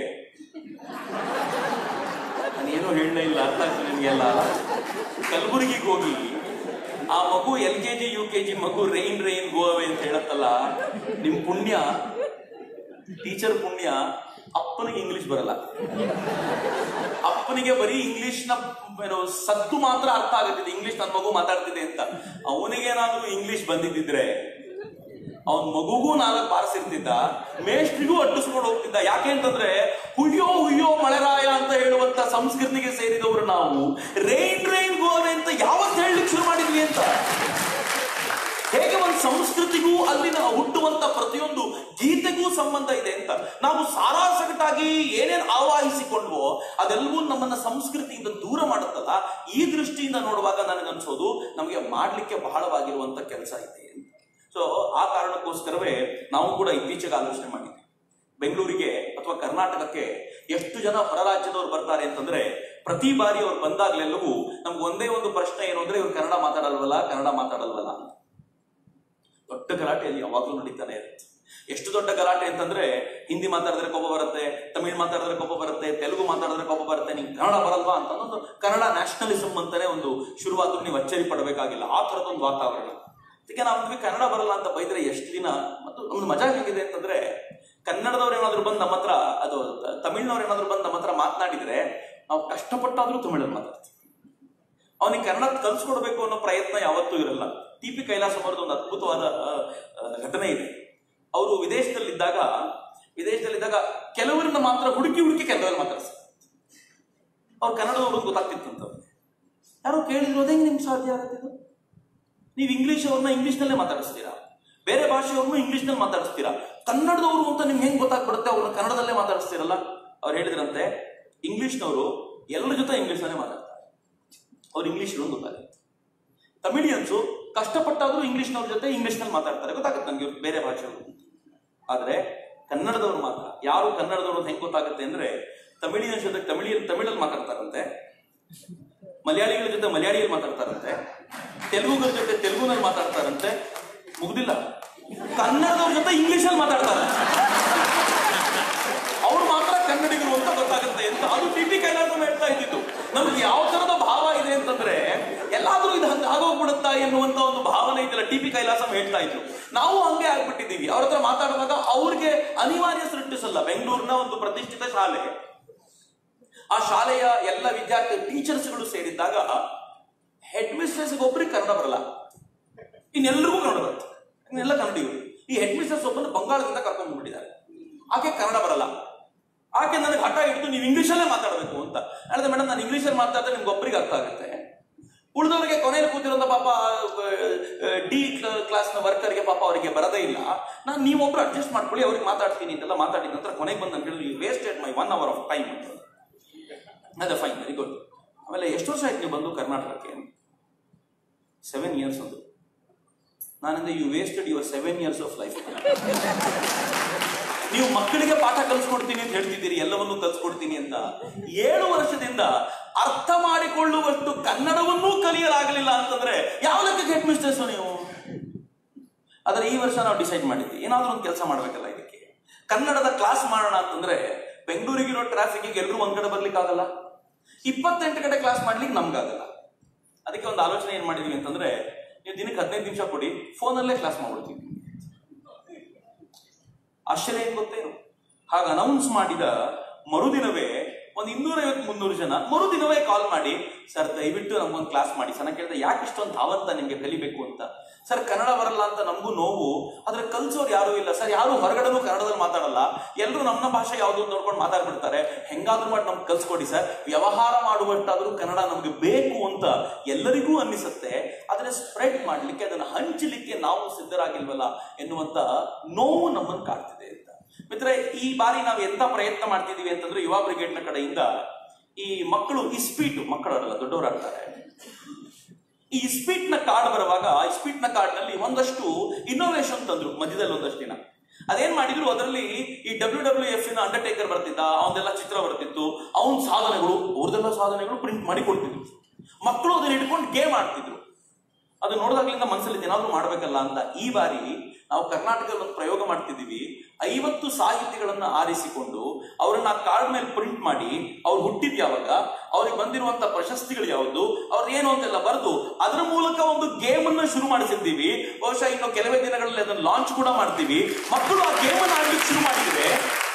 ನಾನೇನು ಹೇಳಲೇ ಇಲ್ಲ ಅರ್ಥ ಆಗ್ತದೆ ನಿಮಗೆಲ್ಲ ಕಲಬುರಗಿಗೆ ಹೋಗಿ ಆ ಮಗು L K G U K G ಮಗು ರೈನ್ ರೈನ್ ಗೋವೆ ಅಂತ ಹೇಳತ್ತಲ್ಲ ನಿಮ್ ಪುಣ್ಯ ಟೀಚರ್ ಪುಣ್ಯ ಅಪ್ಪನಿಗೆ ಇಂಗ್ಲಿಷ್ ಬರಲ್ಲ ಅಪ್ಪನಿಗೆ ಬರೀ ಇಂಗ್ಲಿಷ್ ನ ಏನು ಸದ್ದು ಮಾತ್ರ ಅರ್ಥ ಆಗುತ್ತಿದೆ ಇಂಗ್ಲಿಷ್ ನನ್ನ ಮಗು ಮಾತಾಡ್ತಿದೆ ಅಂತ ಅವನಿಗೇನಾದ್ರೂ ಇಂಗ್ಲಿಷ್ ಬಂದಿದ್ದಿದ್ರೆ ಅವನ್ ಮಗುಗೂ ನಾಲ್ಕು ಬಾರಿಸಿರ್ತಿದ್ದ ಮೇಷ್ಟ್ರಿಗೂ ಅಟ್ಟಿಸ್ಕೊಂಡು ಹೋಗ್ತಿದ್ದ ಯಾಕೆ ಅಂತಂದ್ರೆ ಹುಯ್ಯೋ ಹುಯ್ಯೋ ಮಳೆರಾಯ ಅಂತ ಹೇಳುವಂತ ಸಂಸ್ಕೃತಿಗೆ ಸೇರಿದವರು ನಾವು ರೈನ್ ರೈನ್ ಗೋವೆ ಅಂತ ಯಾವತ್ತು ಹೇಳಲಿಕ್ಕೆ ಶುರು ಮಾಡಿದ್ವಿ ಅಂತ ಹೇಗೆ ಒಂದು ಸಂಸ್ಕೃತಿಗೂ ಅಲ್ಲಿನ ಹುಟ್ಟುವಂತ ಪ್ರತಿಯೊಂದು ಗೀತೆಗೂ ಸಂಬಂಧ ಇದೆ ಅಂತ ನಾವು ಸಾರಾಸಗಟಾಗಿ ಏನೇನ್ ಆವಾಹಿಸಿಕೊಂಡ್ವೋ ಅದೆಲ್ಲವೂ ನಮ್ಮನ್ನ ಸಂಸ್ಕೃತಿಯಿಂದ ದೂರ ಮಾಡುತ್ತಲ್ಲ ಈ ದೃಷ್ಟಿಯಿಂದ ನೋಡುವಾಗ ನನಗನ್ಸೋದು ನಮಗೆ ಮಾಡ್ಲಿಕ್ಕೆ ಬಹಳವಾಗಿರುವಂತ ಕೆಲಸ ಇದೆ ಅಂತ ಸೊ ಆ ಕಾರಣಕ್ಕೋಸ್ಕರವೇ ನಾವು ಕೂಡ ಇತ್ತೀಚೆಗೆ ಆಲೋಚನೆ ಮಾಡಿದ್ವಿ ಬೆಂಗಳೂರಿಗೆ ಅಥವಾ ಕರ್ನಾಟಕಕ್ಕೆ ಎಷ್ಟು ಜನ ಹೊರ ರಾಜ್ಯದವ್ರು ಬರ್ತಾರೆ ಅಂತಂದ್ರೆ ಪ್ರತಿ ಬಾರಿ ಅವ್ರು ಬಂದಾಗ್ಲೆಲ್ಲವೂ ನಮ್ಗೆ ಒಂದೇ ಒಂದು ಪ್ರಶ್ನೆ ಏನು ಅಂದ್ರೆ ಇವ್ರು ಕನ್ನಡ ಮಾತಾಡಲ್ವಲ್ಲ ಕನ್ನಡ ಮಾತಾಡಲ್ವಲ್ಲ ಅಂತ ದೊಡ್ಡ ಗಲಾಟೆಯಲ್ಲಿ ಯಾವಾಗಲೂ ನಡೀತಾನೆ ಇರುತ್ತೆ ಎಷ್ಟು ದೊಡ್ಡ ಗಲಾಟೆ ಅಂತಂದ್ರೆ ಹಿಂದಿ ಮಾತಾಡಿದ್ರೆ ಕೋಪ ಬರುತ್ತೆ ತಮಿಳ್ ಮಾತಾಡಿದ್ರೆ ಕೋಪ ಬರುತ್ತೆ ತೆಲುಗು ಮಾತಾಡಿದ್ರೆ ಕೋಪ ಬರುತ್ತೆ ನಿಂಗೆ ಕನ್ನಡ ಬರಲ್ವಾ ಅಂತ ಒಂದು ಕನ್ನಡ ನ್ಯಾಷನಲಿಸಮ್ ಅಂತಾನೆ ಒಂದು ಶುರುವಾದ್ರೂ ನೀವು ಅಚ್ಚರಿ ಪಡಬೇಕಾಗಿಲ್ಲ ಆ ಥರದೊಂದು ವಾತಾವರಣ ಅದಕ್ಕೆ ನಮ್ಗೆ ಕನ್ನಡ ಬರಲ್ಲ ಅಂತ ಬೈದ್ರೆ ಎಷ್ಟು ದಿನ ಮತ್ತು ನಮ್ದು ಮಜಾ ಹೇಗಿದೆ ಅಂತಂದ್ರೆ ಕನ್ನಡದವ್ರು ಏನಾದ್ರು ಬಂದು ನಮ್ಮ ಹತ್ರ ಅದು ತ- ತಮಿಳ್ನವ್ರು ಏನಾದ್ರು ಬಂದು ನಮ್ಮ ಹತ್ರ ಮಾತನಾಡಿದ್ರೆ ನಾವು ಕಷ್ಟಪಟ್ಟಾದ್ರೂ ತಮಿಳಲ್ಲಿ ಮಾತಾಡ್ತೀವಿ ಅವನಿಗೆ ಕನ್ನಡ ಕಲ್ಸ್ಕೊಡ್ಬೇಕು ಅನ್ನೋ ಪ್ರಯತ್ನ ಯಾವತ್ತೂ ಇರಲ್ಲ ಟಿ ಪಿ ಕೈಲಾಸ ಅವರದ್ದು ಒಂದು ಅದ್ಭುತವಾದ ಆ, ಆ, ಘಟನೆ ಇದೆ ಅವರು ವಿದೇಶದಲ್ಲಿದ್ದಾಗ ವಿದೇಶದಲ್ಲಿದ್ದಾಗ ಕೆಲವರನ್ನ ಮಾತ್ರ ಹುಡುಕಿ ಹುಡುಕಿ ಕನ್ನಡದಲ್ಲಿ ಮಾತಾಡ್ತಾರೆ ಅವ್ರು ಕನ್ನಡದವರು ಗೊತ್ತಾಗ್ತಿತ್ತಂತ ಯಾರೋ ಕೇಳಿದ್ರು ಅದೇ ನಿಮ್ಗೆ ಸಾಧ್ಯ ಆಗುತ್ತೆ ಇದು ನೀವು ಇಂಗ್ಲಿಷ್ ಅವ್ರನ್ನ ಇಂಗ್ಲಿಷ್ನಲ್ಲೇ ಮಾತಾಡಿಸ್ತೀರಾ ಬೇರೆ ಭಾಷೆಯವ್ರನ್ನೂ ಇಂಗ್ಲಿಷ್ನಲ್ಲಿ ಮಾತಾಡಿಸ್ತೀರಾ ಕನ್ನಡದವರು ಅಂತ ನಿಮ್ಗೆ ಹೆಂಗ್ ಗೊತ್ತಾಗ್ಬಿಡುತ್ತೆ ಅವ್ರನ್ನ ಕನ್ನಡದಲ್ಲೇ ಮಾತಾಡಿಸ್ತೀರಲ್ಲ ಅವ್ರು ಹೇಳಿದ್ರಂತೆ ಇಂಗ್ಲಿಷ್ನವರು ಎಲ್ಲರ ಜೊತೆ ಇಂಗ್ಲಿಷ್ನಲ್ಲೇ ಮಾತಾಡ್ತಾರೆ ಅವ್ರು ಇಂಗ್ಲಿಷ್ ಇರೋದು ಗೊತ್ತಾಗುತ್ತೆ ತಮಿಳಿಯನ್ಸು ಕಷ್ಟಪಟ್ಟಾದ್ರೂ ಇಂಗ್ಲಿಷ್ನವ್ರ ಜೊತೆ ಇಂಗ್ಲಿಷ್ನಲ್ಲಿ ಮಾತಾಡ್ತಾರೆ ಗೊತ್ತಾಗುತ್ತೆ ನಮ್ಗೆ ಇವ್ರು ಬೇರೆ ಭಾಷೆಯವರು ಆದ್ರೆ ಕನ್ನಡದವ್ರು ಮಾತ್ರ ಯಾರು ಕನ್ನಡದವರು ಅಂತ ಹೆಂಗ್ ಗೊತ್ತಾಗುತ್ತೆ ಅಂದ್ರೆ ತಮಿಳಿಯನ್ಸ್ ಜೊತೆ ತಮಿಳಿಯಲ್ಲಿ ತಮಿಳಲ್ಲಿ ಮಾತಾಡ್ತಾರಂತೆ ಮಲಯಾಳಿಗಳ ಜೊತೆ ಮಲಯಾಳಿಯಲ್ಲಿ ಮಾತಾಡ್ತಾರಂತೆ ತೆಲುಗುಗಳ ಜೊತೆ ತೆಲುಗುನಲ್ಲಿ ಮಾತಾಡ್ತಾರಂತೆ ಮುಗ್ದಿಲ್ಲ ಕನ್ನಡದವ್ರ ಜೊತೆ ಇಂಗ್ಲಿಷಲ್ಲಿ ಮಾತಾಡ್ತಾರೆ ಅವ್ರು ಮಾತ್ರ ಕನ್ನಡಿಗರು ಅಂತ ಗೊತ್ತಾಗುತ್ತೆ ಅಂತ ಅದು ಟಿ ಪಿ ಕೈಲಾಸ ಹೇಳ್ತಾ ಇದ್ದಿದ್ದು ನಮ್ಗೆ ಯಾವ ತರದ ಭಾವ ಇದೆ ಅಂತಂದ್ರೆ ಎಲ್ಲಾದ್ರೂ ಇದು ಹಂಗ ಆಗೋಗ್ಬಿಡುತ್ತಾ ಎನ್ನುವಂತ ಒಂದು ಭಾವನೆ ಇದೆಲ್ಲ ಟಿ ಪಿ ಕೈಲಾಸಂ ಹೇಳ್ತಾ ಇದ್ರು ನಾವು ಹಂಗೆ ಆಗ್ಬಿಟ್ಟಿದ್ದೀವಿ ಅವ್ರ ಹತ್ರ ಮಾತಾಡುವಾಗ ಅವ್ರಿಗೆ ಅನಿವಾರ್ಯ ಸೃಷ್ಟಿಸಲ್ಲ ಬೆಂಗಳೂರಿನ ಒಂದು ಪ್ರತಿಷ್ಠಿತ ಶಾಲೆ ಆ ಶಾಲೆಯ ಎಲ್ಲ ವಿದ್ಯಾರ್ಥಿ ಟೀಚರ್ಸ್ಗಳು ಸೇರಿದ್ದಾಗ ಹೆಡ್ ಮಿಸ್ಟ್ರೆಸ್ ಒಬ್ಬರಿಗೆ ಕನ್ನಡ ಬರಲ್ಲ ಇನ್ನೆಲ್ಲರಿಗೂ ಕನ್ನಡ ಬರುತ್ತೆ ಇನ್ನೆಲ್ಲ ಕನ್ನಡಿಗರು ಈ ಹೆಡ್ ಮಿಸ್ಟ್ರೆಸ್ ಒಬ್ಬನ ಬಂಗಾಳದಿಂದ ಕರ್ಕೊಂಡು ಬಂದ್ಬಿಟ್ಟಿದ್ದಾರೆ ಆಕೆ ಕನ್ನಡ ಬರಲ್ಲ ಆಕೆ ನನಗೆ ಹಠ ಹಿಡಿದು ನೀವು ಇಂಗ್ಲಿಷಲ್ಲೇ ಮಾತಾಡಬೇಕು ಅಂತ ಹೇಳಿದೆ ಮೇಡಮ್ ನಾನು ಇಂಗ್ಲಿಷಲ್ಲಿ ಮಾತಾಡಿದ್ರೆ ನಿಮ್ಗೆ ಒಬ್ಬರಿಗೆ ಅರ್ಥ ಆಗುತ್ತೆ ಉಳಿದವರಿಗೆ ಕೊನೆಯಲ್ಲಿ ಕೂತಿರೋಂಥ ಪಾಪ ಡಿ ಕ್ಲಾಸ್ನ ವರ್ಕರ್ಗೆ ಪಾಪ ಅವರಿಗೆ ಬರದೇ ಇಲ್ಲ ನಾನು ನೀವೊಬ್ರು ಅಡ್ಜಸ್ಟ್ ಮಾಡ್ಕೊಳ್ಳಿ ಅವ್ರಿಗೆ ಮಾತಾಡ್ತೀನಿ ಅಂತೆಲ್ಲ ಮಾತಾಡಿದ ನಂತರ ಕೊನೆಗೆ ಬಂದು ನಾನು ಹೇಳಿದ್ರು you wasted my one hour of time ಅಂತ ಅದೇ ಫೈನ್ ವೆರಿ ಗುಡ್ ಆಮೇಲೆ ಎಷ್ಟು ವರ್ಷ ಆಯ್ತು ನೀವು ಬಂದು ಕರ್ನಾಟಕಕ್ಕೆ ಸೆವೆನ್ ಇಯರ್ಸ್ ಒಂದು ನಾನಿಂದ you wasted your seven years of life ನೀವು ಮಕ್ಕಳಿಗೆ ಪಾಠ ಕಲಿಸ್ಕೊಡ್ತೀನಿ ಅಂತ ಹೇಳ್ತಿದ್ದೀರಿ ಎಲ್ಲವನ್ನೂ ಕಲಿಸ್ಕೊಡ್ತೀನಿ ಅಂತ ಏಳು ವರ್ಷದಿಂದ ಅರ್ಥ ಮಾಡಿಕೊಳ್ಳುವಷ್ಟು ಕನ್ನಡವನ್ನೂ ಕಲಿಯಲಾಗಲಿಲ್ಲ ಅಂತಂದ್ರೆ ಯಾವ ಲೆಕ್ಕಕ್ಕೆ ಹೆಡ್ ಮಿಸ್ಟರ್ಸ್ ನೀವು ಆದರೆ ಈ ವರ್ಷ ನಾವು ಡಿಸೈಡ್ ಮಾಡಿದ್ವಿ ಏನಾದ್ರೂ ಒಂದು ಕೆಲಸ ಮಾಡ್ಬೇಕಲ್ಲ ಇದಕ್ಕೆ ಕನ್ನಡದ ಕ್ಲಾಸ್ ಮಾಡೋಣ ಅಂತಂದ್ರೆ ಬೆಂಗಳೂರಿಗಿರೋ ಟ್ರಾಫಿಕ್ಗೆ ಎಲ್ಲರೂ ಒಂದ್ ಕಡೆ ಬರ್ಲಿಕ್ಕೆ ಆಗಲ್ಲ ಇಪ್ಪತ್ತೆಂಟು ಕಡೆ ಕ್ಲಾಸ್ ಮಾಡ್ಲಿಕ್ಕೆ ನಮ್ಗಾಗಲ್ಲ ಅದಕ್ಕೆ ಒಂದು ಆಲೋಚನೆ ಏನ್ ಮಾಡಿದೀವಿ ಅಂತಂದ್ರೆ ನೀವು ದಿನಕ್ಕೆ ಹದಿನೈದು ನಿಮಿಷ ಕೊಡಿ ಫೋನಲ್ಲೇ ಕ್ಲಾಸ್ ಮಾಡ್ಬಿಡ್ತೀವಿ ಆಶ್ಚರ್ಯ ಏನ್ ಗೊತ್ತೇನು ಹಾಗ ಅನೌನ್ಸ್ ಮಾಡಿದ ಮರುದಿನವೇ ಒಂದು ಇನ್ನೂರೈವತ್ತು ಮುನ್ನೂರು ಜನ ಮರುದಿನವೇ ಕಾಲ್ ಮಾಡಿ ಸರ್ ದಯವಿಟ್ಟು ನಮ್ಗೊಂದು ಕ್ಲಾಸ್ ಮಾಡಿ ಸರ್ ನಾನು ಕೇಳಿದೆ ಯಾಕೆ ಇಷ್ಟೊಂದು ಧಾವಂತ ನಿಮ್ಗೆ ಕಲಿಬೇಕು ಅಂತ ಸರ್ ಕನ್ನಡ ಬರಲ್ಲ ಅಂತ ನಮಗೂ ನೋವು ಆದ್ರೆ ಕಲ್ಸೋರು ಯಾರು ಇಲ್ಲ ಸರ್ ಯಾರು ಹೊರಗಡೆನೂ ಕನ್ನಡದಲ್ಲಿ ಮಾತಾಡಲ್ಲ ಎಲ್ಲರೂ ನಮ್ಮ ಭಾಷೆ ಯಾವ್ದು ಅಂತ ನೋಡ್ಕೊಂಡು ಮಾತಾಡ್ಬಿಡ್ತಾರೆ ಹೆಂಗಾದ್ರೂ ಮಾಡಿ ನಮ್ಗೆ ಕಲ್ಸ್ಕೊಡಿ ಸರ್ ವ್ಯವಹಾರ ಮಾಡುವಷ್ಟಾದ್ರೂ ಕನ್ನಡ ನಮ್ಗೆ ಬೇಕು ಅಂತ ಎಲ್ಲರಿಗೂ ಅನ್ನಿಸುತ್ತೆ ಅದನ್ನ ಸ್ಪ್ರೆಡ್ ಮಾಡ್ಲಿಕ್ಕೆ ಅದನ್ನ ಹಂಚಲಿಕ್ಕೆ ನಾವು ಸಿದ್ಧರಾಗಿಲ್ವಲ್ಲ ಎನ್ನುವಂತ ನೋವು ನಮ್ಮನ್ನು ಕಾಡ್ತಿದೆ ಅಂತ ಮಿತ್ರ ಈ ಬಾರಿ ನಾವು ಎಂತ ಪ್ರಯತ್ನ ಮಾಡ್ತಿದೀವಿ ಅಂತಂದ್ರೆ ಯುವ ಬ್ರಿಗೇಡ್ನ ಕಡೆಯಿಂದ ಈ ಮಕ್ಕಳು ಇಸ್ಪೀಟು ಮಕ್ಕಳಲ್ಲ ದೊಡ್ಡವರು ಆಡ್ತಾರೆ ಈ ಇಸ್ಪೀಟ್ ನ ಕಾರ್ಡ್ ಬರುವಾಗ ಇಸ್ಪೀಟ್ ನ ಕಾರ್ಡ್ ನಲ್ಲಿ ಒಂದಷ್ಟು ಇನ್ನೋವೇಷನ್ ತಂದ್ರು ಮಧ್ಯದಲ್ಲಿ ಒಂದಷ್ಟು ದಿನ ಅದೇನ್ ಮಾಡಿದ್ರು ಅದರಲ್ಲಿ ಈ ಡಬ್ಲ್ಯೂ ಡಬ್ಲ್ಯೂ ಎಫ್ ನ ಅಂಡರ್ಟೇಕರ್ ಬರ್ತಿದ್ದ ಅವನ್ನೆಲ್ಲ ಚಿತ್ರ ಬರ್ತಿತ್ತು ಅವನ್ ಸಾಧನೆಗಳು ಅವ್ರದೆಲ್ಲ ಸಾಧನೆಗಳು ಪ್ರಿಂಟ್ ಮಾಡಿ ಕೊಡ್ತಿದ್ರು ಮಕ್ಕಳು ಅದನ್ನ ಇಟ್ಕೊಂಡು ಗೇಮ್ ಆಡ್ತಿದ್ರು ಅದು ನೋಡಿದಾಗ್ಲಿಂದ ಮನಸ್ಸಲ್ಲಿ ಏನಾದ್ರೂ ಮಾಡ್ಬೇಕಲ್ಲ ಅಂತ ಈ ಬಾರಿ ನಾವು ಕರ್ನಾಟಕದಲ್ಲಿ ಒಂದು ಪ್ರಯೋಗ ಮಾಡ್ತಿದ್ದೀವಿ ಐವತ್ತು ಸಾಹಿತಿಗಳನ್ನ ಆರಿಸಿಕೊಂಡು ಅವರನ್ನ ಕಾರ್ಡ್ ಮೇಲೆ ಪ್ರಿಂಟ್ ಮಾಡಿ ಅವ್ರು ಹುಟ್ಟಿದ್ ಯಾವಾಗ ಅವ್ರಿಗೆ ಬಂದಿರುವಂತ ಪ್ರಶಸ್ತಿಗಳು ಯಾವುದು ಅವ್ರು ಏನು ಅಂತೆಲ್ಲ ಬರೆದು ಅದರ ಮೂಲಕ ಒಂದು ಗೇಮ್ ಅನ್ನ ಶುರು ಮಾಡಿಸಿದ್ದೀವಿ ಬಹುಶಃ ಇನ್ನು ಕೆಲವೇ ದಿನಗಳಲ್ಲಿ ಅದನ್ನ ಲಾಂಚ್ ಕೂಡ ಮಾಡ್ತೀವಿ ಮಕ್ಕಳು ಆ ಗೇಮ್ ಅನ್ನ ಆಡ್ಲಿಕ್ಕೆ ಶುರು ಮಾಡಿದ್ರೆ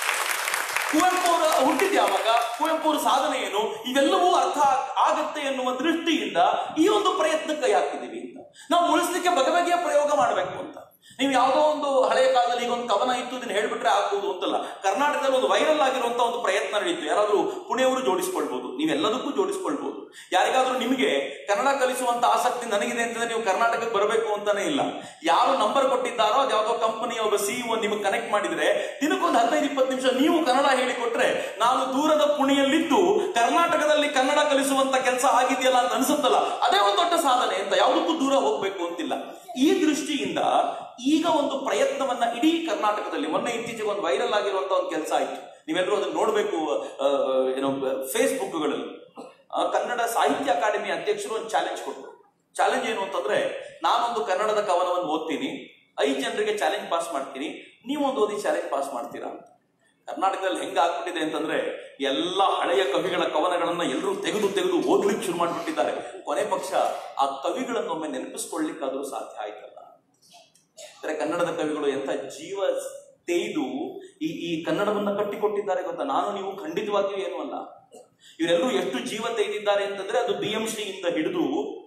ಕುವೆಂಪು ಅವರ ಹುಟ್ಟಿದ ಯಾವಾಗ ಕುವೆಂಪು ಅವರ ಸಾಧನೆ ಏನು ಇವೆಲ್ಲವೂ ಅರ್ಥ ಆಗ್- ಆಗತ್ತೆ ಎನ್ನುವ ದೃಷ್ಟಿಯಿಂದ ಈ ಒಂದು ಪ್ರಯತ್ನ ಕೈ ಹಾಕಿದೀವಿ ಅಂತ ನಾವು ಉಳಿಸ್ಲಿಕ್ಕೆ ಬಗೆ ಬಗೆಯ ಪ್ರಯೋಗ ಮಾಡಬೇಕು ಅಂತ ನೀವು ಯಾವುದೋ ಒಂದು ಹಳೆಯ ಕಾಲದಲ್ಲಿ ಈಗ ಒಂದು ಕವನ ಇತ್ತು ಇದನ್ನ ಹೇಳ್ಬಿಟ್ರೆ ಆಗ್ಬೋದು ಅಂತಲ್ಲ ಕರ್ನಾಟಕದಲ್ಲಿ ಒಂದು ವೈರಲ್ ಆಗಿರುವಂತ ಒಂದು ಪ್ರಯತ್ನ ನಡೀತು ಯಾರಾದ್ರೂ ಪುಣೆಯವರು ಜೋಡಿಸ್ಕೊಳ್ಬಹುದು ನೀವೆಲ್ಲದಕ್ಕೂ ಜೋಡಿಸ್ಕೊಳ್ಬಹುದು ಯಾರಿಗಾದ್ರೂ ನಿಮಗೆ ಕನ್ನಡ ಕಲಿಸುವಂತ ಆಸಕ್ತಿ ನನಗಿದೆ ಅಂತಂದ್ರೆ ನೀವು ಕರ್ನಾಟಕಕ್ಕೆ ಬರಬೇಕು ಅಂತಾನೆ ಇಲ್ಲ ಯಾರು ನಂಬರ್ ಕೊಟ್ಟಿದ್ದಾರೋ ಅದು ಯಾವುದೋ ಕಂಪನಿಯ ಒಬ್ಬ ಸಿಇಒ ನಿಮಗೆ ಕನೆಕ್ಟ್ ಮಾಡಿದ್ರೆ ದಿನಕ್ಕೊಂದು ಹದಿನೈದು ಇಪ್ಪತ್ತು ನಿಮಿಷ ನೀವು ಕನ್ನಡ ಹೇಳಿಕೊಟ್ರೆ ನಾನು ದೂರದ ಪುಣೆಯಲ್ಲಿದ್ದು ಕರ್ನಾಟಕದಲ್ಲಿ ಕನ್ನಡ ಕಲಿಸುವಂತ ಕೆಲಸ ಆಗಿದೆಯಲ್ಲ ಅಂತ ಅನ್ಸುತ್ತಲ್ಲ ಅದೇ ಒಂದು ದೊಡ್ಡ ಸಾಧನೆ ಅಂತ ಯಾವುದಕ್ಕೂ ದೂರ ಹೋಗ್ಬೇಕು ಅಂತಿಲ್ಲ ಈ ದೃಷ್ಟಿಯಿಂದ ಈಗ ಒಂದು ಪ್ರಯತ್ನವನ್ನ ಇಡೀ ಕರ್ನಾಟಕದಲ್ಲಿ ಮೊನ್ನೆ ಇತ್ತೀಚೆಗೆ ಒಂದು ವೈರಲ್ ಆಗಿರುವಂತ ಒಂದು ಕೆಲಸ ಆಯ್ತು ನೀವೆಲ್ಲರೂ ಅದನ್ನ ನೋಡ್ಬೇಕು ಆ, ಏನೋ ಫೇಸ್ಬುಕ್ಗಳಲ್ಲಿ ಆ, ಕನ್ನಡ ಸಾಹಿತ್ಯ ಅಕಾಡೆಮಿ ಅಧ್ಯಕ್ಷರು ಒಂದು ಚಾಲೆಂಜ್ ಕೊಟ್ಟರು ಚಾಲೆಂಜ್ ಏನು ಅಂತಂದ್ರೆ ನಾನೊಂದು ಕನ್ನಡದ ಕವನವನ್ನು ಓದ್ತೀನಿ ಐದು ಜನರಿಗೆ ಚಾಲೆಂಜ್ ಪಾಸ್ ಮಾಡ್ತೀನಿ ನೀವೊಂದು ಓದಿ ಚಾಲೆಂಜ್ ಪಾಸ್ ಮಾಡ್ತೀರಾ ಅಂತ ಕರ್ನಾಟಕದಲ್ಲಿ ಹೆಂಗ ಆಗ್ಬಿಟ್ಟಿದೆ ಅಂತಂದ್ರೆ ಎಲ್ಲ ಹಳೆಯ ಕವಿಗಳ ಕವನಗಳನ್ನ ಎಲ್ಲರೂ ತೆಗೆದು ತೆಗೆದು ಓದ್ಲಿಕ್ಕೆ ಶುರು ಮಾಡಿಬಿಟ್ಟಿದ್ದಾರೆ ಕೊನೆ ಪಕ್ಷ ಆ ಕವಿಗಳನ್ನೊಮ್ಮೆ ನೆನಪಿಸ್ಕೊಳ್ಳಿಕ್ಕಾದ್ರೂ ಸಾಧ್ಯ ಆಯ್ತಲ್ಲ ಅಂದ್ರೆ ಕನ್ನಡದ ಕವಿಗಳು ಎಂತ ಜೀವ ತೇಯ್ದು ಈ ಈ ಕನ್ನಡವನ್ನ ಕಟ್ಟಿಕೊಟ್ಟಿದ್ದಾರೆ ಗೊತ್ತಾ ನಾನು ನೀವು ಖಂಡಿತವಾಗಿಯೂ ಏನು ಅಲ್ಲ ಇವರೆಲ್ಲರೂ ಎಷ್ಟು ಜೀವ ತೆಗೆದಿದ್ದಾರೆ ಅಂತಂದ್ರೆ ಅದು ಬಿ ಎಂ ಶ್ರೀಯಿಂದ ಹಿಡಿದು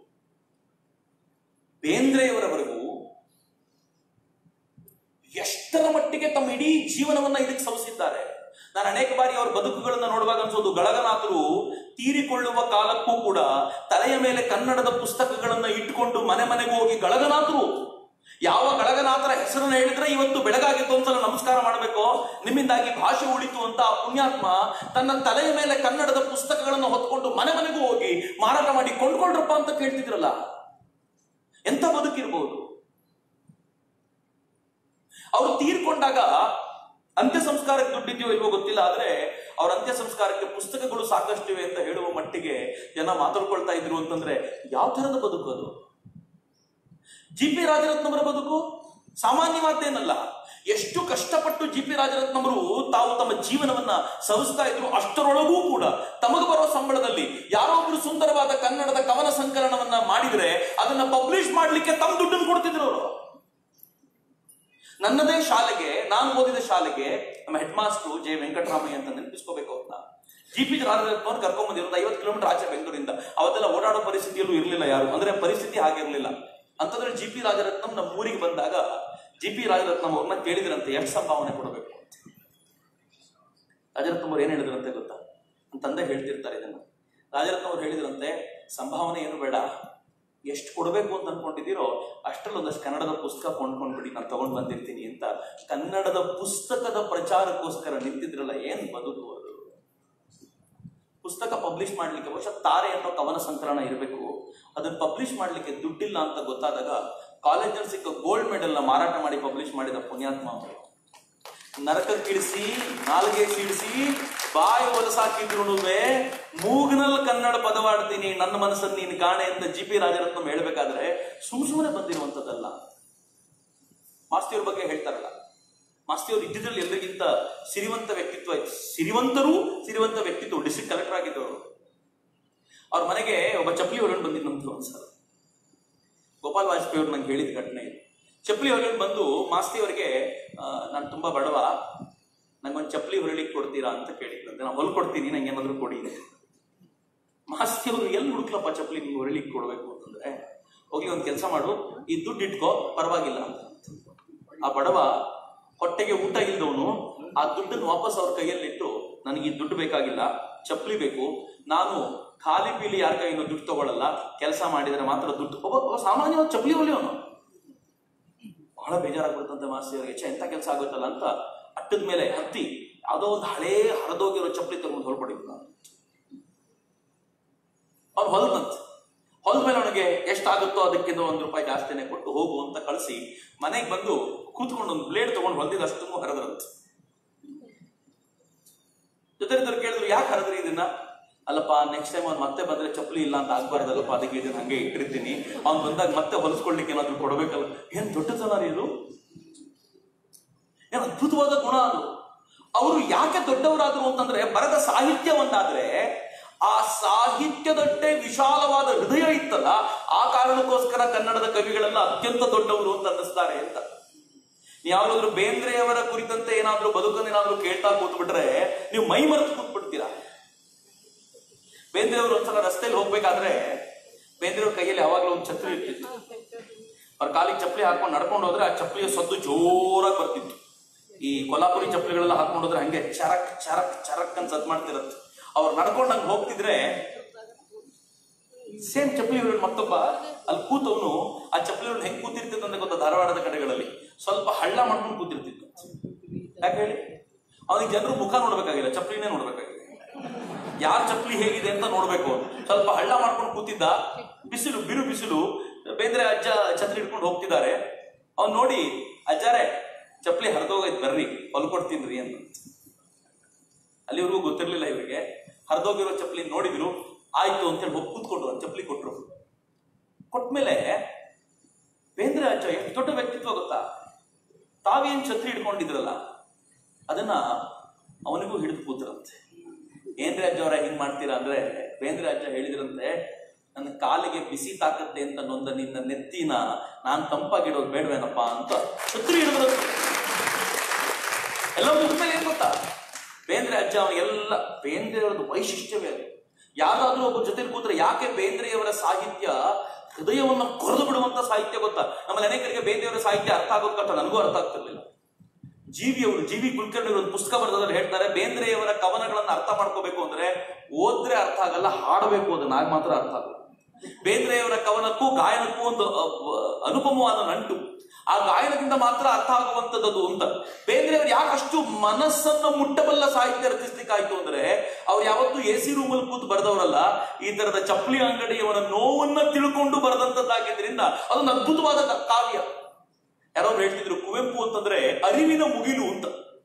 ಬೇಂದ್ರೆಯವರವರೆಗೂ ಎಷ್ಟರ ಮಟ್ಟಿಗೆ ತಮ್ಮ ಇಡೀ ಜೀವನವನ್ನ ಇದಕ್ಕೆ ಸವಸಿದ್ದಾರೆ ನಾನು ಅನೇಕ ಬಾರಿ ಅವ್ರ ಬದುಕುಗಳನ್ನ ನೋಡುವಾಗ ಅನ್ಸೋದು ಗಳಗನಾಥರು ತೀರಿಕೊಳ್ಳುವ ಕಾಲಕ್ಕೂ ಕೂಡ ತಲೆಯ ಮೇಲೆ ಕನ್ನಡದ ಪುಸ್ತಕಗಳನ್ನ ಇಟ್ಟುಕೊಂಡು ಮನೆ ಮನೆಗೆ ಹೋಗಿ ಗಳಗನಾಥರು ಯಾವ ಗಳಗನಾಥರ ಹೆಸರನ್ನ ಹೇಳಿದ್ರೆ ಇವತ್ತು ಬೆಳಗಾಗಿತ್ತು ಒಂದ್ಸಲ ನಮಸ್ಕಾರ ಮಾಡಬೇಕು ನಿಮ್ಮಿಂದಾಗಿ ಭಾಷೆ ಉಳಿತು ಅಂತ ಆ ಪುಣ್ಯಾತ್ಮ ತನ್ನ ತಲೆಯ ಮೇಲೆ ಕನ್ನಡದ ಪುಸ್ತಕಗಳನ್ನು ಹೊತ್ಕೊಂಡು ಮನೆ ಮನೆಗೂ ಹೋಗಿ ಮಾರಾಟ ಮಾಡಿ ಕೊಂಡ್ಕೊಳ್ರಪ್ಪ ಅಂತ ಕೇಳ್ತಿದ್ರಲ್ಲ ಎಂತ ಬದುಕಿರ್ಬೋದು ಅವರು ತೀರ್ಕೊಂಡಾಗ ಅಂತ್ಯ ಸಂಸ್ಕಾರಕ್ಕೆ ದುಡ್ಡಿದ್ಯೋ ಇಲ್ವೋ ಗೊತ್ತಿಲ್ಲ ಆದ್ರೆ ಅವ್ರ ಅಂತ್ಯ ಸಂಸ್ಕಾರಕ್ಕೆ ಪುಸ್ತಕಗಳು ಸಾಕಷ್ಟಿವೆ ಅಂತ ಹೇಳುವ ಮಟ್ಟಿಗೆ ಜನ ಮಾತಾಡ್ಕೊಳ್ತಾ ಇದ್ರು ಅಂತಂದ್ರೆ ಯಾವ ತರದ ಬದುಕು ಅದು ಜಿ ಪಿ ರಾಜರತ್ನವರ ಬದುಕು ಸಾಮಾನ್ಯವಾದ್ದೇನಲ್ಲ ಎಷ್ಟು ಕಷ್ಟಪಟ್ಟು ಜಿ ಪಿ ರಾಜರತ್ನವರು ತಾವು ತಮ್ಮ ಜೀವನವನ್ನ ಸವಿಸ್ತಾ ಇದ್ರು ಅಷ್ಟರೊಳಗೂ ಕೂಡ ತಮಗೆ ಬರೋ ಸಂಬಳದಲ್ಲಿ ಯಾರೋ ಒಬ್ರು ಸುಂದರವಾದ ಕನ್ನಡದ ಕವನ ಸಂಕಲನವನ್ನ ಮಾಡಿದ್ರೆ ಅದನ್ನ ಪಬ್ಲಿಷ್ ಮಾಡ್ಲಿಕ್ಕೆ ತಮ್ಮ ದುಡ್ಡನ್ನು ಕೊಡ್ತಿದ್ರು ಅವರು ನನ್ನದೇ ಶಾಲೆಗೆ ನಾನು ಓದಿದ ಶಾಲೆಗೆ ನಮ್ಮ ಹೆಡ್ ಮಾಸ್ಟರ್ ಜೆ ವೆಂಕಟರಾಮಯ್ಯ ಅಂತ ನೆನಪಿಸ್ಕೋಬೇಕು ಅವ್ರನ್ನ ಜಿ ಪಿ ರಾಜರತ್ನವ್ರು ಕರ್ಕೊಂಡ್ ಬಂದಿರೋದು ಐವತ್ತು ಕಿಲೋಮೀಟರ್ ಆಚೆ ಬೆಂಗಳೂರಿಂದ ಅವತ್ತೆಲ್ಲ ಓಡಾಡೋ ಪರಿಸ್ಥಿತಿಯಲ್ಲೂ ಇರಲಿಲ್ಲ ಯಾರು ಅಂದ್ರೆ ಪರಿಸ್ಥಿತಿ ಹಾಗಿರ್ಲಿಲ್ಲ ಅಂತಂದ್ರೆ ಜಿ ಪಿ ರಾಜರತ್ನಂ ನಮ್ಮ ಊರಿಗೆ ಬಂದಾಗ ಜಿ ಪಿ ರಾಜರತ್ನಂ ಅವ್ರನ್ನ ಕೇಳಿದ್ರಂತೆ ಎಷ್ಟು ಸಂಭಾವನೆ ಕೊಡಬೇಕು ಅಂತ ರಾಜರತ್ನಂ ಅವ್ರು ಏನ್ ಹೇಳಿದ್ರಂತೆ ಗೊತ್ತಾ ನಮ್ಮ ತಂದೆ ಹೇಳ್ತಿರ್ತಾರೆ ಇದನ್ನ ರಾಜರತ್ನ ಅವ್ರು ಹೇಳಿದ್ರಂತೆ ಸಂಭಾವನೆ ಏನು ಬೇಡ ಎಷ್ಟು ಕೊಡಬೇಕು ಅಂತ ಅನ್ಕೊಂಡಿದ್ದೀರೋ ಅಷ್ಟರಲ್ಲಿ ಒಂದಷ್ಟು ಕನ್ನಡದ ಪುಸ್ತಕ ಕೊಂಡ್ಕೊಂಡ್ಬಿಡಿ ನಾನು ತಗೊಂಡ್ ಬಂದಿರ್ತೀನಿ ಅಂತ ಕನ್ನಡದ ಪುಸ್ತಕದ ಪ್ರಚಾರಕ್ಕೋಸ್ಕರ ನಿಂತಿದ್ರಲ್ಲ ಏನ್ ಬದುಕು ಅದು ಪುಸ್ತಕ ಪಬ್ಲಿಷ್ ಮಾಡ್ಲಿಕ್ಕೆ ಬಹುಶಃ ತಾರೆ ಅನ್ನೋ ಕವನ ಸಂಕಲನ ಇರಬೇಕು ಅದನ್ನ ಪಬ್ಲಿಷ್ ಮಾಡ್ಲಿಕ್ಕೆ ದುಡ್ಡಿಲ್ಲ ಅಂತ ಗೊತ್ತಾದಾಗ ಕಾಲೇಜಲ್ಲಿ ಸಿಕ್ಕ ಗೋಲ್ಡ್ ಮೆಡಲ್ ನ ಮಾರಾಟ ಮಾಡಿ ಪಬ್ಲಿಷ್ ಮಾಡಿದ ಪುಣ್ಯಾತ್ಮ ಅವರು ನರಕಕ್ಕಿಳಿಸಿ ನಾಲ್ಗೆ ಸೀಳಿಸಿ ಬಾಯಿ ಒಲಸಾಕಿದ್ರು ಮೂಗ್ನಲ್ಲಿ ಕನ್ನಡ ಪದವಾಡ್ತೀನಿ ನನ್ನ ಮನಸ್ಸನ್ನು ನೀನು ಕಾಣೆ ಅಂತ ಜಿ ಪಿ ರಾಜರತ್ನಂ ಹೇಳ್ಬೇಕಾದ್ರೆ ಸುಮ್ ಸುಮ್ಮನೆ ಬಂದಿರುವಂತದ್ದಲ್ಲ ಮಾಸ್ತಿಯವ್ರ ಬಗ್ಗೆ ಹೇಳ್ತಾರಲ್ಲ ಮಾಸ್ತಿಯವರು ಇದ್ದಿದ್ರಲ್ಲಿ ಎಲ್ಲರಿಗಿಂತ ಸಿರಿವಂತ ವ್ಯಕ್ತಿತ್ವ ಇತ್ತು ಸಿರಿವಂತರೂ ಸಿರಿವಂತ ವ್ಯಕ್ತಿತ್ವ ಡಿಸ್ಟ್ರಿಕ್ಟ್ ಕಲೆಕ್ಟರ್ ಆಗಿದ್ದವರು ಅವ್ರ ಮನೆಗೆ ಒಬ್ಬ ಚಪ್ಪಲಿ ಹೊರಗಡೆ ಬಂದಿದ್ದಂತ ಒಂದ್ಸಲ ಗೋಪಾಲ್ ವಾಜಪೇಯಿ ಅವ್ರು ನಂಗೆ ಹೇಳಿದ ಘಟನೆ ಇದು ಚಪ್ಪಲಿ ಹೊರಗಡೆ ಬಂದು ಮಾಸ್ತಿ ಅವರಿಗೆ ನಾನು ತುಂಬಾ ಬಡವ ನಂಗೊಂದು ಚಪ್ಪಲಿ ಹೊರಳಿಕ್ಕೆ ಕೊಡ್ತೀರಾ ಅಂತ ಕೇಳಿದ್ರಂತೆ ನಾನು ಹೊಲ್ಕೊಡ್ತೀನಿ ನಂಗೆ ಏನಾದ್ರು ಕೊಡಿ ಅಂತ. ಮಾಸ್ತಿ ಅವರು ಎಲ್ಲಿ ಹುಡುಕ್ಲಪ್ಪ ಚಪ್ಪಲಿ ನಿಮ್ಗೆ ಹೊರಳಿಕ್ಕೆ ಕೊಡ್ಬೇಕು ಅಂತಂದ್ರೆ ಹೋಗ್ಲಿ ಒಂದು ಕೆಲಸ ಮಾಡು ಈ ದುಡ್ಡು ಇಟ್ಕೋ ಪರವಾಗಿಲ್ಲ ಅಂತ ಆ ಬಡವ ಹೊಟ್ಟೆಗೆ ಊಟ ಇಲ್ದವನು ಆ ದುಡ್ಡನ್ನು ವಾಪಸ್ ಅವ್ರ ಕೈಯಲ್ಲಿಟ್ಟು ನನಗೆ ಈ ದುಡ್ಡು ಬೇಕಾಗಿಲ್ಲ ಚಪ್ಪಲಿ ಬೇಕು ನಾನು ಖಾಲಿ ಪೀಲಿ ಯಾರ ಕೈಯಿಂದ ದುಡ್ಡು ತಗೊಳ್ಳಲ್ಲ ಕೆಲಸ ಮಾಡಿದ್ರೆ ಮಾತ್ರ ದುಡ್ಡು ಒಬ್ಬ ಒಬ್ಬ ಸಾಮಾನ್ಯವಾದ ಚಪ್ಪಲಿ ಹೊಲಿಯವನು ಬಹಳ ಬೇಜಾರಾಗ್ಬಿಡುತ್ತಂತೆ ಮಾಸ್ತಿ ಅವರಿಗೆ ಛೆ ಎಂತ ಕೆಲಸ ಆಗುತ್ತಲ್ಲ ಅಂತ ಅಟ್ಟದ ಮೇಲೆ ಹತ್ತಿ ಯಾವುದೋ ಒಂದು ಹಳೇ ಹರಿದೋಗಿರೋ ಚಪ್ಪಲಿ ತಗೊಂಡು ಹೊಲ್ಪಡಿದ್ದ ಅವ್ನು ಹೊಲ್ದಂತ ಹೊಲದ ಮೇಲೆ ಅವನಿಗೆ ಎಷ್ಟಾಗುತ್ತೋ ಅದಕ್ಕಿಂತ ಒಂದು ರೂಪಾಯಿ ಜಾಸ್ತಿನೇ ಕೊಟ್ಟು ಹೋಗು ಅಂತ ಕಳಿಸಿ ಮನೆಗೆ ಬಂದು ಕೂತ್ಕೊಂಡು ಒಂದು ಬ್ಲೇಡ್ ತಗೊಂಡು ಹೊಲ್ದಿದ್ದು ಅಷ್ಟು ಹರಿದ್ರಂತ ಜೊತೆ ಕೇಳಿದ್ರು ಯಾಕೆ ಹರಿದ್ರಿ ಇದನ್ನ ಅಲ್ಲಪ್ಪ ನೆಕ್ಸ್ಟ್ ಟೈಮ್ ಅವ್ನು ಮತ್ತೆ ಬಂದ್ರೆ ಚಪ್ಪಲಿ ಇಲ್ಲ ಅಂತ ಆಗ್ಬಾರ್ದಲ್ಲಪ್ಪ ಅದಕ್ಕೆ ಇದನ್ನ ಹಂಗೆ ಇಟ್ಟಿರ್ತೀನಿ ಅವ್ನು ಬಂದಾಗ ಮತ್ತೆ ಹೊಲಿಸ್ಕೊಳ್ಲಿಕ್ಕೆ ಏನಾದ್ರು ಕೊಡಬೇಕಲ್ಲ ಏನ್ ದೊಡ್ಡತನ ರೀ ಇದು ಏನ್ ಅದ್ಭುತವಾದ ಗುಣ ಅದು ಅವರು ಯಾಕೆ ದೊಡ್ಡವರಾದ್ರು ಅಂತಂದ್ರೆ ಬರೆದ ಸಾಹಿತ್ಯ ಒಂದಾದ್ರೆ ಆ ಸಾಹಿತ್ಯದಟ್ಟೆ ವಿಶಾಲವಾದ ಹೃದಯ ಇತ್ತಲ್ಲ ಆ ಕಾರಣಕ್ಕೋಸ್ಕರ ಕನ್ನಡದ ಕವಿಗಳೆಲ್ಲ ಅತ್ಯಂತ ದೊಡ್ಡವರು ಅಂತ ಅನ್ನಿಸ್ತಾರೆ ಅಂತ ನೀವು ಯಾವಾಗಾದ್ರೂ ಬೇಂದ್ರೆಯವರ ಕುರಿತಂತೆ ಏನಾದ್ರೂ ಬದುಕನ್ನು ಏನಾದ್ರೂ ಕೇಳ್ತಾ ಕೂತ್ಬಿಟ್ರೆ ನೀವು ಮೈ ಮರೆತು ಕೂತ್ಬಿಡ್ತೀರಾ ಬೇಂದ್ರೆಯವರು ಒಂದ್ಸಲ ರಸ್ತೆಯಲ್ಲಿ ಹೋಗ್ಬೇಕಾದ್ರೆ ಬೇಂದ್ರೆಯವ್ರ ಕೈಯಲ್ಲಿ ಯಾವಾಗಲೂ ಒಂದು ಛತ್ರಿ ಇರ್ತಿತ್ತು ಅವ್ರ ಕಾಲಿಗೆ ಚಪ್ಪಲಿ ಹಾಕೊಂಡು ನಡ್ಕೊಂಡು ಹೋದ್ರೆ ಆ ಚಪ್ಪಲಿಯ ಸದ್ದು ಜೋರಾಗಿ ಬರ್ತಿತ್ತು ಈ ಕೊಲ್ಲಾಪುರಿ ಚಪ್ಪಲಿಗಳೆಲ್ಲ ಹಾಕೊಂಡು ಹೋದ್ರೆ ಹಂಗೆ ಚರಕ್ ಚರಕ್ ಚರಕ್ ಅಂತ ಸದ್ ಮಾಡ್ತಿರತ್ತೆ ಅವ್ರು ನಡ್ಕೊಂಡು ಹಂಗೆ ಹೋಗ್ತಿದ್ರೆ ಸೇಮ್ ಚಪ್ಪಲಿ ಇವ್ರಲ್ಲಿ ಮತ್ತೊಬ್ಬ ಅಲ್ಲಿ ಕೂತವನು ಆ ಚಪ್ಪಲಿ ಇವ್ರನ್ನ ಹೆಂಗ್ ಕೂತಿರ್ತಿತ್ತು ಅಂದ್ರೆ ಗೊತ್ತಾ ಧಾರವಾಡದ ಕಡೆಗಳಲ್ಲಿ ಸ್ವಲ್ಪ ಹಳ್ಳ ಮಾಡ್ಕೊಂಡು ಕೂತಿರ್ತಿತ್ತು ಯಾಕೆ ಹೇಳಿ ಅವನಿಗೆ ಜನರು ಮುಖ ನೋಡ್ಬೇಕಾಗಿಲ್ಲ ಚಪ್ಪಲಿನೇ ನೋಡ್ಬೇಕಾಗಿದೆ ಯಾರ ಚಪ್ಪಲಿ ಹೇಗಿದೆ ಅಂತ ನೋಡ್ಬೇಕು ಅವ್ನು. ಸ್ವಲ್ಪ ಹಳ್ಳ ಮಾಡ್ಕೊಂಡು ಕೂತಿದ್ದ ಬಿಸಿಲು ಬಿರು ಬಿಸಿಲು ಬೇಂದ್ರೆ ಅಜ್ಜ ಛತ್ರಿ ಹಿಡ್ಕೊಂಡು ಹೋಗ್ತಿದ್ದಾರೆ ಅವ್ನು ನೋಡಿ ಅಜ್ಜಾರೆ ಚಪ್ಪಲಿ ಹರಿದೋಗೈತ್ ಬರ್ರಿ ಹೊಲ್ಕೊಡ್ತೀನ್ರಿ ಅಂತ ಅಲ್ಲಿವರೆಗೂ ಗೊತ್ತಿರ್ಲಿಲ್ಲ ಇವರಿಗೆ ಹರಿದೋಗಿರೋ ಚಪ್ಪಲಿ ನೋಡಿದ್ರು ಆಯ್ತು ಅಂತೇಳಿ ಹೋಗಿ ಕೂತ್ಕೊಂಡ್ರು ಒಂದು ಚಪ್ಪಲಿ ಕೊಟ್ರು ಕೊಟ್ಮೇಲೆ ಬೇಂದ್ರೆ ಅಜ್ಜ ಎಷ್ಟು ದೊಡ್ಡ ವ್ಯಕ್ತಿತ್ವ ಗೊತ್ತಾ ತಾವೇನ್ ಛತ್ರಿ ಹಿಡ್ಕೊಂಡಿದ್ರಲ್ಲ ಅದನ್ನ ಅವನಿಗೂ ಹಿಡಿದು ಕೂತರಂತೆ ಏನ್ರಿ ಅಜ್ಜ ಅವರ ಹಿಂಗ್ ಮಾಡ್ತೀರಾ ಅಂದ್ರೆ ಬೇಂದ್ರೆ ಅಜ್ಜ ಹೇಳಿದ್ರಂತೆ ನನ್ನ ಕಾಲಿಗೆ ಬಿಸಿ ತಾಕತ್ತೆ ಅಂತ ನೊಂದ ನಿನ್ನ ನೆತ್ತಿನ ನಾನ್ ತಂಪಾಗಿಡೋದು ಬೇಡವೇನಪ್ಪ ಅಂತ ಛತ್ರಿ ಹಿಡಿದ್ರಂತೆ ಎಲ್ಲ ಮುಗಿದ್ಮೇಲೆ ಏನ್ ಗೊತ್ತಾ ಬೇಂದ್ರೆ ಅಜ್ಜ ಅವನಿಗೆಲ್ಲ ಬೇಂದ್ರೆಯವರದ್ದು ವೈಶಿಷ್ಟ್ಯವೇ ಅದು ಯಾರಾದ್ರೂ ಒಬ್ಬ ಜೊತೆ ಕೂತ್ರೆ ಯಾಕೆ ಬೇಂದ್ರೆಯವರ ಸಾಹಿತ್ಯ ಹೃದಯವನ್ನ ಕೊರೆದು ಬಿಡುವಂತ ಸಾಹಿತ್ಯ ಗೊತ್ತಾ ನಮ್ಮಲ್ಲಿ ಅನೇಕರಿಗೆ ಬೇಂದ್ರೆಯವರ ಸಾಹಿತ್ಯ ಅರ್ಥ ಆಗೋದು ಕಷ್ಟ ನನಗೂ ಅರ್ಥ ಆಗ್ತಿರ್ಲಿಲ್ಲ ಜೀವಿಯವರು ಜೀವಿ ಕುಲಕರ್ಣಿ ಒಂದು ಪುಸ್ತಕ ಬರೆದಲ್ಲಿ ಹೇಳ್ತಾರೆ ಬೇಂದ್ರೆಯವರ ಕವನಗಳನ್ನ ಅರ್ಥ ಮಾಡ್ಕೋಬೇಕು ಅಂದ್ರೆ ಓದ್ರೆ ಅರ್ಥ ಆಗಲ್ಲ ಹಾಡಬೇಕು ಅದನ್ನ ಆಗ ಮಾತ್ರ ಅರ್ಥ ಆಗಲ್ಲ ಬೇಂದ್ರೆಯವರ ಕವನಕ್ಕೂ ಗಾಯನಕ್ಕೂ ಒಂದು ಅ, ವ- ಅನುಪಮವಾದ ನಂಟು ಆ ಗಾಯನದಿಂದ ಮಾತ್ರ ಅರ್ಥ ಆಗುವಂತದ್ದು ಅಂತ ಬೇಂದ್ರೆಯವರು ಯಾಕಷ್ಟು ಮನಸ್ಸನ್ನ ಮುಟ್ಟಬಲ್ಲ ಸಾಹಿತ್ಯ ರಚಿಸ್ಲಿಕ್ಕಾಯ್ತು ಅಂದ್ರೆ ಅವ್ರು ಯಾವತ್ತೂ ಎ ಸಿ ರೂಮಲ್ಲಿ ಕೂತು ಬರೆದವರಲ್ಲ ಈ ತರದ ಚಪ್ಪಲಿ ಅಂಗಡಿಯವರ ನೋವನ್ನ ತಿಳ್ಕೊಂಡು ಬರೆದಂತದ್ದಾಗಿದ್ರಿಂದ ಅದೊಂದು ಅದ್ಭುತವಾದ ಕ- ಕಾವ್ಯ ಯಾರೋ ಹೇಳ್ತಿದ್ರು ಕುವೆಂಪು ಅಂತಂದ್ರೆ ಅರಿವಿನ ಮುಗಿಲು ಅಂತ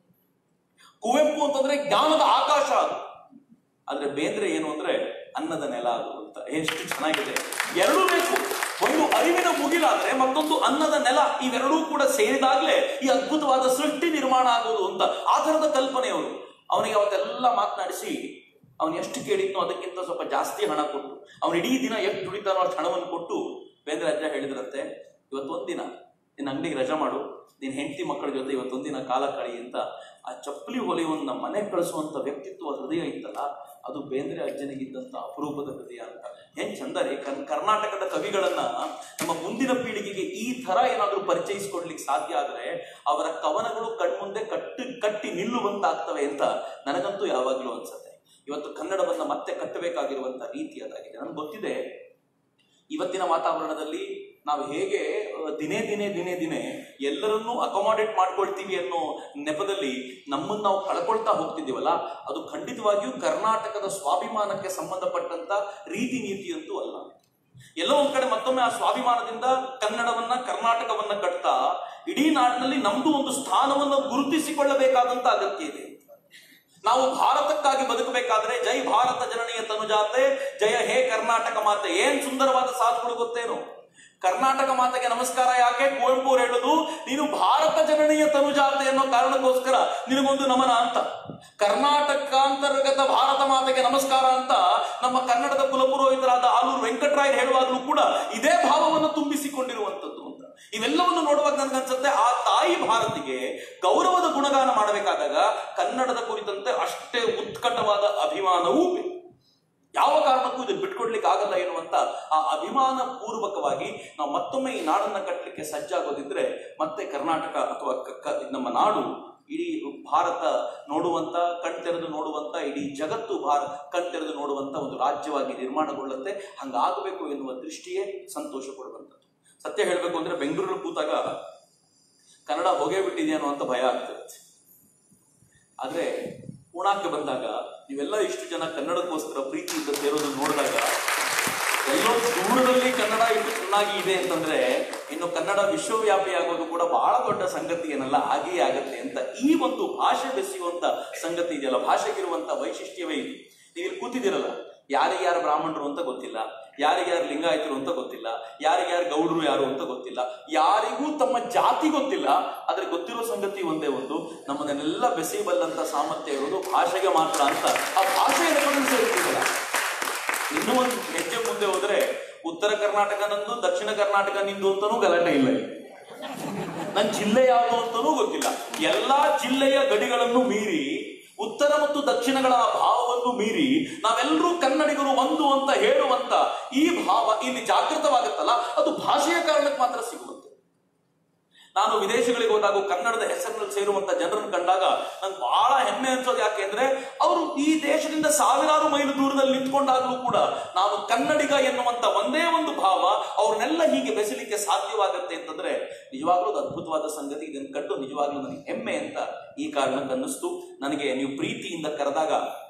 ಕುವೆಂಪು ಅಂತಂದ್ರೆ ಜ್ಞಾನದ ಆಕಾಶ ಅದು ಆದ್ರೆ ಬೇಂದ್ರೆ ಏನು ಅಂದ್ರೆ ಅನ್ನದ ನೆಲ ಅದು ಅಂತ ಎಷ್ಟು ಚೆನ್ನಾಗಿದೆ ಎರಡೂ ಬೇಕು ಒಂದು ಅರಿವಿನ ಮುಗಿಲಾದ್ರೆ ಮತ್ತೊಂದು ಅನ್ನದ ನೆಲ ಇವೆರಡೂ ಕೂಡ ಸೇರಿದಾಗ್ಲೇ ಈ ಅದ್ಭುತವಾದ ಸೃಷ್ಟಿ ನಿರ್ಮಾಣ ಆಗೋದು ಅಂತ ಆ ತರದ ಕಲ್ಪನೆಯವರು ಅವನಿಗೆ ಅವತ್ತೆಲ್ಲ ಮಾತನಾಡಿಸಿ ಅವನು ಎಷ್ಟು ಕೇಳಿದ್ನೋ ಅದಕ್ಕಿಂತ ಸ್ವಲ್ಪ ಜಾಸ್ತಿ ಹಣ ಕೊಟ್ಟು ಅವನು ಇಡೀ ದಿನ ಎಷ್ಟು ದುಡಿತಾನೋ ಅಷ್ಟು ಹಣವನ್ನು ಕೊಟ್ಟು ಬೇಂದ್ರೆ ಅಜ್ಜ ಹೇಳಿದ್ರಂತೆ ಇವತ್ತೊಂದಿನ ನಿನ್ನ ಅಂಗಡಿಗೆ ರಜಾ ಮಾಡು ನಿನ್ನ ಹೆಂಡತಿ ಮಕ್ಕಳ ಜೊತೆ ಇವತ್ತೊಂದಿನ ಕಾಲ ಕಳಿ ಅಂತ ಆ ಚಪ್ಪಲಿ ಹೊಲಿಯವನ್ನ ಮನೆ ಕಳಿಸುವಂತ ವ್ಯಕ್ತಿತ್ವ ಹೃದಯ ಇತ್ತಲ್ಲ ಅದು ಬೇಂದ್ರೆ ಅಜ್ಜನಿಗಿದ್ದಂತ ಅಪರೂಪದ ಹೃದಯ ಅಂತ ಹೆಂಗ್ ಚಂದ ರೀ ಕರ್- ಕರ್ನಾಟಕದ ಕವಿಗಳನ್ನ ನಮ್ಮ ಮುಂದಿನ ಪೀಳಿಗೆಗೆ ಈ ತರ ಏನಾದ್ರೂ ಪರಿಚಯಿಸ್ಕೊಡ್ಲಿಕ್ಕೆ ಸಾಧ್ಯ ಆದ್ರೆ ಅವರ ಕವನಗಳು ಕಣ್ಮುಂದೆ ಕಟ್ಟಿ ಕಟ್ಟಿ ನಿಲ್ಲುವಂತಾಗ್ತವೆ ಅಂತ ನನಗಂತೂ ಯಾವಾಗ್ಲೂ ಅನ್ಸುತ್ತೆ ಇವತ್ತು ಕನ್ನಡವನ್ನ ಮತ್ತೆ ಕಟ್ಟಬೇಕಾಗಿರುವಂತ ರೀತಿ ಅದಾಗಿದೆ ನನ್ಗೆ ಗೊತ್ತಿದೆ ಇವತ್ತಿನ ವಾತಾವರಣದಲ್ಲಿ ನಾವು ಹೇಗೆ ಆ, ದಿನೇ ದಿನೇ ದಿನೇ ದಿನೇ ಎಲ್ಲರನ್ನೂ ಅಕೊಮಾಡೇಟ್ ಮಾಡ್ಕೊಳ್ತೀವಿ ಅನ್ನೋ ನೆಪದಲ್ಲಿ ನಮ್ಮನ್ನ ನಾವು ಕಳ್ಕೊಳ್ತಾ ಹೋಗ್ತಿದ್ದೀವಲ್ಲ ಅದು ಖಂಡಿತವಾಗಿಯೂ ಕರ್ನಾಟಕದ ಸ್ವಾಭಿಮಾನಕ್ಕೆ ಸಂಬಂಧಪಟ್ಟಂತ ರೀತಿ ನೀತಿಯಂತೂ ಅಲ್ಲ ಎಲ್ಲೋ ಒಂದ್ ಕಡೆ ಮತ್ತೊಮ್ಮೆ ಆ ಸ್ವಾಭಿಮಾನದಿಂದ ಕನ್ನಡವನ್ನ ಕರ್ನಾಟಕವನ್ನ ಕಟ್ತಾ ಇಡೀ ನಾಡಿನಲ್ಲಿ ನಮ್ದು ಒಂದು ಸ್ಥಾನವನ್ನು ಗುರುತಿಸಿಕೊಳ್ಳಬೇಕಾದಂತ ಅಗತ್ಯ ಇದೆ ನಾವು ಭಾರತಕ್ಕಾಗಿ ಬದುಕಬೇಕಾದ್ರೆ ಜೈ ಭಾರತ ಜನನೀಯ ತನುಜಾತೆ ಜಯ ಹೇ ಕರ್ನಾಟಕ ಮಾತೆ ಏನ್ ಸುಂದರವಾದ ಸಾಲುಗಳು ಗೊತ್ತೇನು ಕರ್ನಾಟಕ ಮಾತೆಗೆ ನಮಸ್ಕಾರ ಯಾಕೆ ಕುವೆಂಪು ಅವ್ರು ಹೇಳುದು ನೀನು ಭಾರತ ಜನನೀಯ ತನುಜಾತೆ ಅನ್ನೋ ಕಾರಣಕ್ಕೋಸ್ಕರ ನಿನಗೊಂದು ನಮನ ಅಂತ ಕರ್ನಾಟಕಾಂತರ್ಗತ ಭಾರತ ಮಾತೆಗೆ ನಮಸ್ಕಾರ ಅಂತ ನಮ್ಮ ಕನ್ನಡದ ಕುಲಪುರೋಹಿತರಾದ ಆಲೂರು ವೆಂಕಟರಾಯ್ ಹೇಳುವಾಗಲೂ ಕೂಡ ಇದೇ ಭಾವವನ್ನು ತುಂಬಿಸಿಕೊಂಡಿರುವಂತದ್ದು ಅಂತ ಇವೆಲ್ಲವನ್ನು ನೋಡುವಾಗ ನನ್ಗನ್ಸುತ್ತೆ ಆ ತಾಯಿ ಭಾರತಿಗೆ ಗೌರವದ ಗುಣಗಾನ ಮಾಡಬೇಕಾದಾಗ ಕನ್ನಡದ ಕುರಿತಂತೆ ಅಷ್ಟೇ ಉತ್ಕಟವಾದ ಅಭಿಮಾನವೂ ಬೇಕು ಯಾವ ಕಾರಣಕ್ಕೂ ಇದನ್ನು ಬಿಟ್ಕೊಡ್ಲಿಕ್ಕೆ ಆಗಲ್ಲ ಎನ್ನುವಂತ ಆ ಅಭಿಮಾನ ಪೂರ್ವಕವಾಗಿ ನಾವು ಮತ್ತೊಮ್ಮೆ ಈ ನಾಡನ್ನ ಕಟ್ಟಲಿಕ್ಕೆ ಸಜ್ಜಾಗೋದಿದ್ರೆ ಮತ್ತೆ ಕರ್ನಾಟಕ ಅಥವಾ ಕ- ಕ- ನಮ್ಮ ನಾಡು ಇಡೀ ಭಾರತ ನೋಡುವಂತ ಕಣ್ತೆರೆದು ನೋಡುವಂತ ಇಡೀ ಜಗತ್ತು ಭಾರ ಕಣ್ತೆರೆದು ನೋಡುವಂತ ಒಂದು ರಾಜ್ಯವಾಗಿ ನಿರ್ಮಾಣಗೊಳ್ಳುತ್ತೆ ಹಂಗಾಗಬೇಕು ಎನ್ನುವ ದೃಷ್ಟಿಯೇ ಸಂತೋಷ ಕೊಡುವಂಥದ್ದು ಸತ್ಯ ಹೇಳಬೇಕು ಅಂದ್ರೆ ಬೆಂಗಳೂರಲ್ಲಿ ಕೂತಾಗ ಕನ್ನಡ ಹೋಗೇ ಬಿಟ್ಟಿದೆ ಅನ್ನುವಂತ ಭಯ ಆಗ್ತಿರುತ್ತೆ ಆದ್ರೆ ಪೂಣಾಕ್ಕೆ ಬಂದಾಗ ನೀವೆಲ್ಲ ಇಷ್ಟು ಜನ ಕನ್ನಡಕ್ಕೋಸ್ಕರ ಪ್ರೀತಿಯಿಂದ ಸೇರೋದನ್ನ ನೋಡಿದಾಗ ಎಲ್ಲೋ ದೂರದಲ್ಲಿ ಕನ್ನಡ ಇಷ್ಟು ಚೆನ್ನಾಗಿ ಇದೆ ಅಂತಂದ್ರೆ ಇನ್ನು ಕನ್ನಡ ವಿಶ್ವವ್ಯಾಪಿ ಆಗೋದು ಕೂಡ ಬಹಳ ದೊಡ್ಡ ಸಂಗತಿ ಏನಲ್ಲ ಹಾಗೆಯೇ ಆಗತ್ತೆ ಅಂತ ಈ ಒಂದು ಭಾಷೆ ಬೆಸೆಯುವಂತ ಸಂಗತಿ ಇದೆಯಲ್ಲ ಭಾಷೆಗಿರುವಂತ ವೈಶಿಷ್ಟ್ಯವೇ ಇದು ನೀವು ಇಲ್ಲಿ ಕೂತಿದ್ದೀರಲ್ಲ ಯಾರಿಗೆ ಯಾರು ಬ್ರಾಹ್ಮಣರು ಅಂತ ಗೊತ್ತಿಲ್ಲ ಯಾರಿಗೆ ಯಾರು ಲಿಂಗಾಯತರು ಅಂತ ಗೊತ್ತಿಲ್ಲ ಯಾರಿಗೆ ಯಾರು ಗೌಡರು ಯಾರು ಅಂತ ಗೊತ್ತಿಲ್ಲ ಯಾರಿಗೂ ತಮ್ಮ ಜಾತಿ ಗೊತ್ತಿಲ್ಲ ಆದ್ರೆ ಗೊತ್ತಿರೋ ಸಂಗತಿ ಒಂದೇ ಒಂದು ನಮ್ಮನ್ನೆಲ್ಲ ಬೆಸೆಯಬಲ್ಲಂತ ಸಾಮರ್ಥ್ಯ ಇರೋದು ಭಾಷೆಗೆ ಮಾತ್ರ ಅಂತ ಆ ಭಾಷೆಯ ರೆಫರೆನ್ಸ್ ಇರ್ತಿರಲ್ಲ ಇನ್ನೂ ಒಂದು ಹೆಜ್ಜೆ ಮುಂದೆ ಹೋದ್ರೆ ಉತ್ತರ ಕರ್ನಾಟಕ ನಂದು ದಕ್ಷಿಣ ಕರ್ನಾಟಕ ನಿಂದು ಅಂತಾನೂ ಗಲಾಟೆ ಇಲ್ಲ ಇಲ್ಲಿ ನನ್ನ ಜಿಲ್ಲೆ ಯಾವುದು ಅಂತಾನೂ ಗೊತ್ತಿಲ್ಲ ಎಲ್ಲಾ ಜಿಲ್ಲೆಯ ಗಡಿಗಳನ್ನು ಮೀರಿ ಉತ್ತರ ಮತ್ತು ದಕ್ಷಿಣಗಳ ಆ ಭಾವವನ್ನು ಮೀರಿ ನಾವೆಲ್ಲರೂ ಕನ್ನಡಿಗರು ಒಂದು ಅಂತ ಹೇಳುವಂತ ಈ ಭಾವ ಇಲ್ಲಿ ಜಾಗೃತವಾಗುತ್ತಲ್ಲ ಅದು ಭಾಷೆಯ ಕಾರಣಕ್ಕೆ ಮಾತ್ರ ಸಿಗುವಂತೆ ನಾನು ವಿದೇಶಗಳಿಗೆ ಹೋದಾಗ ಕನ್ನಡದ ಹೆಸರಿನಲ್ಲಿ ಸೇರುವಂತ ಜನರನ್ನು ಕಂಡಾಗ ನಂಗೆ ಬಹಳ ಹೆಮ್ಮೆ ಅನ್ಸೋದು ಯಾಕೆ ಅಂದ್ರೆ ಅವರು ಈ ದೇಶದಿಂದ ಸಾವಿರಾರು ಮೈಲು ದೂರದಲ್ಲಿ ನಿಂತ್ಕೊಂಡಾಗ್ಲೂ ಕೂಡ ನಾನು ಕನ್ನಡಿಗ ಎನ್ನುವಂತ ಒಂದೇ ಒಂದು ಭಾವ ಅವ್ರನ್ನೆಲ್ಲ ಹೀಗೆ ಬೆಸಲಿಕ್ಕೆ ಸಾಧ್ಯವಾಗತ್ತೆ ಅಂತಂದ್ರೆ ನಿಜವಾಗ್ಲೂ ಅದು ಅದ್ಭುತವಾದ ಸಂಗತಿ ಇದನ್ನು ಕಂಡು ನಿಜವಾಗ್ಲೂ ನನಗೆ ಹೆಮ್ಮೆ ಅಂತ ಈ ಕಾರಣಕ್ಕೆ ಅನ್ನಿಸ್ತು ನನಗೆ ನೀವು ಪ್ರೀತಿಯಿಂದ ಕರೆದಾಗ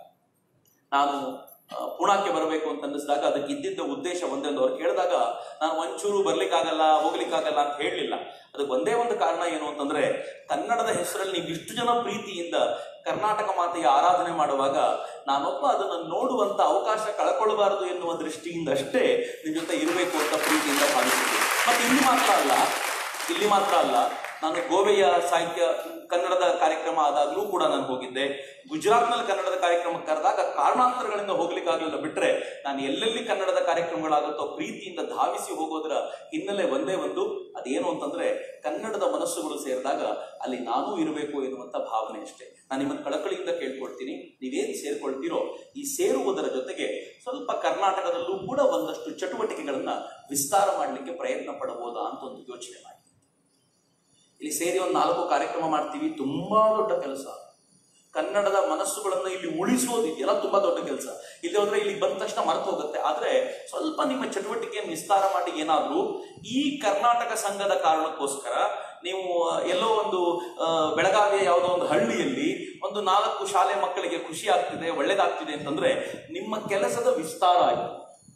ನಾನು ಆ, ಪುಣಾಕ್ಕೆ ಬರಬೇಕು ಅಂತ ಅನ್ನಿಸಿದಾಗ ಅದಕ್ಕೆ ಇದ್ದಿದ್ದ ಉದ್ದೇಶ ಒಂದೇ ಒಂದು ಅವ್ರು ಕೇಳಿದಾಗ ನಾನು ಒಂಚೂರು ಬರ್ಲಿಕ್ಕಾಗಲ್ಲ ಹೋಗ್ಲಿಕ್ಕಾಗಲ್ಲ ಅಂತ ಹೇಳಲಿಲ್ಲ ಅದಕ್ಕೆ ಒಂದೇ ಒಂದು ಕಾರಣ ಏನು ಅಂತಂದ್ರೆ ಕನ್ನಡದ ಹೆಸರಲ್ಲಿ ನೀವು ಇಷ್ಟು ಜನ ಪ್ರೀತಿಯಿಂದ ಕರ್ನಾಟಕ ಮಾತೆಯ ಆರಾಧನೆ ಮಾಡುವಾಗ ನಾನೊಬ್ಬ ಅದನ್ನು ನೋಡುವಂತ ಅವಕಾಶ ಕಳ್ಕೊಳ್ಬಾರದು ಎನ್ನುವ ದೃಷ್ಟಿಯಿಂದ ಅಷ್ಟೇ ನಿಮ್ ಜೊತೆ ಇರಬೇಕು ಅಂತ ಪ್ರೀತಿಯಿಂದ ಭಾವಿಸಿದ್ದೆ ಮತ್ತೆ ಇಲ್ಲಿ ಮಾತ್ರ ಅಲ್ಲ ಇಲ್ಲಿ ಮಾತ್ರ ಅಲ್ಲ ನಾನು ಗೋವೆಯ ಸಾಹಿತ್ಯ ಕನ್ನಡದ ಕಾರ್ಯಕ್ರಮ ಆದಾಗಲೂ ಕೂಡ ನಾನು ಹೋಗಿದ್ದೆ ಗುಜರಾತ್ನಲ್ಲಿ ಕನ್ನಡದ ಕಾರ್ಯಕ್ರಮಕ್ಕೆ ಕರೆದಾಗ ಕಾರಣಾಂತರಗಳಿಂದ ಹೋಗ್ಲಿಕ್ಕಾಗಲಿಲ್ಲ ಬಿಟ್ರೆ ನಾನು ಎಲ್ಲೆಲ್ಲಿ ಕನ್ನಡದ ಕಾರ್ಯಕ್ರಮಗಳಾಗುತ್ತೋ ಪ್ರೀತಿಯಿಂದ ಧಾವಿಸಿ ಹೋಗೋದ್ರ ಹಿನ್ನೆಲೆ ಒಂದೇ ಒಂದು ಅದೇನು ಅಂತಂದ್ರೆ ಕನ್ನಡದ ಮನಸ್ಸುಗಳು ಸೇರಿದಾಗ ಅಲ್ಲಿ ನಾನೂ ಇರಬೇಕು ಎನ್ನುವಂತ ಭಾವನೆ ಅಷ್ಟೇ ನಾನು ನಿಮ್ಮನ್ನು ಕಳಕಳಿಯಿಂದ ಕೇಳ್ಕೊಳ್ತೀನಿ ನೀವೇನು ಸೇರ್ಕೊಳ್ತೀರೋ ಈ ಸೇರುವುದರ ಜೊತೆಗೆ ಸ್ವಲ್ಪ ಕರ್ನಾಟಕದಲ್ಲೂ ಕೂಡ ಒಂದಷ್ಟು ಚಟುವಟಿಕೆಗಳನ್ನ ವಿಸ್ತಾರ ಮಾಡಲಿಕ್ಕೆ ಪ್ರಯತ್ನ ಪಡಬಹುದಾ ಅಂತ ಒಂದು ಯೋಚನೆ ಮಾಡಿ ಇಲ್ಲಿ ಸೇರಿ ಒಂದು ನಾಲ್ಕು ಕಾರ್ಯಕ್ರಮ ಮಾಡ್ತೀವಿ ತುಂಬಾ ದೊಡ್ಡ ಕೆಲಸ ಕನ್ನಡದ ಮನಸ್ಸುಗಳನ್ನು ಇಲ್ಲಿ ಉಳಿಸೋದಿದೆಯಲ್ಲ ತುಂಬಾ ದೊಡ್ಡ ಕೆಲಸ ಇಲ್ಲಿ ಹೋದ್ರೆ ಇಲ್ಲಿ ಬಂದ ತಕ್ಷಣ ಮರೆತು ಹೋಗುತ್ತೆ ಆದ್ರೆ ಸ್ವಲ್ಪ ನಿಮ್ಮ ಚಟುವಟಿಕೆಯನ್ನು ವಿಸ್ತಾರ ಮಾಡಿ ಏನಾದ್ರೂ ಈ ಕರ್ನಾಟಕ ಸಂಘದ ಕಾರಣಕ್ಕೋಸ್ಕರ ನೀವು ಎಲ್ಲೋ ಒಂದು ಆ, ಬೆಳಗಾವಿಯ ಯಾವುದೋ ಒಂದು ಹಳ್ಳಿಯಲ್ಲಿ ಒಂದು ನಾಲ್ಕು ಶಾಲೆ ಮಕ್ಕಳಿಗೆ ಖುಷಿ ಆಗ್ತಿದೆ ಒಳ್ಳೇದಾಗ್ತಿದೆ ಅಂತಂದ್ರೆ ನಿಮ್ಮ ಕೆಲಸದ ವಿಸ್ತಾರ ಆಯಿತು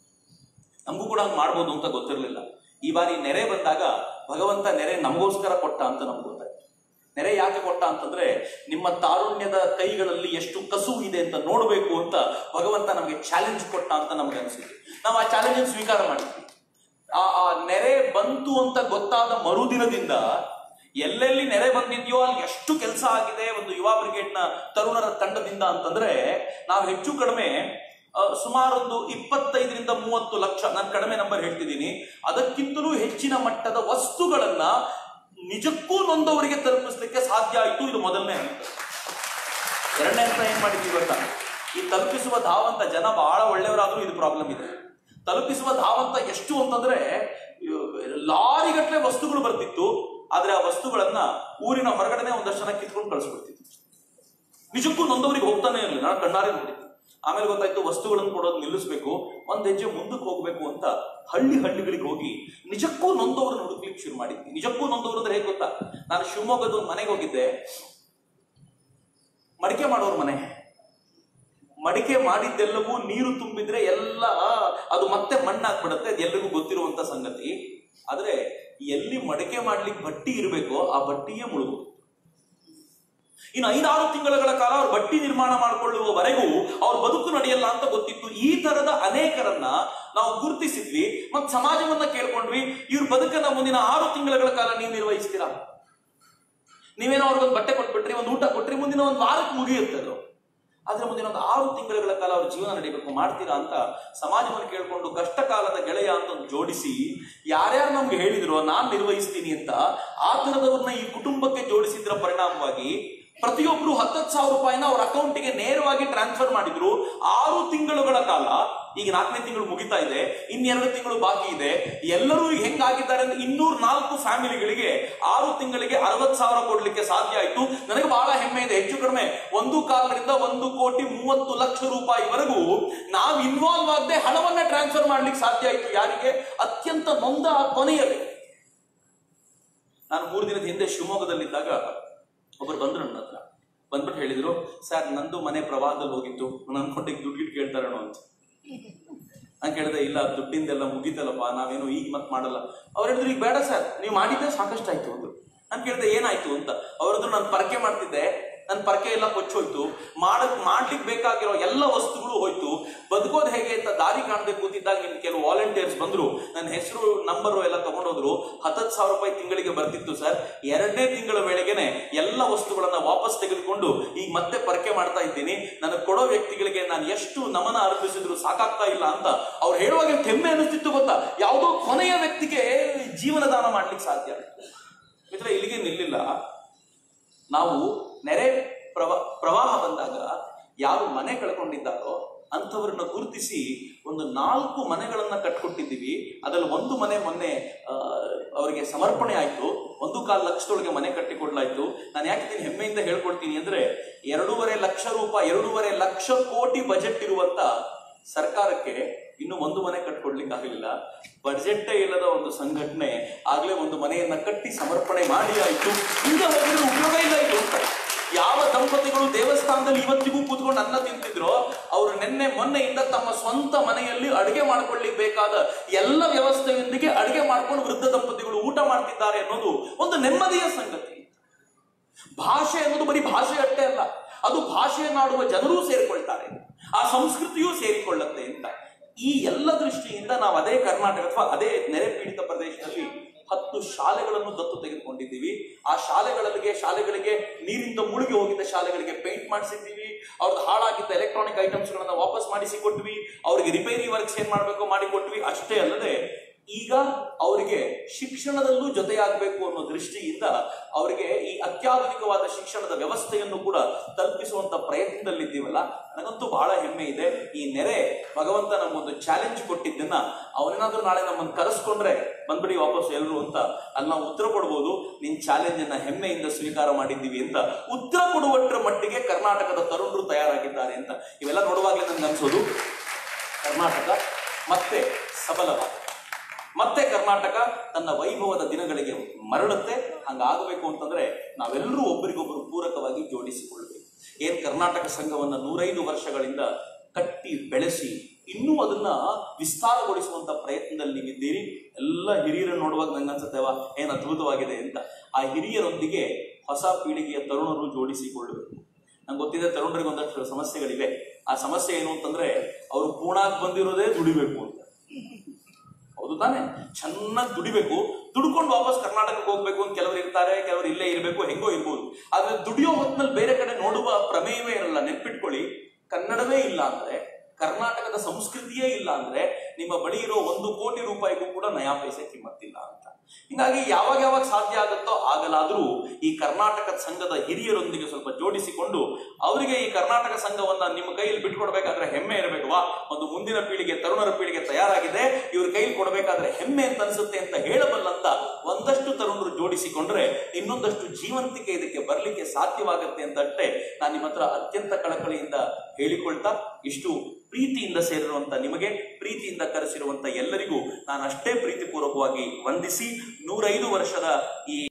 ನಮಗೂ ಕೂಡ ಹಂಗೆ ಮಾಡ್ಬೋದು ಅಂತ ಗೊತ್ತಿರಲಿಲ್ಲ ಈ ಬಾರಿ ನೆರೆ ಬಂದಾಗ ಭಗವಂತ ನೆರೆ ನಮಗೋಸ್ಕರ ಕೊಟ್ಟ ಅಂತ ನಮ್ಗೆ ಗೊತ್ತಾಯ್ತು ನೆರೆ ಯಾಕೆ ಕೊಟ್ಟ ಅಂತಂದ್ರೆ ನಿಮ್ಮ ತಾರುಣ್ಯದ ಕೈಗಳಲ್ಲಿ ಎಷ್ಟು ಕಸು ಇದೆ ಅಂತ ನೋಡಬೇಕು ಅಂತ ಭಗವಂತ ನಮಗೆ ಚಾಲೆಂಜ್ ಕೊಟ್ಟ ಅಂತ ನಮ್ಗೆ ಅನಿಸಿತ್ತು ನಾವು ಆ ಚಾಲೆಂಜ್ ಸ್ವೀಕಾರ ಮಾಡಿದ್ವಿ ಆ ಆ ನೆರೆ ಬಂತು ಅಂತ ಗೊತ್ತಾದ ಮರುದಿನದಿಂದ ಎಲ್ಲೆಲ್ಲಿ ನೆರೆ ಬಂದಿದ್ಯೋ ಅಲ್ಲಿ ಎಷ್ಟು ಕೆಲಸ ಆಗಿದೆ ಒಂದು ಯುವ ಬ್ರಿಗೇಡ್ನ ತರುಣರ ತಂಡದಿಂದ ಅಂತಂದ್ರೆ ನಾವು ಹೆಚ್ಚು ಕಡಿಮೆ ಆ, ಸುಮಾರೊಂದು ಇಪ್ಪತ್ತೈದರಿಂದ ಮೂವತ್ತು ಲಕ್ಷ ನಾನು ಕಡಿಮೆ ನಂಬರ್ ಹೇಳ್ತಿದ್ದೀನಿ ಅದಕ್ಕಿಂತಲೂ ಹೆಚ್ಚಿನ ಮಟ್ಟದ ವಸ್ತುಗಳನ್ನ ನಿಜಕ್ಕೂ ನೊಂದವರಿಗೆ ತಲುಪಿಸ್ಲಿಕ್ಕೆ ಸಾಧ್ಯ ಆಯಿತು ಇದು ಮೊದಲನೇ ಹಂತ ಎರಡನೇ ಹಂತ ಏನ್ ಮಾಡಿದ್ವಿ ಗೊತ್ತಾ ಈ ತಲುಪಿಸುವ ಧಾವಂತ ಜನ ಬಹಳ ಒಳ್ಳೆಯವರಾದ್ರೂ ಇದು ಪ್ರಾಬ್ಲಮ್ ಇದೆ ತಲುಪಿಸುವ ಧಾವಂತ ಎಷ್ಟು ಅಂತಂದ್ರೆ ಲಾರಿಗಟ್ಟಲೆ ವಸ್ತುಗಳು ಬರ್ತಿತ್ತು ಆದ್ರೆ ಆ ವಸ್ತುಗಳನ್ನ ಊರಿನ ಹೊರಗಡೆನೆ ಒಂದಷ್ಟು ಜನ ಕಿತ್ಕೊಂಡು ಕಳಿಸ್ಬಿಡ್ತಿತ್ತು ನಿಜಕ್ಕೂ ನೊಂದವರಿಗೆ ಹೋಗ್ತಾನೆ ಇರಲಿಲ್ಲ ನಾನು ಕಣ್ಣಾರೆ ನೋಡಿದ್ದೆ ಆಮೇಲೆ ಗೊತ್ತಾಯ್ತು ವಸ್ತುಗಳನ್ನು ಕೊಡೋದು ನಿಲ್ಲಿಸ್ಬೇಕು ಒಂದ್ ಹೆಜ್ಜೆ ಮುಂದಕ್ಕೆ ಹೋಗ್ಬೇಕು ಅಂತ ಹಳ್ಳಿ ಹಳ್ಳಿಗಳಿಗೆ ಹೋಗಿ ನಿಜಕ್ಕೂ ನೊಂದವ್ರನ್ನ ಹುಡುಕ್ಲಿಕ್ಕೆ ಶುರು ಮಾಡಿದ್ವಿ ನಿಜಕ್ಕೂ ನೊಂದವ್ರು ಅಂದ್ರೆ ಹೇಗೆ ಗೊತ್ತಾ ನಾನು ಶಿವಮೊಗ್ಗದ ಒಂದು ಮನೆಗೆ ಹೋಗಿದ್ದೆ ಮಡಿಕೆ ಮಾಡೋರ್ ಮನೆ ಮಡಿಕೆ ಮಾಡಿದ್ದೆಲ್ಲವೂ ನೀರು ತುಂಬಿದ್ರೆ ಎಲ್ಲ ಅದು ಮತ್ತೆ ಮಣ್ಣಾಗ್ಬಿಡುತ್ತೆ ಅದು ಎಲ್ರಿಗೂ ಗೊತ್ತಿರುವಂತ ಸಂಗತಿ ಆದ್ರೆ ಎಲ್ಲಿ ಮಡಿಕೆ ಮಾಡ್ಲಿಕ್ಕೆ ಬಟ್ಟಿ ಇರಬೇಕೋ ಆ ಬಟ್ಟಿಯೇ ಮುಳುಗೋದು ಇನ್ನು ಐದಾರು ತಿಂಗಳ ಕಾಲ ಅವ್ರು ಬಟ್ಟಿ ನಿರ್ಮಾಣ ಮಾಡಿಕೊಳ್ಳುವವರೆಗೂ ಅವ್ರ ಬದುಕು ನಡೆಯಲ್ಲ ಅಂತ ಗೊತ್ತಿತ್ತು ಈ ತರದ ಅನೇಕರನ್ನ ನಾವು ಗುರುತಿಸಿದ್ವಿ ಮತ್ ಸಮಾಜವನ್ನ ಕೇಳ್ಕೊಂಡ್ವಿ ಇವ್ರ ಬದುಕನ್ನ ಮುಂದಿನ ಆರು ತಿಂಗಳ ಕಾಲ ನೀವು ನಿರ್ವಹಿಸ್ತೀರಾ ನೀವೇನೋ ಅವ್ರಿಗೊಂದು ಬಟ್ಟೆ ಕೊಟ್ಬಿಟ್ರಿ ಒಂದು ಊಟ ಕೊಟ್ರಿ ಮುಂದಿನ ಒಂದು ವಾರಕ್ಕೆ ಮುಗಿಯುತ್ತೆ ಅದು ಆದ್ರೆ ಮುಂದಿನ ಒಂದು ಆರು ತಿಂಗಳ ಕಾಲ ಅವ್ರ ಜೀವನ ನಡಿಬೇಕು ಮಾಡ್ತೀರಾ ಅಂತ ಸಮಾಜವನ್ನು ಕೇಳ್ಕೊಂಡು ಕಷ್ಟ ಕಾಲದ ಗೆಳೆಯ ಅಂತ ಒಂದು ಜೋಡಿಸಿ ಯಾರ್ಯಾರು ನಮ್ಗೆ ಹೇಳಿದ್ರು ನಾನ್ ನಿರ್ವಹಿಸ್ತೀನಿ ಅಂತ ಆ ತರದವ್ರನ್ನ ಈ ಕುಟುಂಬಕ್ಕೆ ಜೋಡಿಸಿದ್ರ ಪರಿಣಾಮವಾಗಿ ಪ್ರತಿಯೊಬ್ರು ಹತ್ತತ್ತು ಸಾವಿರ ರೂಪಾಯಿನ ಅವ್ರ ಅಕೌಂಟಿಗೆ ನೇರವಾಗಿ ಟ್ರಾನ್ಸ್ಫರ್ ಮಾಡಿದ್ರು ಆರು ತಿಂಗಳುಗಳ ಕಾಲ ಈಗ ನಾಲ್ಕನೇ ತಿಂಗಳು ಮುಗಿತಾ ಇದೆ ಇನ್ನೆರಡು ತಿಂಗಳು ಬಾಕಿ ಇದೆ ಎಲ್ಲರೂ ಈಗ ಹೆಂಗಾಗಿದ್ದಾರೆ ಅಂದ್ರೆ ಇನ್ನೂರ ನಾಲ್ಕು ಫ್ಯಾಮಿಲಿಗಳಿಗೆ ಆರು ತಿಂಗಳಿಗೆ ಅರವತ್ ಸಾವಿರ ಕೊಡ್ಲಿಕ್ಕೆ ಸಾಧ್ಯ ಆಯ್ತು ನನಗೆ ಬಹಳ ಹೆಮ್ಮೆ ಇದೆ ಹೆಚ್ಚು ಕಡಿಮೆ ಒಂದು ಕಾಲರಿಂದ ಒಂದು ಕೋಟಿ ಮೂವತ್ತು ಲಕ್ಷ ರೂಪಾಯಿವರೆಗೂ ನಾವು ಇನ್ವಾಲ್ವ್ ಆಗದೆ ಹಣವನ್ನ ಟ್ರಾನ್ಸ್ಫರ್ ಮಾಡ್ಲಿಕ್ಕೆ ಸಾಧ್ಯ ಆಯ್ತು ಯಾರಿಗೆ ಅತ್ಯಂತ ನೊಂದ ಕೊನೆಯಲ್ಲಿ ನಾನು ಮೂರು ದಿನದ ಹಿಂದೆ ಶಿವಮೊಗ್ಗದಲ್ಲಿದ್ದಾಗ ಒಬ್ಬರು ಬಂದ್ರು ನನ್ನ ಹತ್ರ ಬಂದ್ಬಿಟ್ಟು ಹೇಳಿದ್ರು ಸರ್ ನಂದು ಮನೆ ಪ್ರವಾಹದಲ್ಲಿ ಹೋಗಿತ್ತು ನಾನು ಅನ್ಕೊಂಡೆ ದುಡ್ಡು ಗಿಟ್ಟು ಕೇಳ್ತಾರೇನೋ ಅಂತ ನಾನು ಕೇಳಿದೆ ಇಲ್ಲ ದುಡ್ಡಿಂದೆಲ್ಲ ಮುಗೀತಲ್ಲಪ್ಪ ನಾವೇನು ಈಗ ಮತ್ತೆ ಮಾಡಲ್ಲ ಅವ್ರು ಹೇಳಿದ್ರು ಈಗ ಬೇಡ ಸರ್ ನೀವು ಮಾಡಿದ್ದೆ ಸಾಕಷ್ಟು ಆಯ್ತು ಅಂದ್ರು ನಾನು ಕೇಳಿದೆ ಏನಾಯ್ತು ಅಂತ ಅವ್ರದ್ರು ನಾನು ಪರಕೆ ಮಾಡ್ತಿದ್ದೆ ನನ್ನ ಪರಕೆ ಎಲ್ಲ ಕೊಚ್ಚೋಯ್ತು ಮಾಡಕ್ ಮಾಡ್ಲಿಕ್ಕೆ ಬೇಕಾಗಿರೋ ಎಲ್ಲ ವಸ್ತುಗಳು ಹೋಯ್ತು ಬದುಕೋದು ಹೇಗೆ ಅಂತ ದಾರಿ ಕಾಣದೆ ಕೂತಿದ್ದಾಗ ನಿಮ್ ಕೆಲವು ವಾಲಂಟಿಯರ್ಸ್ ಬಂದ್ರು ನನ್ನ ಹೆಸರು ನಂಬರು ಎಲ್ಲ ತಗೊಂಡೋದ್ರು ಹತ್ತತ್ತು ಸಾವಿರ ರೂಪಾಯಿ ತಿಂಗಳಿಗೆ ಬರ್ತಿತ್ತು ಸರ್ ಎರಡನೇ ತಿಂಗಳ ವೇಳೆಗೆನೆ ಎಲ್ಲ ವಸ್ತುಗಳನ್ನ ವಾಪಸ್ ತೆಗೆದುಕೊಂಡು ಈಗ ಮತ್ತೆ ಪರಕೆ ಮಾಡ್ತಾ ಇದ್ದೀನಿ ನನಗೆ ಕೊಡೋ ವ್ಯಕ್ತಿಗಳಿಗೆ ನಾನು ಎಷ್ಟು ನಮನ ಅರ್ಪಿಸಿದ್ರು ಸಾಕಾಗ್ತಾ ಇಲ್ಲ ಅಂತ ಅವ್ರು ಹೇಳುವಾಗ ಹೆಮ್ಮೆ ಅನಿಸ್ತಿತ್ತು ಗೊತ್ತಾ ಯಾವುದೋ ಕೊನೆಯ ವ್ಯಕ್ತಿಗೆ ಜೀವನ ದಾನ ಮಾಡ್ಲಿಕ್ಕೆ ಸಾಧ್ಯ ಮಿತ್ರ ಇಲ್ಲಿಗೆ ನಿಲ್ಲಿಲ್ಲ ನಾವು ನೆರೆ ಪ್ರವಾ ಪ್ರವಾಹ ಬಂದಾಗ ಯಾರು ಮನೆ ಕಳ್ಕೊಂಡಿದ್ದಾರೋ ಅಂಥವ್ರನ್ನ ಗುರುತಿಸಿ ಒಂದು ನಾಲ್ಕು ಮನೆಗಳನ್ನ ಕಟ್ಕೊಟ್ಟಿದ್ದೀವಿ ಅದರಲ್ಲಿ ಒಂದು ಮನೆ ಮೊನ್ನೆ ಆ, ಅವರಿಗೆ ಸಮರ್ಪಣೆ ಆಯ್ತು ಒಂದು ಕಾಲು ಲಕ್ಷದೊಳಗೆ ಮನೆ ಕಟ್ಟಿಕೊಡ್ಲಾಯ್ತು ನಾನು ಯಾಕೆ ಇದನ್ನ ಹೆಮ್ಮೆಯಿಂದ ಹೇಳ್ಕೊಳ್ತೀನಿ ಅಂದ್ರೆ ಎರಡೂವರೆ ಲಕ್ಷ ರೂಪಾಯಿ ಎರಡೂವರೆ ಲಕ್ಷ ಕೋಟಿ ಬಜೆಟ್ ಇರುವಂತ ಸರ್ಕಾರಕ್ಕೆ ಇನ್ನು ಒಂದು ಮನೆ ಕಟ್ಕೊಡ್ಲಿಕ್ಕೆ ಆಗಲಿಲ್ಲ ಬಜೆಟ್ಟೇ ಇಲ್ಲದ ಒಂದು ಸಂಘಟನೆ ಆಗ್ಲೇ ಒಂದು ಮನೆಯನ್ನ ಕಟ್ಟಿ ಸಮರ್ಪಣೆ ಮಾಡಿ ಆಯ್ತು ಈಗ ಹೋಗಿದ್ರೆ ಉಪಯೋಗ ಇಲ್ಲ ಇದು ಅಂತ ಯಾವ ದಂಪತಿಗಳು ದೇವಸ್ಥಾನದಲ್ಲಿ ಇವತ್ತಿಗೂ ಕೂತ್ಕೊಂಡು ಅನ್ನ ತಿಂತಿದ್ರೋ ಅವರು ನಿನ್ನೆ ಮೊನ್ನೆಯಿಂದ ತಮ್ಮ ಸ್ವಂತ ಮನೆಯಲ್ಲಿ ಅಡಿಗೆ ಮಾಡ್ಕೊಳ್ಳಿಕ್ಕೆ ಬೇಕಾದ ಎಲ್ಲ ವ್ಯವಸ್ಥೆಯೊಂದಿಗೆ ಅಡಿಗೆ ಮಾಡ್ಕೊಂಡು ವೃದ್ಧ ದಂಪತಿಗಳು ಊಟ ಮಾಡ್ತಿದ್ದಾರೆ ಅನ್ನೋದು ಒಂದು ನೆಮ್ಮದಿಯ ಸಂಗತಿ ಭಾಷೆ ಅನ್ನೋದು ಬರೀ ಭಾಷೆ ಅಷ್ಟೇ ಅಲ್ಲ ಅದು ಭಾಷೆಯನ್ನಾಡುವ ಜನರೂ ಸೇರಿಕೊಳ್ತಾರೆ ಆ ಸಂಸ್ಕೃತಿಯೂ ಸೇರಿಕೊಳ್ಳುತ್ತೆ ಅಂತ ಈ ಎಲ್ಲ ದೃಷ್ಟಿಯಿಂದ ನಾವು ಅದೇ ಕರ್ನಾಟಕ ಅಥವಾ ಅದೇ ನೆರೆ ಪೀಡಿತ ಪ್ರದೇಶದಲ್ಲಿ ಹತ್ತು ಶಾಲೆಗಳನ್ನು ದತ್ತು ತೆಗೆದುಕೊಂಡಿದ್ದೀವಿ ಆ ಶಾಲೆಗಳಿಗೆ ಶಾಲೆಗಳಿಗೆ ನೀರಿಂದ ಮುಳುಗಿ ಹೋಗಿದ್ದ ಶಾಲೆಗಳಿಗೆ ಪೇಂಟ್ ಮಾಡಿಸಿದ್ದೀವಿ ಅವ್ರದ್ದು ಹಾಳಾಗಿದ್ದ ಎಲೆಕ್ಟ್ರಾನಿಕ್ ಐಟಮ್ಸ್ ಗಳನ್ನ ವಾಪಸ್ ಮಾಡಿಸಿ ಕೊಟ್ವಿ ಅವ್ರಿಗೆ ರಿಪೇರಿ ವರ್ಕ್ಸ್ ಏನ್ ಮಾಡಬೇಕು ಮಾಡಿ ಕೊಟ್ವಿ ಅಷ್ಟೇ ಅಲ್ಲದೆ ಈಗ ಅವರಿಗೆ ಶಿಕ್ಷಣದಲ್ಲೂ ಜೊತೆಯಾಗಬೇಕು ಅನ್ನೋ ದೃಷ್ಟಿಯಿಂದ ಅವರಿಗೆ ಈ ಅತ್ಯಾಧುನಿಕವಾದ ಶಿಕ್ಷಣದ ವ್ಯವಸ್ಥೆಯನ್ನು ಕೂಡ ತಲುಪಿಸುವಂತ ಪ್ರಯತ್ನದಲ್ಲಿದ್ದೀವಲ್ಲ ನನಗಂತೂ ಬಹಳ ಹೆಮ್ಮೆ ಇದೆ ಈ ನೆರೆ ಭಗವಂತ ನಮಗೊಂದು ಚಾಲೆಂಜ್ ಕೊಟ್ಟಿದ್ದನ್ನ ಅವನೇನಾದ್ರೂ ನಾಳೆ ನಮ್ಮನ್ನು ಕರೆಸ್ಕೊಂಡ್ರೆ ಬಂದ್ಬಿಡಿ ವಾಪಸ್ ಎಲ್ರು ಅಂತ ಅಲ್ಲಿ ನಾವು ಉತ್ತರ ಕೊಡ್ಬೋದು ನಿನ್ ಚಾಲೆಂಜ್ ಅನ್ನ ಹೆಮ್ಮೆಯಿಂದ ಸ್ವೀಕಾರ ಮಾಡಿದ್ದೀವಿ ಅಂತ ಉತ್ತರ ಕೊಡುವಷ್ಟರ ಮಟ್ಟಿಗೆ ಕರ್ನಾಟಕದ ತರುಣರು ತಯಾರಾಗಿದ್ದಾರೆ ಅಂತ ಇವೆಲ್ಲ ನೋಡುವಾಗಲೇ ನನ್ಗೆ ಅನ್ಸೋದು ಕರ್ನಾಟಕ ಮತ್ತೆ ಸಬಲವಾದ ಮತ್ತೆ ಕರ್ನಾಟಕ ತನ್ನ ವೈಭವದ ದಿನಗಳಿಗೆ ಮರಳುತ್ತೆ ಹಂಗಾಗಬೇಕು ಅಂತಂದ್ರೆ ನಾವೆಲ್ಲರೂ ಒಬ್ಬರಿಗೊಬ್ಬರು ಪೂರಕವಾಗಿ ಜೋಡಿಸಿಕೊಳ್ಳಬೇಕು ಏನ್ ಕರ್ನಾಟಕ ಸಂಘವನ್ನ ನೂರೈದು ವರ್ಷಗಳಿಂದ ಕಟ್ಟಿ ಬೆಳೆಸಿ ಇನ್ನೂ ಅದನ್ನ ವಿಸ್ತಾರಗೊಳಿಸುವಂತ ಪ್ರಯತ್ನದಲ್ಲಿ ನೀವಿದ್ದೀರಿ ಎಲ್ಲ ಹಿರಿಯರನ್ನು ನೋಡುವಾಗ ನಂಗೆ ಅನ್ಸುತ್ತೇವ ಏನ್ ಅದ್ಭುತವಾಗಿದೆ ಅಂತ ಆ ಹಿರಿಯರೊಂದಿಗೆ ಹೊಸ ಪೀಳಿಗೆಯ ತರುಣರು ಜೋಡಿಸಿಕೊಳ್ಳಬೇಕು ನಂಗೆ ಗೊತ್ತಿದೆ ತರುಣರಿಗೆ ಒಂದಷ್ಟು ಸಮಸ್ಯೆಗಳಿವೆ ಆ ಸಮಸ್ಯೆ ಏನು ಅಂತಂದ್ರೆ ಅವರು ಪೂರ್ಣಾಗ್ ಬಂದಿರೋದೇ ದುಡಿಬೇಕು ಅಂತ ಹೌದು ತಾನೆ ಚೆನ್ನಾಗಿ ದುಡಿಬೇಕು ದುಡ್ಕೊಂಡು ವಾಪಸ್ ಕರ್ನಾಟಕಕ್ಕೆ ಹೋಗ್ಬೇಕು ಅಂತ ಕೆಲವರು ಇರ್ತಾರೆ ಕೆಲವರು ಇಲ್ಲೇ ಇರಬೇಕು ಹೆಂಗೋ ಇರ್ಬೋದು ಆದ್ರೆ ದುಡಿಯೋ ಹೊತ್ತಿನಲ್ಲಿ ಬೇರೆ ಕಡೆ ನೋಡುವ ಪ್ರಮೇಯವೇ ಇರಲ್ಲ ನೆನ್ಪಿಟ್ಕೊಳ್ಳಿ ಕನ್ನಡವೇ ಇಲ್ಲ ಅಂದ್ರೆ ಕರ್ನಾಟಕದ ಸಂಸ್ಕೃತಿಯೇ ಇಲ್ಲ ಅಂದ್ರೆ ನಿಮ್ಮ ಬಳಿ ಇರೋ ಒಂದು ಕೋಟಿ ರೂಪಾಯಿಗೂ ಕೂಡ ನಯಾ ಪೈಸೆ ಕಿಮ್ಮತ್ತಿಲ್ಲ ಅಂತ ಹಿಂಗಾಗಿ ಯಾವಾಗ ಯಾವಾಗ ಸಾಧ್ಯ ಆಗುತ್ತೋ ಆಗಲಾದ್ರೂ ಈ ಕರ್ನಾಟಕ ಸಂಘದ ಹಿರಿಯರೊಂದಿಗೆ ಸ್ವಲ್ಪ ಜೋಡಿಸಿಕೊಂಡು ಅವರಿಗೆ ಈ ಕರ್ನಾಟಕ ಸಂಘವನ್ನ ನಿಮ್ಮ ಕೈಯಲ್ಲಿ ಬಿಟ್ಕೊಡ್ಬೇಕಾದ್ರೆ ಹೆಮ್ಮೆ ಇರಬೇಕು ವಾ ಒಂದು ಮುಂದಿನ ಪೀಳಿಗೆ ತರುಣರ ಪೀಳಿಗೆ ತಯಾರಾಗಿದೆ ಇವ್ರ ಕೈಲಿ ಕೊಡಬೇಕಾದ್ರೆ ಹೆಮ್ಮೆ ಅಂತ ಅನ್ಸುತ್ತೆ ಅಂತ ಹೇಳಬಲ್ಲಂತ ಒಂದಷ್ಟು ತರುಣರು ಜೋಡಿಸಿಕೊಂಡ್ರೆ ಇನ್ನೊಂದಷ್ಟು ಜೀವಂತಿಕೆ ಇದಕ್ಕೆ ಬರ್ಲಿಕ್ಕೆ ಸಾಧ್ಯವಾಗುತ್ತೆ ಅಂತ ಅಷ್ಟೇ ನಾನು ನಿಮ್ಮ ಹತ್ರ ಅತ್ಯಂತ ಕಳಕಳಿಯಿಂದ ಹೇಳಿಕೊಳ್ತಾ ಇಷ್ಟು ಪ್ರೀತಿಯಿಂದ ಸೇರಿರುವಂತ ನಿಮಗೆ ಪ್ರೀತಿಯಿಂದ ಕರೆಸಿರುವಂತ ಎಲ್ಲರಿಗೂ ನಾನು ಅಷ್ಟೇ ಪ್ರೀತಿಪೂರ್ವಕವಾಗಿ ವಂದಿಸಿ ನೂರೈದು ವರ್ಷದ ಈ